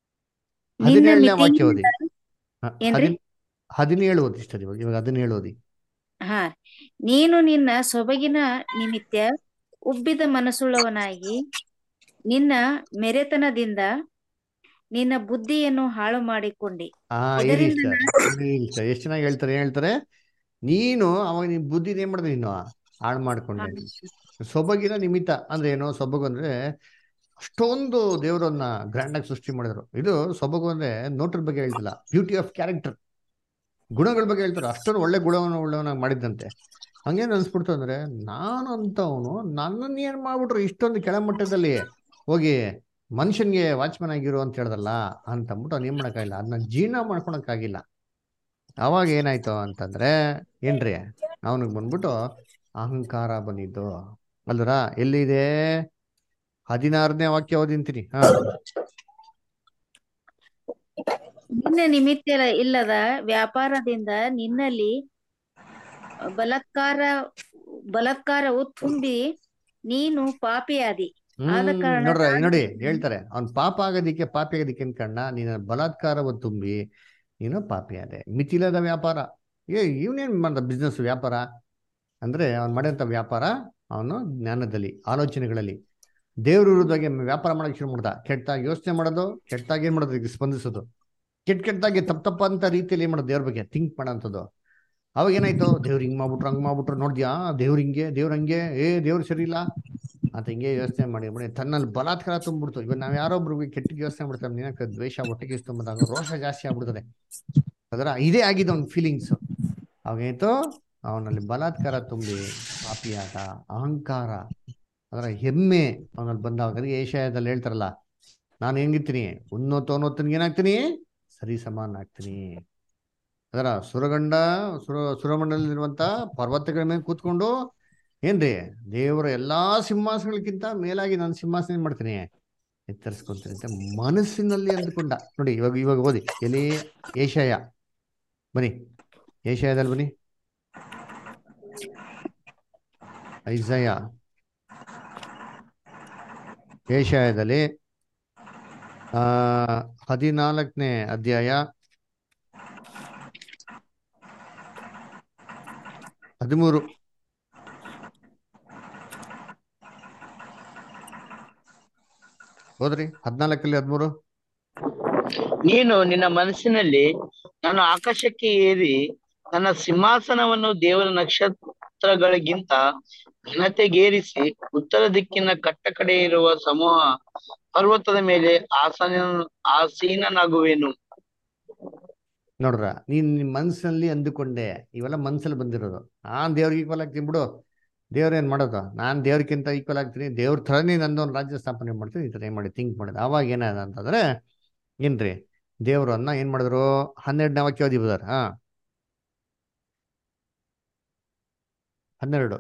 ನಿನ್ನ ಹದಿನೇಳನೇ ವಾಕ್ಯ ಓದಿ ಮಿತಿಯಿಂದ ಹ, ಏನ್ರಿ? ಹದಿನ್- ಹದಿನೇಳು ಓದಿ ಇಷ್ಟ ಇವಾಗ ಇವಾಗ ಹದಿನೇಳು ಓದಿ ಹಾ ನೀನು ನಿನ್ನ ಸೊಬಗಿನ ನಿಮಿತ್ತ ಉಬ್ಬಿದ ಮನಸ್ಸುಳ್ಳವನಾಗಿ ನಿನ್ನ ಮೆರೆತನದಿಂದ ನಿನ್ನ ಬುದ್ಧಿಯನ್ನು ಹಾಳು ಮಾಡಿಕೊಂಡಿ ಆ ಇರಿ ಇದರಿಂದ ಇಷ್ಟ ಇರಿ ಇಷ್ಟ ಎಷ್ಟು ಚೆನ್ನಾಗಿ ಹೇಳ್ತಾರೆ ಏನ್ ಹೇಳ್ತಾರೆ ನೀನು ಅವಾಗ ನಿನ್ ಬುದ್ಧಿ ಏನ್ ಮಾಡಿದೆ ನೀನು ಹಾಳು ಮಾಡ್ಕೊಂಡೆ ಸೊಬಗಿನ ನಿಮಿತ್ತ ಅಂದ್ರೆ ಏನು ಸೊಬಗು ಅಂದ್ರೆ ಅಷ್ಟೊಂದು ದೇವರನ್ನ ಗ್ರ್ಯಾಂಡ್ ಆಗಿ ಸೃಷ್ಟಿ ಮಾಡಿದ್ರು ಇದು ಸೊಬಗು ಅಂದ್ರೆ ನೋಟರ್ ಬಗ್ಗೆ ಹೇಳ್ತಿಲ್ಲ ಬ್ಯೂಟಿ ಆಫ್ ಕ್ಯಾರೆಕ್ಟರ್ ಗುಣಗಳ ಬಗ್ಗೆ ಹೇಳ್ತಾರೆ ಅಷ್ಟೊಂದು ಒಳ್ಳೆ ಗುಣವನ್ನು ಉಳ್ಳವನಾಗಿ ಮಾಡಿದ್ದಂತೆ ಹಂಗೇನು ಅನ್ಸ್ಬಿಡ್ತು ಅಂದ್ರೆ ನಾನು ಅಂತವನು ನನ್ನನ್ನು ಏನ್ ಮಾಡ್ಬಿಟ್ರು ಇಷ್ಟೊಂದು ಕೆಳಮಟ್ಟದಲ್ಲಿ ಹೋಗಿ ಮನುಷ್ಯನ್ಗೆ ವಾಚ್ಮನ್ ಆಗಿರು ಅಂತ ಹೇಳ್ದಲ್ಲ ಅಂತ ಅಂದ್ಬಿಟ್ಟು ಅವ್ನು ಏನ್ ಮಾಡಕ್ಕಾಗಿಲ್ಲ ಅದನ್ನ ಜೀರ್ಣ ಮಾಡ್ಕೊಳಕ್ಕಾಗಿಲ್ಲ ಅವಾಗ ಏನಾಯ್ತು ಅಂತಂದ್ರೆ ಏನ್ರಿ ಅವನಿಗೆ ಬಂದ್ಬಿಟ್ಟು ಅಹಂಕಾರ ಬಂದಿದ್ದು ಅಲ್ದ್ರ ಎಲ್ಲಿದೆ ಹದಿನಾರನೇ ವಾಕ್ಯ ಓದಿಂತೀನಿ ಹಾ ನಿನ್ನ ನಿಮಿತ್ತ ಇಲ್ಲದ ವ್ಯಾಪಾರದಿಂದ ನಿನ್ನಲ್ಲಿ ಬಲಾತ್ಕಾರ ಬಲಾತ್ಕಾರವು ತುಂಬಿ ನೀನು ಪಾಪಿಯಾದಿ ಆದ ಹ್ಮ್ ಕಾರಣ ನೋಡ್ರ ನಾನು ನೋಡಿ ನಿನ್ನನ್ನು- ಹೇಳ್ತಾರೆ ಅವ್ನ್ ಪಾಪ ಆಗೋದಿಕ್ಕೆ ಪಾಪಿ ಆಗೋದಿಕ್ಕೆ ಅನ್ಕಂಡ ನೀನ ಬಲಾತ್ಕಾರವ ತುಂಬಿ ನೀನು ಪಾಪಿ ಆದೆ ಮಿತಿಲದ ವ್ಯಾಪಾರ ಏ ಇವನೇನ್ ಮಾಡ್ದ ಬಿಸ್ನೆಸ್ ವ್ಯಾಪಾರ ಅಂದ್ರೆ ಅವ್ನು ಮಾಡಿದಂಥ ವ್ಯಾಪಾರ ಅವನು ಜ್ಞಾನದಲ್ಲಿ ಆಲೋಚನೆಗಳಲ್ಲಿ ದೇವ್ರ ವಿರುದ್ಧವಾಗಿ ವ್ಯಾಪಾರ ಮಾಡಕ್ ಶುರು ಮಾಡ್ದ ಕೆಟ್ಟಾಗಿ ಯೋಚನೆ ಮಾಡೋದು ಕೆಟ್ಟಾಗಿ ಏನ್ ಮಾಡೋದು ಇದಕ್ಕೆ ಸ್ಪಂದಿಸೋದು ಕೆಟ್ಟ ಕೆಟ್ಟಾಗಿ ತಪ್ಪ ತಪ್ಪಂತ ರೀತಿಯಲ್ಲಿ ಏನ್ ಮಾಡೋದು ದೇವ್ರ ಬಗ್ಗೆ ಥಿಂಕ್ ಮಾಡೋಂಥದ್ದು ಅವಾಗ ಏನಾಯ್ತು ದೇವ್ರು ಹಿಂಗ್ ಮಾಡ್ಬಿಟ್ರು ಹಂಗ್ ಮಾಡ್ಬಿಟ್ರು ನೋಡ್ದ್ಯಾ ದೇವ್ರ ಹಿಂಗೆ ದೇವ್ರ ಹಂಗೆ ಏ ದೇವ್ರು ಸರಿ ಇಲ್ಲ ಅಂತ ಹಿಂಗೆ ಯೋಚನೆ ಮಾಡಿ ಮಾಡಿ ತನ್ನಲ್ಲಿ ಬಲಾತ್ಕಾರ ತುಂಬಿಡ್ತು ಇವಾಗ ನಾವ್ ಯಾರೊಬ್ರಿಗೆ ಕೆಟ್ಟ ಯೋಚನೆ ಮಾಡ್ತೇವೆ ನಿನಕ್ಕೆ ದ್ವೇಷ ಒಟ್ಟಿಗೆ ತುಂಬಿದಾಗ ರೋಷ ಜಾಸ್ತಿ ಆಗ್ಬಿಡ್ತದೆ ಅದರ ಇದೇ ಆಗಿದೆ ಅವ್ನ ಫೀಲಿಂಗ್ಸ್ ಅವಾಗೇತು ಅವನಲ್ಲಿ ಬಲಾತ್ಕಾರ ತುಂಬಿ ಪಾಪಿಯಾದ ಅಹಂಕಾರ ಅದರ ಹೆಮ್ಮೆ ಅವನಲ್ಲಿ ಬಂದಾಗ ಏಷ್ಯಾದಲ್ಲಿ ಹೇಳ್ತಾರಲ್ಲ ನಾನು ಹೆಂಗಿರ್ತೀನಿ ಉನ್ನತ ಉನ್ನತನಿಗೆ ಏನಾಗ್ತೀನಿ ಸರಿ ಸಮಾನ ಆಗ್ತೀನಿ ಅದರ ಸುರಗಂಡ ಸುರ ಸುರಮಂಡಲದಲ್ಲಿರುವಂತ ಪರ್ವತಗಳ ಮೇಲೆ ಕೂತ್ಕೊಂಡು ಏನ್ರಿ ದೇವರ ಎಲ್ಲಾ ಸಿಂಹಾಸನಗಳಿಗಿಂತ ಮೇಲಾಗಿ ನಾನು ಸಿಂಹಾಸನ ಏನ್ ಮಾಡ್ತೀನಿ ಎತ್ತರಿಸ್ಕೊಂತೀನಿ ಅಂತ ಮನಸ್ಸಿನಲ್ಲಿ ಅಂದುಕೊಂಡ ನೋಡಿ ಇವಾಗ ಇವಾಗ ಓದಿ ಎಲ್ಲಿ ಏಷಯ ಬನ್ನಿ ಏಷಯದಲ್ಲಿ ಬನ್ನಿ ಐಸಯ ಏಷಯದಲ್ಲಿ ಆ ಹದಿನಾಲ್ಕನೇ ಅಧ್ಯಾಯ ಹದಿಮೂರು ಹೋದ್ರಿ ಹದಿನಾಲ್ಕಲ್ಲಿ ಹದಿಮೂರು ನೀನು ನಿನ್ನ ಮನಸ್ಸಿನಲ್ಲಿ ನಾನು ಆಕಾಶಕ್ಕೆ ಏರಿ ನನ್ನ ಸಿಂಹಾಸನವನ್ನು ದೇವರ ನಕ್ಷತ್ರಗಳಿಗಿಂತ ಘನತೆಗೇರಿಸಿ ಉತ್ತರ ದಿಕ್ಕಿನ ಕಟ್ಟ ಕಡೆ ಇರುವ ಸಮೂಹ ಪರ್ವತದ ಮೇಲೆ ಆಸನ ಆಸೀನನಾಗುವೆನು ನೋಡ್ರ ನೀನ್ ನಿನ್ ಮನ್ಸಲ್ಲಿ ಅಂದುಕೊಂಡೆ ಇವೆಲ್ಲ ಮನ್ಸಲ್ಲಿ ಬಂದಿರೋದು ನಾನ್ ದೇವ್ರಿಗೆ ಈಕ್ವಲ್ ಆಗ್ತೀನಿ ಬಿಡು ದೇವ್ರ ಏನ್ ಮಾಡೋದು ನಾನ್ ದೇವ್ರಕ್ಕಿಂತ ಈಕ್ವಲ್ ಆಗ್ತೀನಿ ದೇವ್ರ ಥರನೇ ನಂದು ಒಂದು ರಾಜ್ಯ ಸ್ಥಾಪನೆ ಮಾಡ್ತೀನಿ ಈ ಥರ ಏನ್ ಮಾಡಿ ಥಿಂಕ್ ಮಾಡಿದೆ ಅವಾಗ ಏನಾದ ಅಂತಂದ್ರೆ ಏನ್ರಿ ದೇವ್ರನ್ನ ಏನ್ ಮಾಡಿದ್ರು ಹನ್ನೆರಡನೇ ವಾಕ್ಯ ಓದಿ ಬದಾರ ಹಾ ಹನ್ನೆರಡು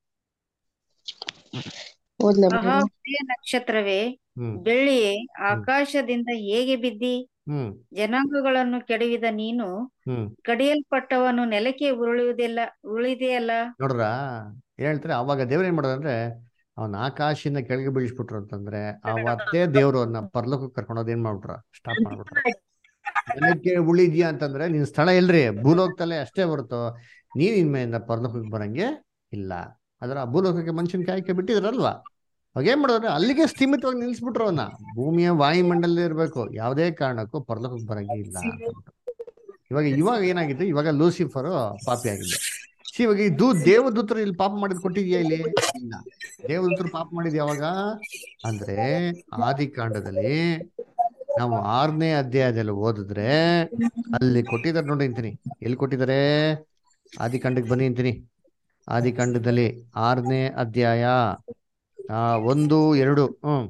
ಓದ್ಲಾ ಆಹಾ ಬ್ರದರ್ ಪ್ರಿಯ ನಕ್ಷತ್ರವೇ ಹ್ಮ್ ಬೆಳ್ಳಿಯೇ ಆಕಾಶದಿಂದ ಹೇಗೆ ಬಿದ್ದಿ ಹ್ಮ್ ಜನಾಂಗಗಳನ್ನು ಕೆಡವಿದ ನೀನು ಹ್ಮ್ ಕಡಿಯಲ್ಪಟ್ಟವನು ನೆಲಕ್ಕೆ ಉರುಳುವುದಿಲ್ಲ ಉಳಿದೆಯಲ್ಲ ನೋಡ್ರ ಹೇಳ್ತಾರೆ ಅವಾಗ ದೇವ್ರು ಏನ್ ಮಾಡೋದಂದ್ರೆ ಅವನ ಆಕಾಶದಿಂದ ಕೆಳಗೆ ಬೀಳಿಸ್ಬಿಟ್ರು ಅಂತಂದ್ರೆ ಅವತ್ತೇ ದೇವ್ರು ಅವನ್ನ ಪರ್ಲೋಕಕ್ಕೆ ಕರ್ಕೊಂಡೋದ್ ಏನ್ ಮಾಡ್ಬಿಟ್ರ ಸ್ಟಾಪ್ ಮಾಡ್ಬಿಟ್ರು ನೆಲಕ್ಕೆ ಉಳಿದ್ಯಾ ಅಂತಂದ್ರೆ ನಿನ್ ಸ್ಥಳ ಎಲ್ರಿ ಭೂಲೋಕದಲ್ಲೇ ಅಷ್ಟೇ ಹೊರತು ನೀನ್ ಇನ್ಮೆಯಿಂದ ಪರಲೋಕಕ್ಕೆ ಬರಂಗೆ ಇಲ್ಲ ಅದರ ಭೂಲೋಕಕ್ಕೆ ಮನುಷ್ಯನ ಕಾಯ್ಕೆ ಬಿಟ್ಟಿದ್ರಲ್ವಾ ಅವಾಗ ಏನ್ ಮಾಡೋದ್ರೆ ಅಲ್ಲಿಗೆ ಸ್ಥೀಮಿತವಾಗಿ ನಿಲ್ಸ್ಬಿಟ್ರು ಅವನ್ನ ಭೂಮಿಯ ವಾಯುಮಂಡಲದಲ್ಲಿ ಇರ್ಬೇಕು ಯಾವುದೇ ಕಾರಣಕ್ಕೂ ಪರಲೋಕಕ್ಕೆ ಬರಂಗೆ ಇಲ್ಲ ಅಂತಂದ್ಬಿಟ್ಟು. ಇವಾಗ ಇವಾಗ ಏನಾಗಿದೆ ಇವಾಗ ಲೂಸಿಫರ್ ಪಾಪಿ ಆಗಿದೆ ಸಿ ಇವಾಗ ಈ ದೂ ದೇವದೂತರು ಇಲ್ಲಿ ಪಾಪ ಮಾಡಿದ್ ಕೊಟ್ಟಿದ್ಯಾ ಇಲ್ಲಿ ಇಲ್ಲ ದೇವದೂತರು ಪಾಪ ಮಾಡಿದ್ ಯಾವಾಗ ಅಂದ್ರೆ ಆದಿ ಕಾಂಡದಲ್ಲಿ ನಾವು ಆರನೇ ಅಧ್ಯಾಯದಲ್ಲಿ ಓದಿದ್ರೆ ಅಲ್ಲಿ ಕೊಟ್ಟಿದ್ದಾರೆ ನೋಡಿ ಅಂತೀನಿ ಎಲ್ಲಿ ಕೊಟ್ಟಿದ್ದಾರೆ ಆದಿಕಾಂಡಕ್ಕೆ ಬನ್ನಿ ಅಂತೀನಿ ಆದಿಕಾಂಡದಲ್ಲಿ ಆರನೇ ಅಧ್ಯಾಯ ಆ ಒಂದು ಎರಡು ಹ್ಮ್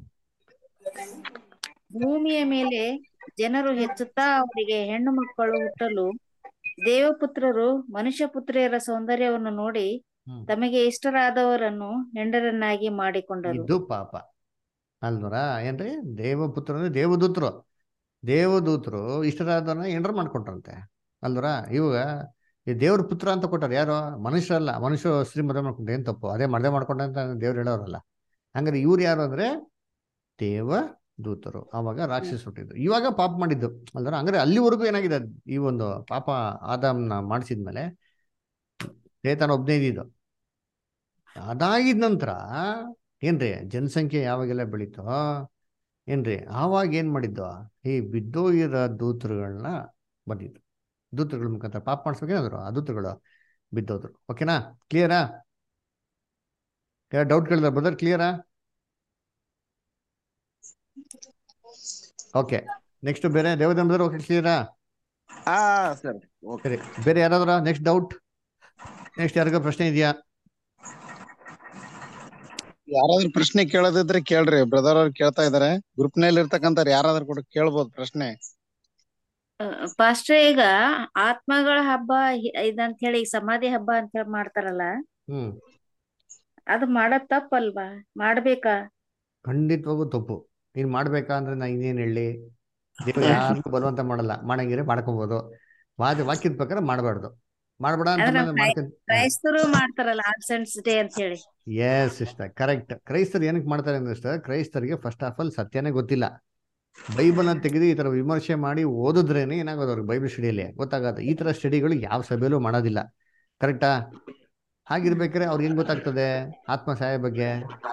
ಭೂಮಿಯ ಮೇಲೆ ಜನರು ಹೆಚ್ಚುತ್ತಾ ಅವರಿಗೆ ಹೆಣ್ಣು ಮಕ್ಕಳು ಹುಟ್ಟಲು ದೇವಪುತ್ರರು ಮನುಷ್ಯ ಪುತ್ರಿಯರ ಸೌಂದರ್ಯವನ್ನು ನೋಡಿ ಹ್ಮ್. ತಮಗೆ ಇಷ್ಟರಾದವರನ್ನು ಹೆಂಡರನ್ನಾಗಿ ಮಾಡಿಕೊಂಡರು ಇದು ಪಾಪ ಅಲ್ವರ ಏನ್ರಿ ದೇವಪುತ್ರ ಅಂದ್ರೆ ದೇವದೂತರು ದೇವದೂತರು ಇಷ್ಟರಾದವ್ರನ್ನ ಎಂಡ್ರ ಮಾಡ್ಕೊಂಡ್ರಂತೆ ಅಲ್ವರ ಇವಾಗ ಈ ದೇವ್ರ ಪುತ್ರ ಅಂತ ಕೊಟ್ಟಾರ ಯಾರು ಮನುಷ್ಯರಲ್ಲ ಮನುಷ್ಯ ಸ್ತ್ರೀ ಮದುವೆ ಮಾಡ್ಕೊಂಡ್ರೆ ಏನ್ ತಪ್ಪು ಅದೇ ಮದುವೆ ಮಾಡ್ಕೊಂಡ ಅಂತ ದೇವ್ರು ಹೇಳೋರಲ್ಲ ಹಂಗಾರೆ ಇವ್ರು ಯಾರು ಅಂದ್ರೆ ದೇವ ದೂತರು ಅವಾಗ ರಾಕ್ಷಸ ಹುಟ್ಟಿದ್ದು ಇವಾಗ ಪಾಪ ಮಾಡಿದ್ದು ಅಲ್ವರ ಹಂಗಾರೆ ಅಲ್ಲಿವರೆಗೂ ಏನಾಗಿದೆ ಈ ಒಂದು ಪಾಪ ಆದಾಮ್ನ ಮಾಡಿಸಿದ್ಮೇಲೆ ಚೇತನ ಒಬ್ನೇ ಇದ್ದಿದ್ದು ಅದಾಗಿದ ನಂತರ ಏನ್ರಿ ಜನಸಂಖ್ಯೆ ಯಾವಾಗೆಲ್ಲ ಬೆಳೀತೋ ಏನ್ರಿ ಆವಾಗ ಏನ್ ಮಾಡಿದ್ದು ಈ ಬಿದ್ದೋಗಿರೋ ದೂತರುಗಳನ್ನ ಬಂದಿದ್ದು ದೂತರುಗಳ ಮುಖಾಂತರ ಪಾಪ ಮಾಡಿಸ್ಬೇಕೇನಾದ್ರು ಆ ದೂತರುಗಳು ಬಿದ್ದೋದ್ರು ಓಕೆನಾ ಕ್ಲಿಯರಾ ಡೌಟ್ ಕೇಳಿದ್ರ ಬ್ರದರ್ ಕ್ಲಿಯರಾ ಓಕೆ ನೆಕ್ಸ್ಟ್ ಬೇರೆ ದೇವದಂಬರ್ ಓಕೆ ಕ್ಲಿಯರಾ ಹಾ ಸರ್ ಓಕೆ ಸರಿ ಬೇರೆ ಯಾರಾದ್ರ ನೆಕ್ಸ್ಟ್ ಡೌಟ್ ನೆಕ್ಸ್ಟ್ ಯಾರಿಗ ಪ್ರಶ್ನೆ ಇದೆಯಾ ಯಾರಾದ್ರೂ ಪ್ರಶ್ನೆ ಕೇಳೋದಿದ್ರೆ ಕೇಳ್ರಿ ಬ್ರದರ್ ಅವ್ರು ಕೇಳ್ತಾ ಇದಾರೆ ಗ್ರೂಪ್ ನಲ್ಲಿ ಇರ್ತಕ್ಕಂಥವ್ರು ಯಾರಾದ್ರೂ ಕೂಡ ಕೇಳ್ಬೋದು ಪ್ರಶ್ನೆ ಪಾಸ್ಟರ್ ಈಗ ಆತ್ಮಗಳ ಹಬ್ಬ ಹಿ- ಇದಂತ ಹೇಳಿ ಸಮಾಧಿ ಹಬ್ಬ ಅಂತ ಹೇಳಿ ಮಾಡ್ತಾರಲ್ಲ ಹ್ಮ್ ಅದು ಮಾಡೋದ್ ತಪ್ಪಲ್ವಾ ಮಾಡ್ಬೇಕಾ ಖಂಡಿತವಾಗೂ ತಪ್ಪು ನೀನ್ ಮಾಡ್ಬೇಕಾ ಅಂದ್ರೆ ನಾ ಇನ್ನೇನ್ ಹೇಳಿ ದೇವ್ರು ಯಾರನ್ನೂ ಬಲವಂತ ಮಾಡಲ್ಲ ಮಾಡಂಗಿದ್ರೆ ಮಾಡ್ಕೋಬಹುದು ವಾದ ವಾಕ್ಯದ ಪ್ರಕಾರ ಮಾಡಬಾರ್ದು ಮಾಡ್ಬೇಡ ಅಂತ ಅಂದ್ರೆ ಅಂದ್ರೆ ಮಾಡ್ಕೊಂಡ್ ಕ್ರೈಸ್ತರು ಮಾಡ್ತಾರಲ್ಲ ಆಬ್ಸೆಂಟ್ಸ್ ಡೇ ಅಂತ ಹೇಳಿ ಎಸ್ ಇಷ್ಟ ಕರೆಕ್ಟ್ ಕ್ರೈಸ್ತರು ಏನಕ್ಕೆ ಮಾಡ್ತಾರೆ ಅಂದ್ರೆ ಇಷ್ಟ ಕ್ರೈಸ್ತರಿಗೆ ಫಸ್ಟ್ ಆಫ್ ಆಲ್ ಸತ್ಯನೇ ಗೊತ್ತಿಲ್ಲ ಬೈಬಲ್ನ ತೆಗೆದು ಈ ತರ ವಿಮರ್ಶೆ ಮಾಡಿ ಓದಿದ್ರೇನೆ ಏನಾಗೋದು ಅವ್ರಿಗೆ ಬೈಬಲ್ ಸ್ಟಡಿಯಲ್ಲಿ ಗೊತ್ತಾಗತ್ತೆ ಈ ತರ ಸ್ಟಡಿಗಳು ಯಾವ ಸಭೆಯಲ್ಲೂ ಮಾಡೋದಿಲ್ಲ ಕರೆಕ್ಟಾ ಹಾಗಿರ್ಬೇಕಾದ್ರೆ ಅವ್ರಿಗೆ ಏನ್ ಗೊತ್ತಾಗ್ತದೆ ಆತ್ಮ ಸಹಾಯ ಬಗ್ಗೆ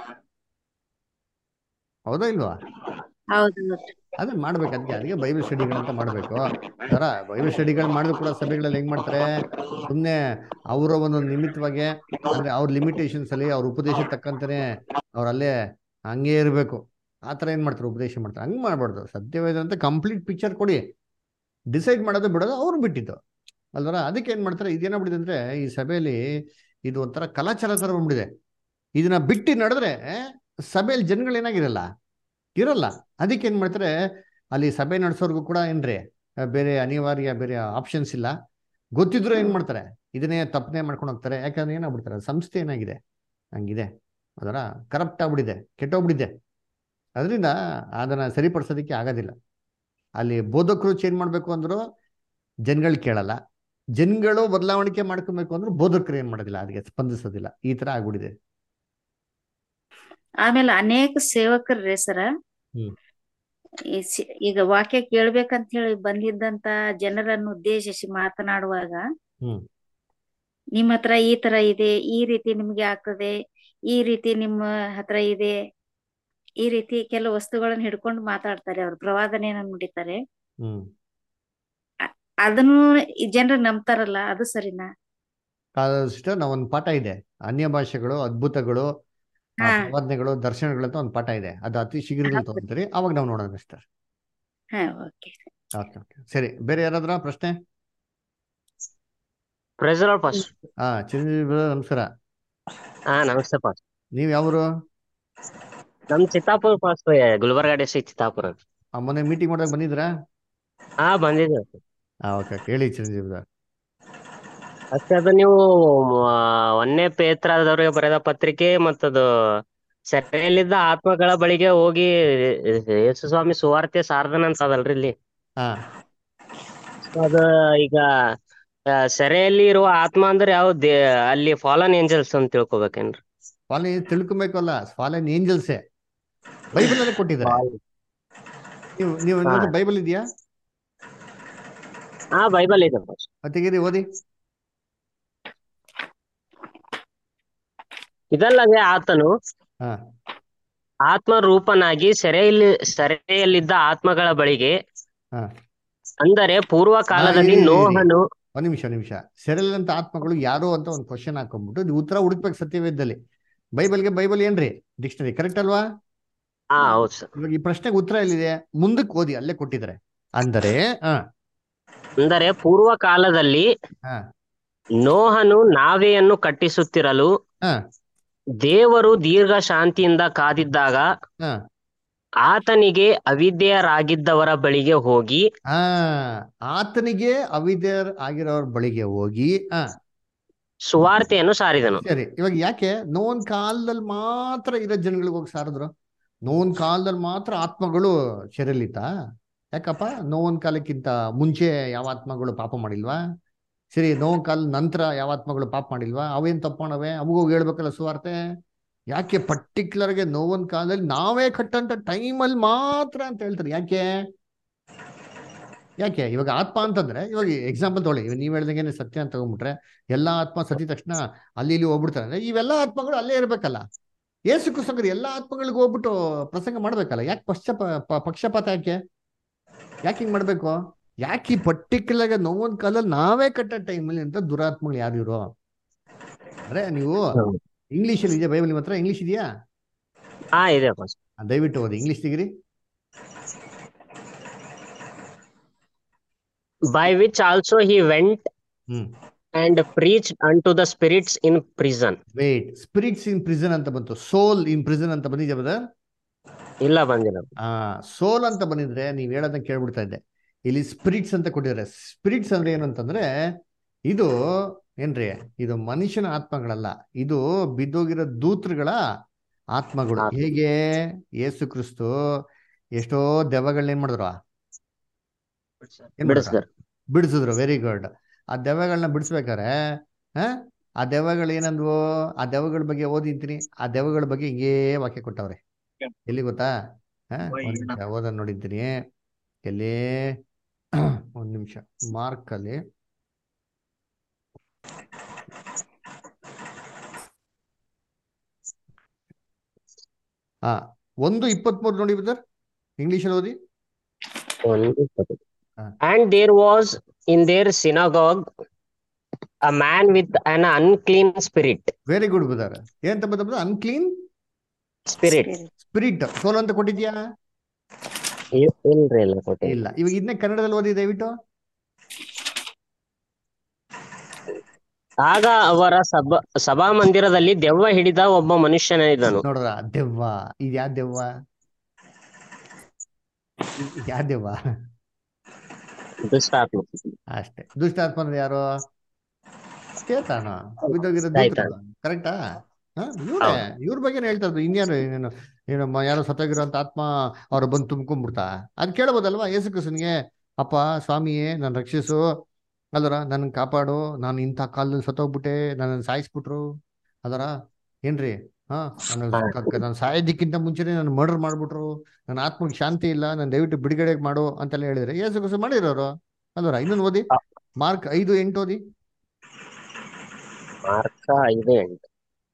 ಹೌದಾ ಇಲ್ವಾ ಹೌದು ಅದನ್ನ ಮಾಡ್ಬೇಕು ಅದಕ್ಕೆ ಅದಕ್ಕೆ ಬೈಬಲ್ ಸ್ಟಡಿಗಳಂತ ಮಾಡಬೇಕು ಅದರ ಬೈಬಲ್ ಸ್ಟಡಿಗಳು ಮಾಡಿದ್ರು ಕೂಡ ಸಭೆಗಳಲ್ಲಿ ಹೆಂಗ್ ಮಾಡ್ತಾರೆ ಸುಮ್ಮನೆ ಅವರ ಒಂದು ನಿಮಿತ್ತವಾಗಿ ಅಂದ್ರೆ ಅವ್ರ ಲಿಮಿಟೇಷನ್ಸ್ ಅಲ್ಲಿ ಅವ್ರ ಉಪದೇಶ ತಕ್ಕಂತಾನೆ ಅವ್ರ ಅಲ್ಲೇ ಹಂಗೆ ಇರಬೇಕು ಆ ಥರ ಏನ್ ಮಾಡ್ತಾರೆ ಉಪದೇಶ ಮಾಡ್ತಾರೆ ಹಂಗ್ ಮಾಡ್ಬಾರ್ದು ಸತ್ಯವೇದ ಅಂತ ಕಂಪ್ಲೀಟ್ ಪಿಕ್ಚರ್ ಕೊಡಿ ಡಿಸೈಡ್ ಮಾಡೋದು ಬಿಡೋದು ಅವ್ರು ಬಿಟ್ಟಿದ್ದು ಅಲ್ವರ ಅದಕ್ಕೆ ಏನ್ ಮಾಡ್ತಾರೆ ಇದೇನಾಗ್ಬಿಟ್ಟಿದೆ ಅಂದ್ರೆ ಈ ಸಭೆಯಲ್ಲಿ ಇದು ಒಂಥರ ಕಲಾಚಾರ ತರ ಬಂದ್ಬಿಟ್ಟಿದೆ ಇದನ್ನ ಬಿಟ್ಟು ನಡೆದ್ರೆ ಸಭೆಯಲ್ಲಿ ಜನಗಳು ಏನಾಗಿರಲ್ಲ ಇರಲ್ಲ ಅದಕ್ಕೆ ಏನ್ ಮಾಡ್ತಾರೆ ಅಲ್ಲಿ ಸಭೆ ನಡೆಸೋರ್ಗು ಕೂಡ ಏನ್ರಿ ಆ, ಬೇರೆ ಅನಿವಾರ್ಯ ಬೇರೆ ಆಪ್ಷನ್ಸ್ ಇಲ್ಲ ಗೊತ್ತಿದ್ರು ಏನ್ ಮಾಡ್ತಾರೆ ಇದನ್ನೇ ತಪ್ಪನೆ ಮಾಡ್ಕೊಂಡು ಹೋಗ್ತಾರೆ ಯಾಕಂದ್ರೆ ಏನಾಗ್ಬಿಡ್ತಾರೆ ಸಂಸ್ಥೆ ಏನಾಗಿದೆ ಹಂಗಿದೆ ಅದರ ಕರಪ್ಟ್ ಆಗ್ಬಿಟ್ಟಿದೆ ಕೆಟ್ಟೋಗ್ಬಿಟ್ಟಿದೆ ಅದರಿಂದ ಅದನ್ನ ಸರಿಪಡಿಸೋದಕ್ಕೆ ಆಗೋದಿಲ್ಲ ಅಲ್ಲಿ ಬೋಧಕರು ಚೇಂಜ್ ಮಾಡ್ಬೇಕು ಅಂದ್ರು ಜನಗಳು ಕೇಳಲ್ಲ ಜನಗಳು ಬದಲಾವಣೆ ಮಾಡ್ಕೊಬೇಕು ಅಂದ್ರು ಬೋಧಕರು ಏನ್ ಮಾಡೋದಿಲ್ಲ ಅದಕ್ಕೆ ಸ್ಪಂದಿಸೋದಿಲ್ಲ ಈ ತರ ಆಗ್ಬಿಟ್ಟಿದೆ ಆಮೇಲೆ ಅನೇಕ ಸೇವಕರ್ರಿ ಸರ ಹ್ಮ್. ಈ ಸಿ- ಈಗ ವಾಕ್ಯ ಕೇಳ್ಬೇಕಂತ ಹೇಳಿ ಬಂದಿದ್ದಂತ ಜನರನ್ನು ಉದ್ದೇಶಿಸಿ ಮಾತನಾಡುವಾಗ ಹ್ಮ್. ನಿಮ್ಮ ಹತ್ರ ಈ ತರ ಇದೆ ಈ ರೀತಿ ನಿಮ್ಗೆ ಆಗ್ತದೆ ಈ ರೀತಿ ನಿಮ್ಮ ಹತ್ರ ಇದೆ ಈ ರೀತಿ ಕೆಲವು ವಸ್ತುಗಳನ್ನ ಹಿಡ್ಕೊಂಡು ಮಾತಾಡ್ತಾರೆ ಅವ್ರು ಪ್ರವಾದನೆಯನ್ನ ನುಡಿತಾರೆ ಹ್ಮ್ ಅದನ್ನು ಈ ಜನರು ನಂಬ್ತಾರಲ್ಲ ಅದು ಸರಿನಾ ಸಿಸ್ಟರ್ ನಾವು ಒಂದು ಪಾಠ ಇದೆ ಅನ್ಯ ಭಾಷೆಗಳು ಅದ್ಭುತಗಳು ಆ, ಹಾ. ಪ್ರವಾದನೆಗಳು ದರ್ಶನಗಳು ಅಂತ ಒಂದು ಪಾಠ ಇದೆ ಅದು ಅತಿ ಶೀಘ್ರದಲ್ಲಿ ತಗೊಂತೀರಿ ಅವಾಗ ನಾವು ನೋಡೋಣ ಸಿಸ್ಟರ್ ಹಾ ಓಕೆ ಓಕೆ ಓಕೆ ಸರಿ ಬೇರೆ ಯಾರಾದ್ರ ಪ್ರಶ್ನೆ ಪ್ರೈಸ್ ಲಾರ್ಡ್ ಪಾಸ್ ಹಾ ಚಿರಂಜೀವಿ brother, ನಮಸ್ಕಾರ ಹಾ ನಮಸ್ತೆ ಪಾಸ್ ನೀವ್ ಯಾವರು ನಮ್ ಚಿತ್ತಾಪುರ ಪಾಸ್ ಗುಲ್ಬರ್ಗಾ ಡಿಸ್ಟ್ರಿಕ್ಟ್ ಚಿತ್ತಾಪುರ ಆ, ಮೊನ್ನೆ ಮೀಟಿಂಗ್ ಮಾಡಕ್ ಬಂದಿದ್ರಾ ಹಾ ಬಂದಿದ್ದೆ ಹಾ ಓಕೆ ಓಕೆ ಹೇಳಿ ಚಿರಂಜೀವಿ brother. ಅಷ್ಟೇ ಅದು ನೀವು ಆ, ಒಂದನೇ ಪೇತ್ರದವರಿಗೆ ಬರೆದ ಪತ್ರಿಕೆ ಮತ್ತದು ಸೆರೆಯಲ್ಲಿದ್ದ ಆತ್ಮಗಳ ಬಳಿಗೆ ಹೋಗಿ ಯೇಸು ಸ್ವಾಮಿ ಸುವಾರ್ತೆ ಸಾರ್ದನ ಅಂತ ಅದಲ್ರಿ ಇಲ್ಲಿ ಹಾ ಅದ ಈಗ ಆ, ಸೆರೆಯಲ್ಲಿ ಇರುವ ಆತ್ಮ ಅಂದ್ರೆ ಯಾವ ದೇ ಅಲ್ಲಿ ಫಾಲನ್ ಏಂಜಲ್ಸ್ ಅಂತ ತಿಳ್ಕೊಬೇಕೇನ್ರಿ ಫಾಲನ್ ತಿಳ್ಕೊಬೇಕಲ್ಲ ಫಾಲನ್ ಏಂಜಲ್ಸೇ ಬೈಬಲ್ ಅಲ್ಲೇ ಕೊಟ್ಟಿದ್ದಾರೆ ನೀವು ನೀವು ಹಾ. ಏನಾದ್ರು ಬೈಬಲ್ ಇದೆಯಾ ಹಾ ಬೈಬಲ್ ಇದೆ boss. ತೆಗೀರಿ ಓದಿ ಇದಲ್ಲದೆ ಆತನು ಹಾ ಆತ್ಮರೂಪನಾಗಿ ಸೆರೆಯಲ್ಲಿ ಸೆರೆಯಲ್ಲಿದ್ದ ಆತ್ಮಗಳ ಬಳಿಗೆ ಹಾ ಅಂದರೆ ಪೂರ್ವ ಕಾಲದಲ್ಲಿ ಇರಿ, ಇರಿ, ಇರಿ. ನೋಹನು ಒಂದ್ ನಿಮಿಷ ಒಂದ್ ನಿಮಿಷ ಸೆರೆಲಂತ ಆತ್ಮಗಳು ಯಾರು ಅಂತ ಒಂದು ಕ್ವಶನ್ ಹಾಕೊಂಡ್ಬಿಟ್ಟು ಇದು ಉತ್ತರ ಹುಡುಕ್ಬೇಕು ಸತ್ಯವೇದದಲ್ಲಿ ಬೈಬಲ್ಗೆ ಬೈಬಲ್ ಏನ್ರಿ ಡಿಕ್ಷನರಿ ಕರೆಕ್ಟ್ ಅಲ್ವಾ ಹಾ ಹೌದು ಸರ್ ಇವಾಗ ಈ ಪ್ರಶ್ನೆಗೆ ಉತ್ತರ ಎಲ್ಲಿದೆ ಮುಂದಕ್ಕೆ ಓದಿ ಅಲ್ಲೇ ಕೊಟ್ಟಿದ್ದಾರೆ ಅಂದರೆ ಹಾ ಅಂದರೆ ಪೂರ್ವ ಕಾಲದಲ್ಲಿ ಹಾ ನೋಹನು ನಾವೆಯನ್ನು ಕಟ್ಟಿಸುತ್ತಿರಲು ಹಾ ದೇವರು ದೀರ್ಘ ಶಾಂತಿಯಿಂದ ಕಾದಿದ್ದಾಗ ಹಾ ಆತನಿಗೆ ಅವಿಧೇಯರಾಗಿದ್ದವರ ಬಳಿಗೆ ಹೋಗಿ ಆ ಆತನಿಗೆ ಅವಿದ್ಯರ್ ಆಗಿರೋರ್ ಬಳಿಗೆ ಹೋಗಿ ಆ ಸುವಾರ್ತೆಯನ್ನು ಸಾರಿದನು ಸರಿ ಇವಾಗ ಯಾಕೆ ನೋನ್ ಕಾಲದಲ್ಲಿ ಮಾತ್ರ ಇರೋ ಜನಗಳಿಗೆ ಹೋಗಿ ಸಾರಿದ್ರು ನೋನ್ ಕಾಲದಲ್ಲಿ ಮಾತ್ರ ಆತ್ಮಗಳು ಸೆರೆಲಿತ್ತ ಯಾಕಪ್ಪ ನೋವನ್ ಕಾಲಕ್ಕಿಂತ ಮುಂಚೆ ಯಾವ ಆತ್ಮಗಳು ಪಾಪ ಮಾಡಿಲ್ವಾ ಸರಿ ನೋವನ್ ಕಾಲ ನಂತರ ಯಾವ ಆತ್ಮಗಳು ಪಾಪ ಮಾಡಿಲ್ವಾ ಅವೇನ್ ತಪ್ಪು ಮಾಡವೆ ಅವು ಹೋಗಿ ಹೇಳ್ಬೇಕಲ್ಲ ಸುವಾರ್ತೆ ಯಾಕೆ ಪರ್ಟಿಕ್ಯುಲರ್ಗೆ ನೋವನ್ ಕಾಲದಲ್ಲಿ ನಾವೇ ಕಟ್ಟಂತ ಟೈಮಲ್ಲಿ ಮಾತ್ರ ಅಂತ ಹೇಳ್ತಾರೆ ಯಾಕೆ ಯಾಕೆ ಇವಾಗ ಆತ್ಮ ಅಂತಂದ್ರೆ ಇವಾಗ ಎಕ್ಸಾಂಪಲ್ ತೊಗೊಳ್ಳಿ ಇವಾಗ ನೀವ್ ಹೇಳ್ದಂಗೆ ಸತ್ಯ ಅಂತ ತಗೊಂಡ್ಬಿಟ್ರೆ ಎಲ್ಲಾ ಆತ್ಮ ಸತಿ ತಕ್ಷಣ ಅಲ್ಲಿ ಇಲ್ಲಿ ಹೋಗ್ಬಿಡ್ತಾರೆ ಅಂದ್ರೆ ಇವೆಲ್ಲ ಆತ್ಮಗಳು ಅಲ್ಲೇ ಇರ್ಬೇಕಲ್ಲ ಏಸು ಕುಸಂಗರು ಎಲ್ಲಾ ಆತ್ಮಗಳಿಗೆ ಹೋಗ್ಬಿಟ್ಟು ಪ್ರಸಂಗ ಮಾಡ್ಬೇಕಲ್ಲ ಯಾಕೆ ಪಶ್ಚಾಪ ಪ- ಪಕ್ಷಪಾತ ಯಾಕೆ ಯಾಕೆ ಹಿಂಗ್ ಮಾಡ್ಬೇಕು ಯಾಕೆ ಈ ಪರ್ಟಿಕ್ಯುಲರ್ ನೋವೊಂದ್ ಕಾಲದಲ್ಲಿ ನಾವೇ ಕಟ್ಟ ಟೈಮಲ್ಲಿ ಅಂತ ದುರಾತ್ಮಗಳು ಯಾರು ಇರೋ ಅಂದ್ರೆ ನೀವು ಹೌದು. ಇಂಗ್ಲಿಷ್ ಅಲ್ಲಿ ಇದೆಯಾ ಬೈಬಲ್ ನಿಮ್ಮ ಹತ್ರ ಇಂಗ್ಲಿಷ್ ಇದೆಯಾ ಹಾ ಇದೆ boss. ಆ, ದಯವಿಟ್ಟು ಓದಿ ಇಂಗ್ಲಿಷ್ ತೆಗಿರಿ by which also he went hmm and preached unto the spirits in prison wait spirits in prison ಅಂತ ಬಂತು ಸೋಲ್ ಇನ್ ಪ್ರಿಸನ್ ಅಂತ ಬಂದಿದ್ಯಾ ಬ್ರದರ್ ಇಲ್ಲ ಬಂದಿಲ್ಲ ಆ ಸೋಲ್ ಅಂತ ಬಂದಿದ್ರೆ ನೀವ್ ಹೇಳೋದನ್ನ ಕೇಳ್ಬಿಡ್ತಾ ಇದ್ದೆ ಇಲ್ಲಿ ಸ್ಪಿರಿಟ್ಸ್ ಅಂತ ಕೊಟ್ಟಿದ್ದಾರೆ ಸ್ಪಿರಿಟ್ಸ್ ಅಂದ್ರೆ ಏನು ಅಂತಂದ್ರೆ ಇದು ಏನ್ರಿ ಇದು ಮನುಷ್ಯನ ಆತ್ಮಗಳಲ್ಲ ಇದು ಬಿದ್ದೋಗಿರೋ ದೂತರುಗಳ ಆತ್ಮಗಳು ಆತ್ಮ. ಹೇಗೆ ಯೇಸು ಕ್ರಿಸ್ತು ಎಷ್ಟೋ ದೆವ್ವಗಳನ್ನ ಏನ್ ಮಾಡಿದ್ರು ಏನ್ ಮಾಡಿದ್ರು? ಬಿಡಿಸಿದ್ರು ಬಿಡಿಸಿದ್ರು ವೆರಿ ಗುಡ್ ಆ ದೆವ್ವಗಳನ್ನ ಬಿಡಿಸ್ಬೇಕಾರೆ ಆ ಆ ದೆವ್ವಗಳು ಏನಂದ್ವು ಆ ದೆವ್ವಗಳ ಬಗ್ಗೆ ಓದಿದ್ದೀನಿ ಆ ದೆವ್ವಗಳ ಬಗ್ಗೆ ಹಿಂಗೇ ವಾಕ್ಯ ಕೊಟ್ಟವ್ರೆ ಎಲ್ಲಿ ಗೊತ್ತಾ ಆ, ಒಂದ್ ನಿಮಿಷ ಓದೋದ್ ನೋಡಿದ್ದೀನಿ ಎಲ್ಲಿ ಒಂದ್ ನಿಮಿಷ ಮಾರ್ಕ್ ಅಲ್ಲಿ ಹಾ ಒಂದು ಇಪ್ಪತ್ಮೂರು ನೋಡಿ ಬ್ರದರ್ ಇಂಗ್ಲಿಷಲ್ಲಿ ಓದಿ ಒಂದು ಇಪ್ಪತ್ತು. ಹಾ. and there was in their synagogue a man with an unclean spirit very good brother ಏನಂತ ಬಂದ ಅನ್ಕ್ಲೀನ್ spirit ಸ್ಪಿರಿಟ್ ಸೋಲ್ ಅಂತ ಕೊಟ್ಟಿದ್ಯಾ ಇ- ಇಲ್ರಿ ಇಲ್ಲ ಕೊಟ್ಟಿಲ್ಲ ಇಲ್ಲ ಇವಾಗ ಇದನ್ನೇ ಕನ್ನಡದಲ್ಲಿ ಓದಿ ದಯವಿಟ್ಟು ಆಗ ಅವರ ಸಭಾ ಸಭಾ ಮಂದಿರದಲ್ಲಿ ದೆವ್ವ ಹಿಡಿದ ಒಬ್ಬ ಮನುಷ್ಯನಿದ್ದನು ನೋಡ್ರ ದೆವ್ವ ಇದು ಯಾವ ದೆವ್ವ ಇದ್ ಯಾವ ದೆವ್ವ ದುಷ್ಟಾತ್ಮ ಅಷ್ಟೇ ದುಷ್ಟಾತ್ಮ ಅಂದ್ರೆ ಯಾರು ಚೇತಾನ ಬಿದ್ದೋಗಿರೋ ಸೈತಾನ್. ಕರೆಕ್ಟಾ ಇವ್ರೆ ಇವ್ರ ಬಗ್ಗೆ ಹೇಳ್ತಾ ಇದ್ರು ಇನ್ಯಾರು ಏನೇನು ಏನು ಮ- ಯಾರೋ ಸತ್ತೋಗಿರೋಂತ ಆತ್ಮ ಅವ್ರು ಬಂದು ತುಂಬ್ಕೊಂಡ್ಬಿಡ್ತಾ ಅದ್ ಕೇಳ್ಬೋದಲ್ವಾ ಯೇಸು ಕ್ರಿಸ್ತನ್ಗೆ ಅಪ್ಪ ಸ್ವಾಮಿಯೇ ನಾನು ರಕ್ಷಿಸು ಅಲ್ವರ ನನ್ನ ಕಾಪಾಡು ನಾನು ಇಂಥ ಕಾಲದಲ್ಲಿ ಸತ್ತೋಗ್ಬಿಟ್ಟೆ ನನ್ನ ಸಾಯಿಸ್ಬಿಟ್ರು ಅದರ ಏನ್ರಿ ಹಾ ನಾನು ನಾನು ಸಾಯೋದಕ್ಕಿಂತ ಮುಂಚೆನೆ ನಾನು ಮರ್ಡರ್ ಮಾಡ್ಬಿಟ್ರು ನನ್ನ ಆತ್ಮಕ್ಕೆ ಶಾಂತಿ ಇಲ್ಲ ನಾನು ದಯವಿಟ್ಟು ಬಿಡುಗಡೆ ಮಾಡು ಅಂತೆಲ್ಲ ಹೇಳಿದ್ರೆ ಯೇಸು ಕ್ರಿಸ್ತ ಮಾಡಿರೋರು ಅಲ್ವರ ಇನ್ನೊಂದು ಓದಿ ಹಾ. ಮಾರ್ಕ್ ಐದು ಎಂಟು ಓದಿ ಮಾರ್ಕ ಐದು ಎಂಟು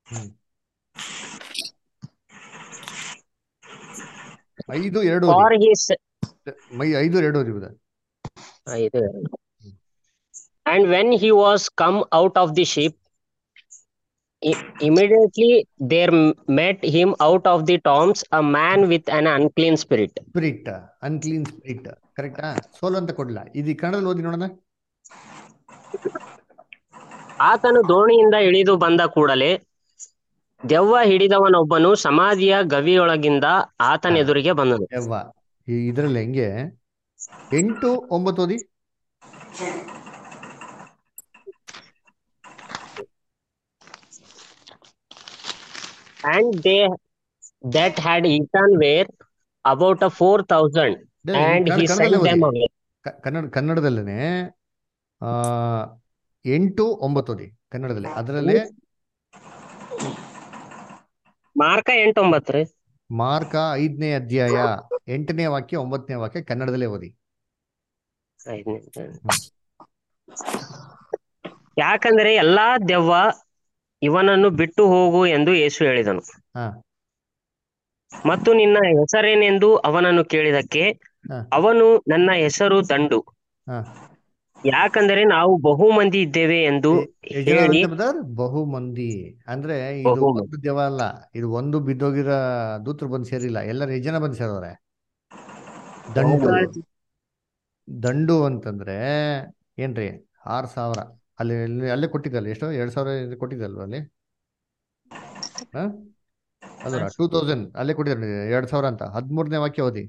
ಐದು ಎರಡು ಓದಿ ಫಾರ್ ಹಿಸ್ ಮೈ ಐದು ಎರಡು ಓದಿ ಬ್ರದರ್. ಐದು ಎರಡು and when he was come out of the ship i- immediately there met him out of the tombs a man with an unclean spirit spirit unclean spirit ಕರೆಕ್ಟಾ ಸೋಲ್ ಅಂತ ಕೊಡ್ಲ ಇದು ಕನ್ನಡದಲ್ಲಿ ಓದಿ ನೋಡೋಣ ಆತನು ದೋಣಿಯಿಂದ ಇಳಿದು ಬಂದ ಕೂಡಲೇ ದೆವ್ವ ಹಿಡಿದವನೊಬ್ಬನು ಸಮಾಧಿಯ ಗವಿಯೊಳಗಿಂದ ಆತನೆದುರಿಗೆ ಬಂದನು ಯವ್ವ ಈ ಇದ್ರಲ್ಲಿ ಹೆಂಗೆ ಎಂಟು ಒಂಬತ್ತು ಓದಿ and they that had eaten were about a four thousand, day, and Kannada- he ಕನ್ನಡದಲ್ಲೇ sent them ಓದಿ away. ಕ- ಕನ್ನಡ ಕನ್ನಡದಲ್ಲೇನೆ ಆ ಎಂಟು ಒಂಬತ್ತು ಓದಿ ಕನ್ನಡದಲ್ಲಿ ಅದರಲ್ಲಿ ಮಾರ್ಕ ಎಂಟೊಂಬತ್ತು ರೀ ಮಾರ್ಕ ಐದನೇ ಅಧ್ಯಾಯ ಎಂಟನೇ ವಾಕ್ಯ ಒಂಬತ್ತನೇ ವಾಕ್ಯ ಕನ್ನಡದಲ್ಲೇ ಓದಿ ಐದನೇ ಯಾಕಂದರೆ ಎಲ್ಲಾ ದೆವ್ವ ಇವನನ್ನು ಬಿಟ್ಟು ಹೋಗು ಎಂದು ಯೇಸು ಹೇಳಿದನು ಹಾ ಮತ್ತು ನಿನ್ನ ಹೆಸರೇನೆಂದು ಅವನನ್ನು ಕೇಳಿದಕ್ಕೆ ಹಾ. ಅವನು ನನ್ನ ಹೆಸರು ದಂಡು ಹಾ ಯಾಕಂದರೆ ನಾವು ಬಹು ಮಂದಿ ಇದ್ದೇವೆ ಎಂದು ಎಷ್ಟ್ ಜನ ಹೇಳಿ ಇರುತ್ತೆ brother? ಬಹು ಮಂದಿ ಅಂದ್ರೆ ಇದು ಬಹು ಮಂದಿ. ಒಂದು ದೆವ್ವ ಅಲ್ಲ ಇದು ಒಂದು ಬಿದ್ದೋಗಿರೋ ದೂತರು ಬಂದು ಸೇರಿಲ್ಲ ಎಲ್ಲರೂ ಎಷ್ಟು ಜನ ಬಂದು ಸೇರವ್ರೆ ದಂಡು ದಂಡು ಅಂತಂದ್ರೆ ಏನ್ರಿ ಆರ್ ಸಾವಿರ ಅಲ್ಲಿ ಅಲ್ಲಿ- ಅಲ್ಲೇ ಕೊಟ್ಟಿದ್ದಲ್ಲ ಎಷ್ಟು ಎರಡ್ ಸಾವಿರ ಇದು ಕೊಟ್ಟಿದ್ದಲ್ವ ಅಲ್ಲಿ ಹಾ ಅಲ್ವರ ಟೂ ತೌಸಂಡ್ ಅಲ್ಲೇ ಕೊಟ್ಟಿದ್ದಾರೆ ಎರಡ್ ಸಾವಿರ ಅಂತ ಹದಿಮೂರನೇ ವಾಕ್ಯ ಓದಿ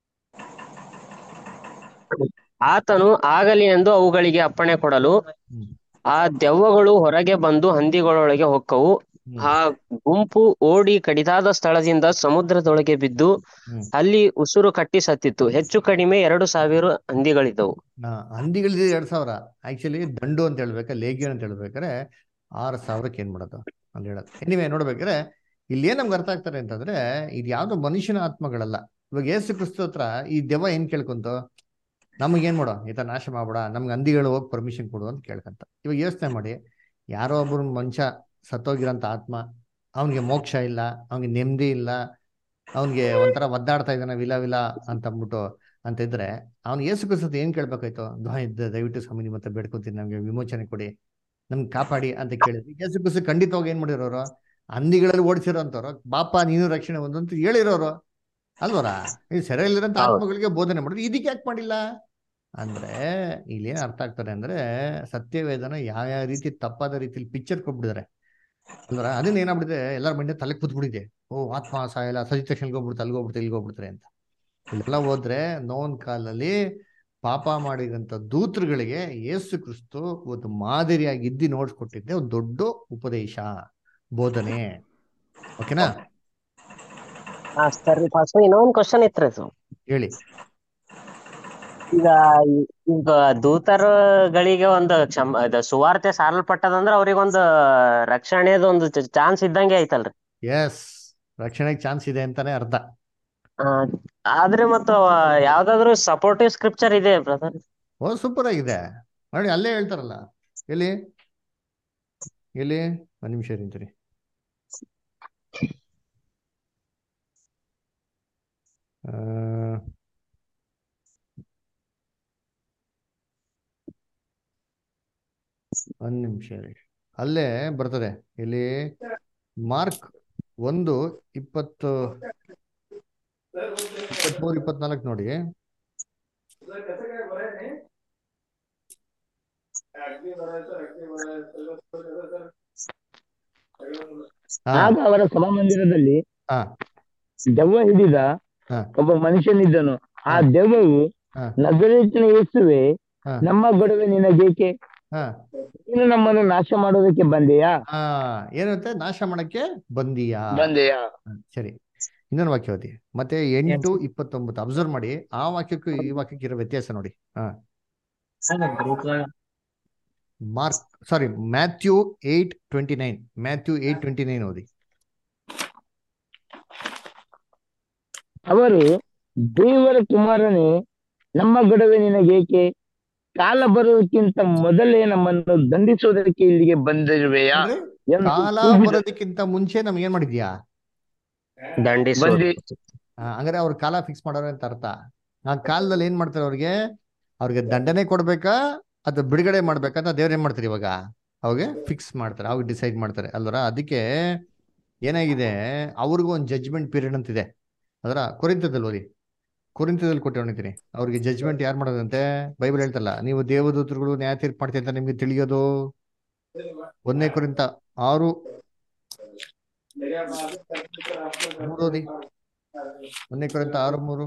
ಆತನು ಆಗಲಿ ಎಂದು ಅವುಗಳಿಗೆ ಅಪ್ಪಣೆ ಕೊಡಲು ಹ್ಮ್. ಆ ದೆವ್ವಗಳು ಹೊರಗೆ ಬಂದು ಹಂದಿಗಳೊಳಗೆ ಹೊಕ್ಕವು ಹ್ಮ್. ಆ ಗುಂಪು ಓಡಿ ಕಡಿದಾದ ಸ್ಥಳದಿಂದ ಸಮುದ್ರದೊಳಗೆ ಬಿದ್ದು ಹ್ಮ್. ಅಲ್ಲಿ ಉಸುರು ಕಟ್ಟಿ ಸತ್ತಿತ್ತು ಹೆಚ್ಚು ಕಡಿಮೆ ಎರಡು ಸಾವಿರ ಹಂದಿಗಳಿದ್ದವು ನಾ ಹಂದಿಗಳಿದೆ ಎರಡ್ ಸಾವಿರ ಆಕ್ಚುಲಿ ದಂಡು ಅಂತ ಹೇಳ್ಬೇಕಾ ಲೇಗಿಯನ್ ಅಂತ ಹೇಳ್ಬೇಕಾರೆ ಆರು ಸಾವಿರಕ್ಕೆ ಏನ್ ಮಾಡೋದು ಅಂತ ಹೇಳೋದು ಎನಿವೆ ನೋಡ್ಬೇಕಾದ್ರೆ ಇಲ್ಲಿ ಏನ್ ನಮ್ಗೆ ಅರ್ಥ ಆಗ್ತಾರೆ ಅಂತಂದ್ರೆ ಇದು ಯಾವ್ದೋ ಮನುಷ್ಯನ ಆತ್ಮಗಳಲ್ಲ ಇವಾಗ ಯೇಸು ಕ್ರಿಸ್ತು ಹತ್ರ ಈ ದೆವ್ವ ಏನ್ ಕೇಳ್ಕೊಂತು ನಮಗೆ ಏನ್ ಮಾಡೋ ಈತ ನಾಶ ಮಾಡ್ಬೇಡ ನಮ್ಗೆ ಹಂದಿಗಳು ಹೋಗಿ ಪರ್ಮಿಷನ್ ಕೊಡು ಅಂತ ಕೇಳ್ಕಂತ ಇವಾಗ ಯೋಚನೆ ಮಾಡಿ ಯಾರೋ ಒಬ್ಬರು ಮನುಷ್ಯ ಸತ್ತೋಗಿರೋಂಥ ಆತ್ಮ ಅವನಿಗೆ ಮೋಕ್ಷ ಇಲ್ಲ ಅವನಿಗೆ ನೆಮ್ಮದಿ ಇಲ್ಲ ಅವನಿಗೆ ಒಂಥರ ಒದ್ದಾಡ್ತಾ ಇದ್ದಾನೆ ವಿಲ ವಿಲ ಅಂತ ಅಂದ್ಬಿಟ್ಟು ಅಂತ ಇದ್ರೆ ಅವ್ನು ಯೇಸು ಕ್ರಿಸ್ತದ ಏನ್ ಕೇಳ್ಬೇಕಾಯ್ತು ದ್ವಾ ಇದ್ದ ದಯವಿಟ್ಟು ಸ್ವಾಮಿ ನಿಮ್ಮ ಹತ್ರ ಬೇಡ್ಕೊತೀನಿ ನಮ್ಗೆ ವಿಮೋಚನೆ ಕೊಡಿ ನಮ್ಗೆ ಕಾಪಾಡಿ ಅಂತ ಕೇಳಿದ್ರಿ ಯೇಸು ಕ್ರಿಸ್ತ ಖಂಡಿತವಾಗಿ ಏನ್ ಮಾಡಿರೋರು ಹಂದಿಗಳಲ್ಲಿ ಓಡಿಸಿರೋಂಥವ್ರು ಬಾಪ ನೀನು ರಕ್ಷಣೆ ಒಂದು ಅಂತ ಹೇಳಿರೋರು ಅಲ್ವರ ಈ ಸೆರೆಯಲ್ಲಿರೋಂಥ ಹೌದು. ಆತ್ಮಗಳಿಗೆ ಬೋಧನೆ ಮಾಡಿದ್ರು ಇದಕ್ಕೆ ಯಾಕೆ ಮಾಡಿಲ್ಲ ಅಂದ್ರೆ ಇಲ್ಲಿ ಏನ್ ಅರ್ಥ ಆಗ್ತದೆ ಅಂದ್ರೆ ಸತ್ಯವೇದನ ಯಾವ ಯಾವ ರೀತಿ ತಪ್ಪಾದ ರೀತಿಲಿ ಪಿಕ್ಚರ್ ಕೊಟ್ಬಿಟ್ಟಿದ್ದಾರೆ ಅಲ್ವರ ಅದನ್ನ ಏನಾಗ್ಬಿಟ್ಟಿದೆ ಎಲ್ಲರ ಮಂಡ್ಯ ತಲೆ ಕೂತ್ಬಿಟ್ಟಿದೆ ಓ ಆತ್ಮ ಸಾಯಲ್ಲ ಸಜಿ ತಕ್ಷಣ ಹೋಗ್ಬಿಡ್ತು ಅಲ್ಗೋಗ್ಬಿಡ್ತು ಇಲ್ಗೋಗ್ಬಿಡ್ತಾರೆ ಅಂತ ಇಲ್ಲೆಲ್ಲ ಹೋದ್ರೆ ನೋನ್ ಕಾಲದಲ್ಲಿ ಪಾಪ ಮಾಡಿದಂತ ದೂತರುಗಳಿಗೆ ಯೇಸು ಕ್ರಿಸ್ತು ಒಂದು ಮಾದರಿಯಾಗಿ ಇದ್ದಿ ನೋಡ್ಸ್ಕೊಟ್ಟಿದ್ದೆ ಒಂದು ದೊಡ್ಡ ಉಪದೇಶ ಬೋಧನೆ ಓಕೆನಾ ಹಾ ಸರಿ ಫಸ್ಟ್ ಇನ್ನೊಂದು ಕ್ವಶನ್ ಇತ್ರಿ ಅದು ಹೇಳಿ ಈಗ ಈ- ಈಗ ದೂತರುಗಳಿಗೆ ಒಂದು ಕ್ಷಮ ಇದು ಸುವಾರ್ತೆ ಸಾರಲ್ಪಟ್ಟದಂದ್ರ ಅವ್ರಿಗೊಂದು ರಕ್ಷಣೆದ ಒಂದು ಚಾನ್ಸ್ ಇದ್ದಂಗೆ ಐತಲ್ರಿ ಎಸ್ ರಕ್ಷಣೆಗೆ ಚಾನ್ಸ್ ಇದೆ ಅಂತಾನೆ ಅರ್ಥ ಆ, ಆದ್ರೆ ಮತ್ತು ಯಾವ್ದಾದ್ರು ಸಪೋರ್ಟಿವ್ ಸ್ಕ್ರಿಪ್ಚರ್ ಇದೆ ಬ್ರದರ್ ಓ ಸೂಪರ್ ಆಗಿದೆ ನೋಡಿ ಅಲ್ಲೇ ಹೇಳ್ತಾರಲ್ಲ ಎಲ್ಲಿ ಎಲ್ಲಿ ಒಂದ್ ನಿಮಿಷ ನಿಂತ್ರಿ ಆ, ಒಂದ್ ನಿಮಿಷ ಇರಿ. ಅಲ್ಲೇ ಬರ್ತದೆ ಇಲ್ಲಿ ಮಾರ್ಕ್ ಒಂದು ಇಪ್ಪತ್ತು ಇಪ್ಪತ್ಮೂರು ಇಪ್ಪತ್ನಾಲ್ಕು ನೋಡಿ ಹಾ ಆಗ ಅವರ ಸಭಾಮಂದಿರದಲ್ಲಿ ಹಾ ದೆವ್ವ ಹಿಡಿದ ಹಾ. ಒಬ್ಬ ಮನುಷ್ಯನಿದ್ದನು ಆ ಹಾ. ದೆವ್ವವು ಹಾ. ನಜರೇತಿನ ಯೇಸುವೆ ಹಾ. ನಮ್ಮ ಗೊಡವೆ ನಿನಗೇಕೆ ಹಾ ನೀನು ನಮ್ಮನ್ನು ನಾಶ ಮಾಡೋದಕ್ಕೆ ಬಂದೆಯಾ ಹಾ ಏನಂತೆ ನಾಶ ಮಾಡಕ್ಕೆ ಬಂದೀಯಾ ಬಂದೆಯಾ ಹ್ಮ್, ಸರಿ ಇನ್ನೊಂದು ವಾಕ್ಯ ಓದಿ ಮತ್ತೆ ಎಂಟು ಇಪ್ಪತ್ತೊಂಬತ್ತು ಅಬ್ಸರ್ವ್ ಮಾಡಿ ಆ ವಾಕ್ಯಕ್ಕೂ ಈ ವಾಕ್ಯಕ್ಕೆ ಇರೋ ವ್ಯತ್ಯಾಸ ನೋಡಿ ಹಾ Mark sorry Matthew eight twenty nine Matthew eight twenty nine ಓದಿ ಅವರು ದೇವರ ಕುಮಾರನೇ ನಮ್ಮ ಗೊಡವೆ ನಿನಗೇಕೆ ಕಾಲ ಬರುವುದಕ್ಕಿಂತ ಮೊದಲೇ ನಮ್ಮನ್ನು ದಂಡಿಸುವುದಕ್ಕೆ ಇಲ್ಲಿಗೆ ಬಂದಿರುವೆಯಾ ಅಂದ್ರೆ ಎಂದು ಕಾಲ ಕೂಗಿದ- ಬರೋದಕ್ಕಿಂತ ಮುಂಚೆ ನಮ್ಗೆ ಏನ್ ಮಾಡಿದ್ಯಾ ದಂಡಿಸೋದು ಬಂದಿ ಆ, ಹಂಗಾರೆ ಅವ್ರ ಕಾಲ ಫಿಕ್ಸ್ ಮಾಡೋರು ಅಂತ ಅರ್ಥ ಆ ಕಾಲದಲ್ಲಿ ಏನ್ ಮಾಡ್ತಾರೆ ಅವ್ರಿಗೆ ಅವ್ರಿಗೆ ದಂಡನೆ ಕೊಡ್ಬೇಕಾ ಅಥವಾ ಬಿಡುಗಡೆ ಮಾಡ್ಬೇಕಾ ಅಂತ ದೇವ್ರು ಏನ್ ಮಾಡ್ತಾರೆ ಇವಾಗ ಅವಾಗ ಫಿಕ್ಸ್ ಮಾಡ್ತಾರೆ ಅವಾಗ ಡಿಸೈಡ್ ಮಾಡ್ತಾರೆ ಅಲ್ವರ ಅದಕ್ಕೆ ಏನಾಗಿದೆ ಅವ್ರಿಗೂ ಒಂದು ಜಜ್ಮೆಂಟ್ ಪೀರಿಯಡ್ ಅಂತಿದೆ ಅದರ ಕುರಿತದಲ್ಲಿ ಓದಿ ಕುರಿತದಲ್ಲಿ ಕೊಟ್ಟಿರ್ತೀನಿ ಅವ್ರಿಗೆ ಜಜ್ಮೆಂಟ್ ಯಾರು ಮಾಡೋದಂತೆ ಬೈಬಲ್ ಹೇಳ್ತಲ್ಲ ನೀವು ದೇವದೂತರುಗಳು ನ್ಯಾಯ ತೀರ್ಪು ಮಾಡ್ತೀವಿ ಅಂತ ನಿಮ್ಗೆ ತಿಳಿಯೋದು ಒಂದನೇ ಕುರಿತ ಆರು ಮೂರು ಓದಿ ಒಂದನೇ ಕುರಿತ ಆರು ಮೂರು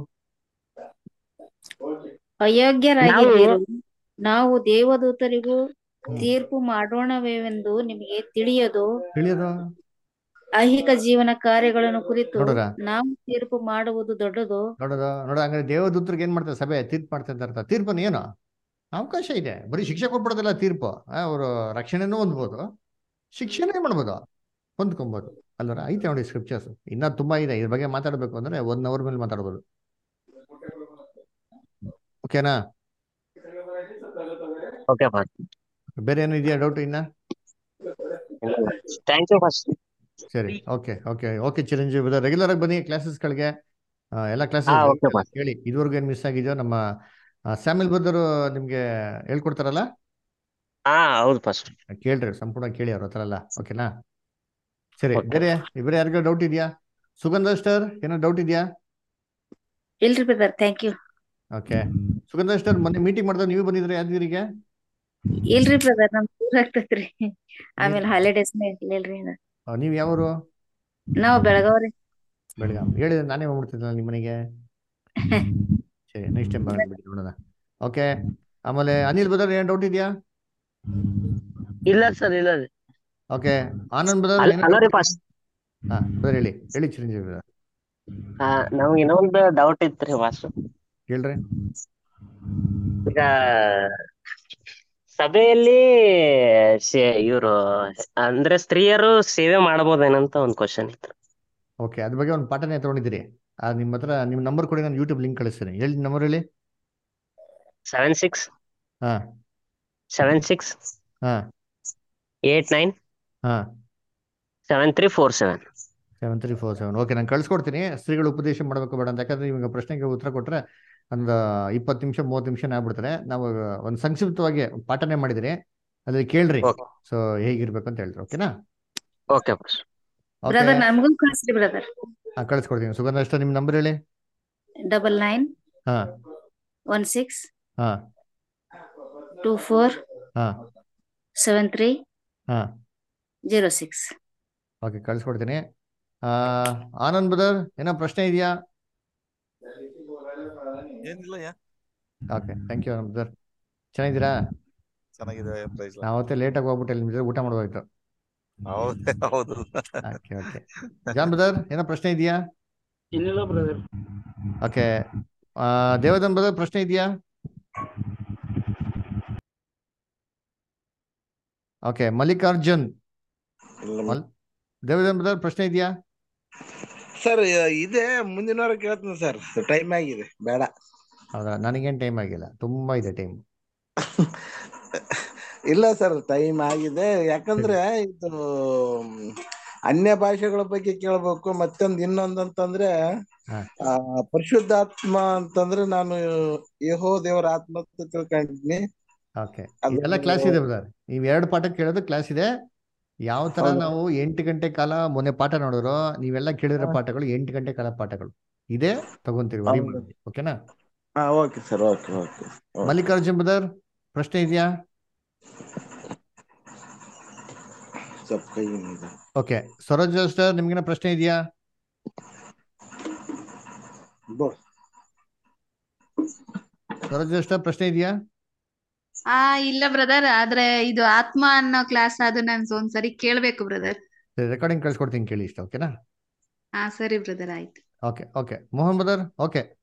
ಅಯೋಗ್ಯರಾಗಿದ್ದೀರು ನಾವು ದೇವದೂತರಿಗೂ ಹ್ಮ್. ತೀರ್ಪು ಮಾಡೋಣವೆಂದು ನಿಮಗೆ ತಿಳಿಯದು ತಿಳಿಯೋದು ಐಹಿಕ ಜೀವನ ಕಾರ್ಯಗಳನ್ನು ಕುರಿತು ನೋಡ್ರ ನಾವು ತೀರ್ಪು ಮಾಡುವುದು ದೊಡ್ಡದು ನೋಡೋದು ನೋಡ ಹಂಗಾರೆ ದೇವದೂತರಿಗೆ ಏನ್ ಮಾಡ್ತಾರೆ ಸಭೆ ತೀರ್ಪು ಮಾಡ್ತಾರೆ ಅಂತ ಅರ್ಥ ತೀರ್ಪನ್ನು ಏನು ಅವಕಾಶ ಇದೆ ಬರೀ ಶಿಕ್ಷೆ ಕೊಟ್ಬಿಡೋದಿಲ್ಲ ತೀರ್ಪು ಅವರು ರಕ್ಷಣೆನೂ ಹೊಂದ್ಬೋದು ಶಿಕ್ಷೆನೇ ಮಾಡ್ಬೋದು ಹೊಂದ್ಕೊಬೋದು ಅಲ್ವರ ಐತೆ ನೋಡಿ ಸ್ಕ್ರಿಪ್ಚರ್ಸ್ ಇನ್ನ ತುಂಬಾ ಇದೆ ಇದ್ರ ಬಗ್ಗೆ ಮಾತಾಡ್ಬೇಕು ಅಂದ್ರೆ ಒನ್ ಅವರ್ ಮೇಲೆ ಮಾತಾಡ್ಬೋದು ಓಕೆನಾ ಓಕೆ ಪಾಸ್ ಬೇರೆ ಏನು ಇದೆಯಾ ಡೌಟ್ ಇನ್ನ ಥ್ಯಾಂಕ್ ಯು ಫಸ್ಟ್ ಸರಿ okay okay okay Chiranjeevi regular ಆಗಿ ಬನ್ನಿ ಕ್ಲಾಸಸ್ಗಳಿಗೆ ಎಲ್ಲ ಹಾ ಕ್ಲಾಸಸ್ ಓಕೆ ಪಾಸ್ ಕೇಳಿ ಇದುವರೆಗೂ ಏನು ಮಿಸ್ ಆಗಿದೆಯೋ ನಮ್ಮ ಸ್ಯಾಮಿಲ್ ಬದ್ದರು ನಿಮ್ಗೆ ಹೇಳ್ಕೊಡ್ತಾರಲ್ಲ ಹಾ ಹೌದು ಪಾಸ್ ಕೇಳ್ರಿ ಸಂಪೂರ್ಣ ಕೇಳಿ ಅವ್ರ ಹತ್ರ ಎಲ್ಲ ಓಕೆನಾ ಸರಿ Okay. ಬೇರೆ ಬೇರೆ ಯಾರಿಗೂ ಡೌಟ್ ಇದೆಯಾ ಸುಗಂಧ ಸ್ಟರ್ ಏನೋ ಡೌಟ್ ಇದೆಯಾ ಇಲ್ರಿ brother thank you okay Sugandha sister ಮೊನ್ನೆ ಮೀಟಿಂಗ್ ಮಾಡಿದಾಗ ನೀವು ಬಂದಿದ್ರೆ ಯಾದಗಿರಿಗೆ ಇಲ್ರಿ ಬ್ರದರ್ ನಮ್ ದೂರ ಆಗ್ತೈತ್ರಿ ಆಮೇಲೆ ಹಾಲಿಡೇಸ್ ಇರ್ಲಿಲ್ರಿ ಅದ. ಆ, ನೀವ್ ಯಾವರು ನಾವ್ ಬೆಳಗಾವ್ರಿ ಬೆಳಗಾಂ ಹೇಳಿದ್ರೆ ನಾನೇ ಹೋಗ್ಬಿಡ್ತಿದ್ದೆ ನಿಮ್ಮ ಮನೆಗೆ ಸರಿ ನೆಕ್ಸ್ಟ್ ಟೈಮ್ ಬಂದ್ಬಿಡಿ ನೋಡೋಣ ಓಕೆ ಆಮೇಲೆ ಅನಿಲ್ ಬದರ್ ಏನು ಡೌಟ್ ಇದೆಯಾ ಇಲ್ಲ ಸರ್ ಇಲ್ಲ ರೀ ಓಕೆ ಆನಂದ್ ಬದರ್ ಅಲ್ಲ ಏನೋ ಅಲ್ಲ ರೀ doubt ಪಾಸ್ ಹಾ ಬದರ್ ಹೇಳಿ ಹೇಳಿ ಚಿರಂಜೀವಿ brother. ನಮ್ಗೆ ಇನ್ನೊಂದು ಡೌಟ್ ಇತ್ರಿ ಪಾಸ್ ಹೇಳ್ರಿ ಈಗ ಸಭೆಯಲ್ಲಿ ಇವರು ಅಂದ್ರೆ ಸ್ತ್ರೀಯರು ಸೇವೆ ಮಾಡಬಹುದೇನಂತ ಒಂದ್ ಕ್ವಶನ್ ಇತ್ತು ಓಕೆ ಅದ್ರ ಬಗ್ಗೆ ಒಂದು ಪಾಠನೇ ತಗೊಂಡಿದ್ದೀರಿ ಆ, ನಿಮ್ಮ ಹತ್ರ ನಿಮ್ಮ ನಂಬರ್ ಕೊಡಿ ನಾನು ಯೂಟ್ಯೂಬ್ ಲಿಂಕ್ ಕಳಿಸ್ತೀನಿ ಹೇಳಿ ನಂಬರ್ ಹೇಳಿ ಸೆವೆನ್ ಸಿಕ್ಸ್ ಹಾ ಸೆವೆನ್ ಸಿಕ್ಸ್ ಹಾ ಏಟ್ ನೈನ್ ಹಾ seven three four seven seven three four seven okay ನಾನು ಕಳ್ಸ್ಕೊಡ್ತೀನಿ ಸ್ತ್ರೀಗಳು ಉಪದೇಶ ಮಾಡಬೇಕು ಬೇಡ ಅಂತ ಯಾಕಂದ್ರೆ ಇವಾಗ ಪ್ರಶ್ನೆಗೆ ಉತ್ತರ ಕೊಟ್ಟರೆ ಒಂದು ಇಪ್ಪತ್ತು ನಿಮಿಷ ಮೂವತ್ತು ನಿಮಿಷ ಆಗ್ಬಿಡ್ತಾರೆ ನಾವು ಒಂದು ಸಂಕ್ಷಿಪ್ತವಾಗಿ ಪಾಠನೆ ಮಾಡಿದಿರಿ ಅದ್ರಲ್ಲಿ ಕೇಳ್ರಿ ಓಕೆ ಸೊ ಹೇಗಿರ್ಬೇಕು ಅಂತ ಹೇಳ್ರಿ ಓಕೆನಾ ಓಕೆ ಬಾಸ್ ಓಕೆ ಬ್ರದರ್ ನಮಗೂ ಕಳ್ಸ್ರಿ ಬ್ರದರ್ ಕಳಿಸ್ಕೊಡ್ತೀನಿ ಸುಗಂಧ ಅಷ್ಟ ನಿಮ್ಮ ನಂಬರ್ ಹೇಳಿ ಡಬಲ್ ನೈನ್ ಹಾ ಒನ್ ಸಿಕ್ಸ್ ಹಾ ಟೂ ಫೋರ್ ಹಾ ಸೆವೆನ್ ತ್ರೀ ಹಾ ಜೀರೋ ಸಿಕ್ಸ್ ಓಕೆ ಕಳಿಸ್ಕೊಡ್ತೀನಿ ಆ, ಆನಂದ್ ಬದರ್ ಏನೋ ಪ್ರಶ್ನೆ ಇದೆಯಾ ಏನಿಲ್ಲ ಯಾ okay thank you Anand brother ಚೆನ್ನಾಗಿದ್ದೀರಾ ಚೆನ್ನಾಗಿದೆ ಪ್ರೈಸ್ ನಾವು ಅವತ್ತೇ ಲೇಟಾಗಿ ಹೋಗ್ಬಿಟ್ಟು ಇಲ್ಲಿ ನಿಮ್ ಜೊತೆ ಊಟ ಮಾಡ್ಬೋಯ್ತು ಹೌದು ಹೌದು ಓಕೆ ಓಕೆ ಜಾನ್ ಬದರ್ ಏನೋ ಪ್ರಶ್ನೆ ಇದೆಯಾ ಏನಿಲ್ಲ ಬ್ರದರ್ ಓಕೆ ದೇವದನ್ ಬದರ್ ಪ್ರಶ್ನೆ ಇದೆಯಾ ಓಕೆ ಮಲ್ಲಿಕಾರ್ಜುನ್ ಮಲ್ ದೇವದನ್ ಬದರ್ ಪ್ರಶ್ನೆ ಇದೆಯಾ ಸರ್ ಇದೆ ಮುಂದಿನ ವಾರ ಕೇಳ್ತೀನಿ ಸರ್ ಟೈಮ್ ಆಗಿದೆ ಬೇಡ ಹೌದಾ ನನಗೇನು ಟೈಮ್ ಆಗಿಲ್ಲ ತುಂಬಾ ಇದೆ ಟೈಮ್ ಇಲ್ಲ ಸರ್ ಟೈಮ್ ಆಗಿದೆ ಯಾಕಂದ್ರೆ ಇದು ಮ್, ಅನ್ಯ ಭಾಷೆಗಳ ಬಗ್ಗೆ ಕೇಳ್ಬೇಕು ಮತ್ತೊಂದು ಇನ್ನೊಂದು ಅಂತಂದ್ರೆ ಹಾ. ಆ ಪರಿಶುದ್ಧಾತ್ಮ ಅಂತಂದ್ರೆ ನಾನು ಯಹೋ ದೇವರ ಆತ್ಮ ಅಂತ ತಿಳ್ಕೊಂಡಿದ್ನಿ ಓಕೆ ಅದು- ಇದೆಲ್ಲ ಕ್ಲಾಸ್ ಇದೆ ಬ್ರದರ್ ನೀವು ಎರಡು ಪಾಠ ಕೇಳೋದು ಕ್ಲಾಸ್ ಇದೆ ಯಾವ ತರ ಹೌದು. ನಾವು ಎಂಟು ಗಂಟೆ ಕಾಲ ಮೊನ್ನೆ ಪಾಠ ನೋಡಿದ್ರು ನೀವೆಲ್ಲ ಕೇಳಿರೋ ಪಾಠಗಳು ಎಂಟು ಗಂಟೆ ಕಾಲ ಪಾಠಗಳು ಇದೇ ತಗೊಂತೀವಿ ವರಿ ಹೌದು. ಮಾಡಿ ಓಕೆನಾ ಹಾ okay sir okay okay Mallikarjun brother ಪ್ರಶ್ನೆ ಇದೆಯಾ ಸ್ವಲ್ಪ ಕೈ ಇದೆ. ಓಕೆ ಸರೋಜ್ ಸರ್ ನಿಮ್ಗೇನ ಪ್ರಶ್ನೆ ಇದೆಯಾ ಬೋ. ಸರೋಜ್ ಸರ್ ಪ್ರಶ್ನೆ ಇದೆಯಾ ಆ ಇಲ್ಲ ಬ್ರದರ್ ಆದ್ರೆ ಇದು ಆತ್ಮ ಅನ್ನೋ ಕ್ಲಾಸ್ ಅದು ನಾನು ಒಂದ್ಸರಿ ಕೇಳ್ಬೇಕು ಬ್ರದರ್ ರೆಕಾರ್ಡಿಂಗ್ ಕಳ್ಸ್ಕೊಡ್ತೀನಿ ಕೇಳಿ ಇಷ್ಟ ಓಕೆನಾ ಹಾ ಸರಿ ಬ್ರದರ್ ಆಯ್ತು okay okay Mohan brother okay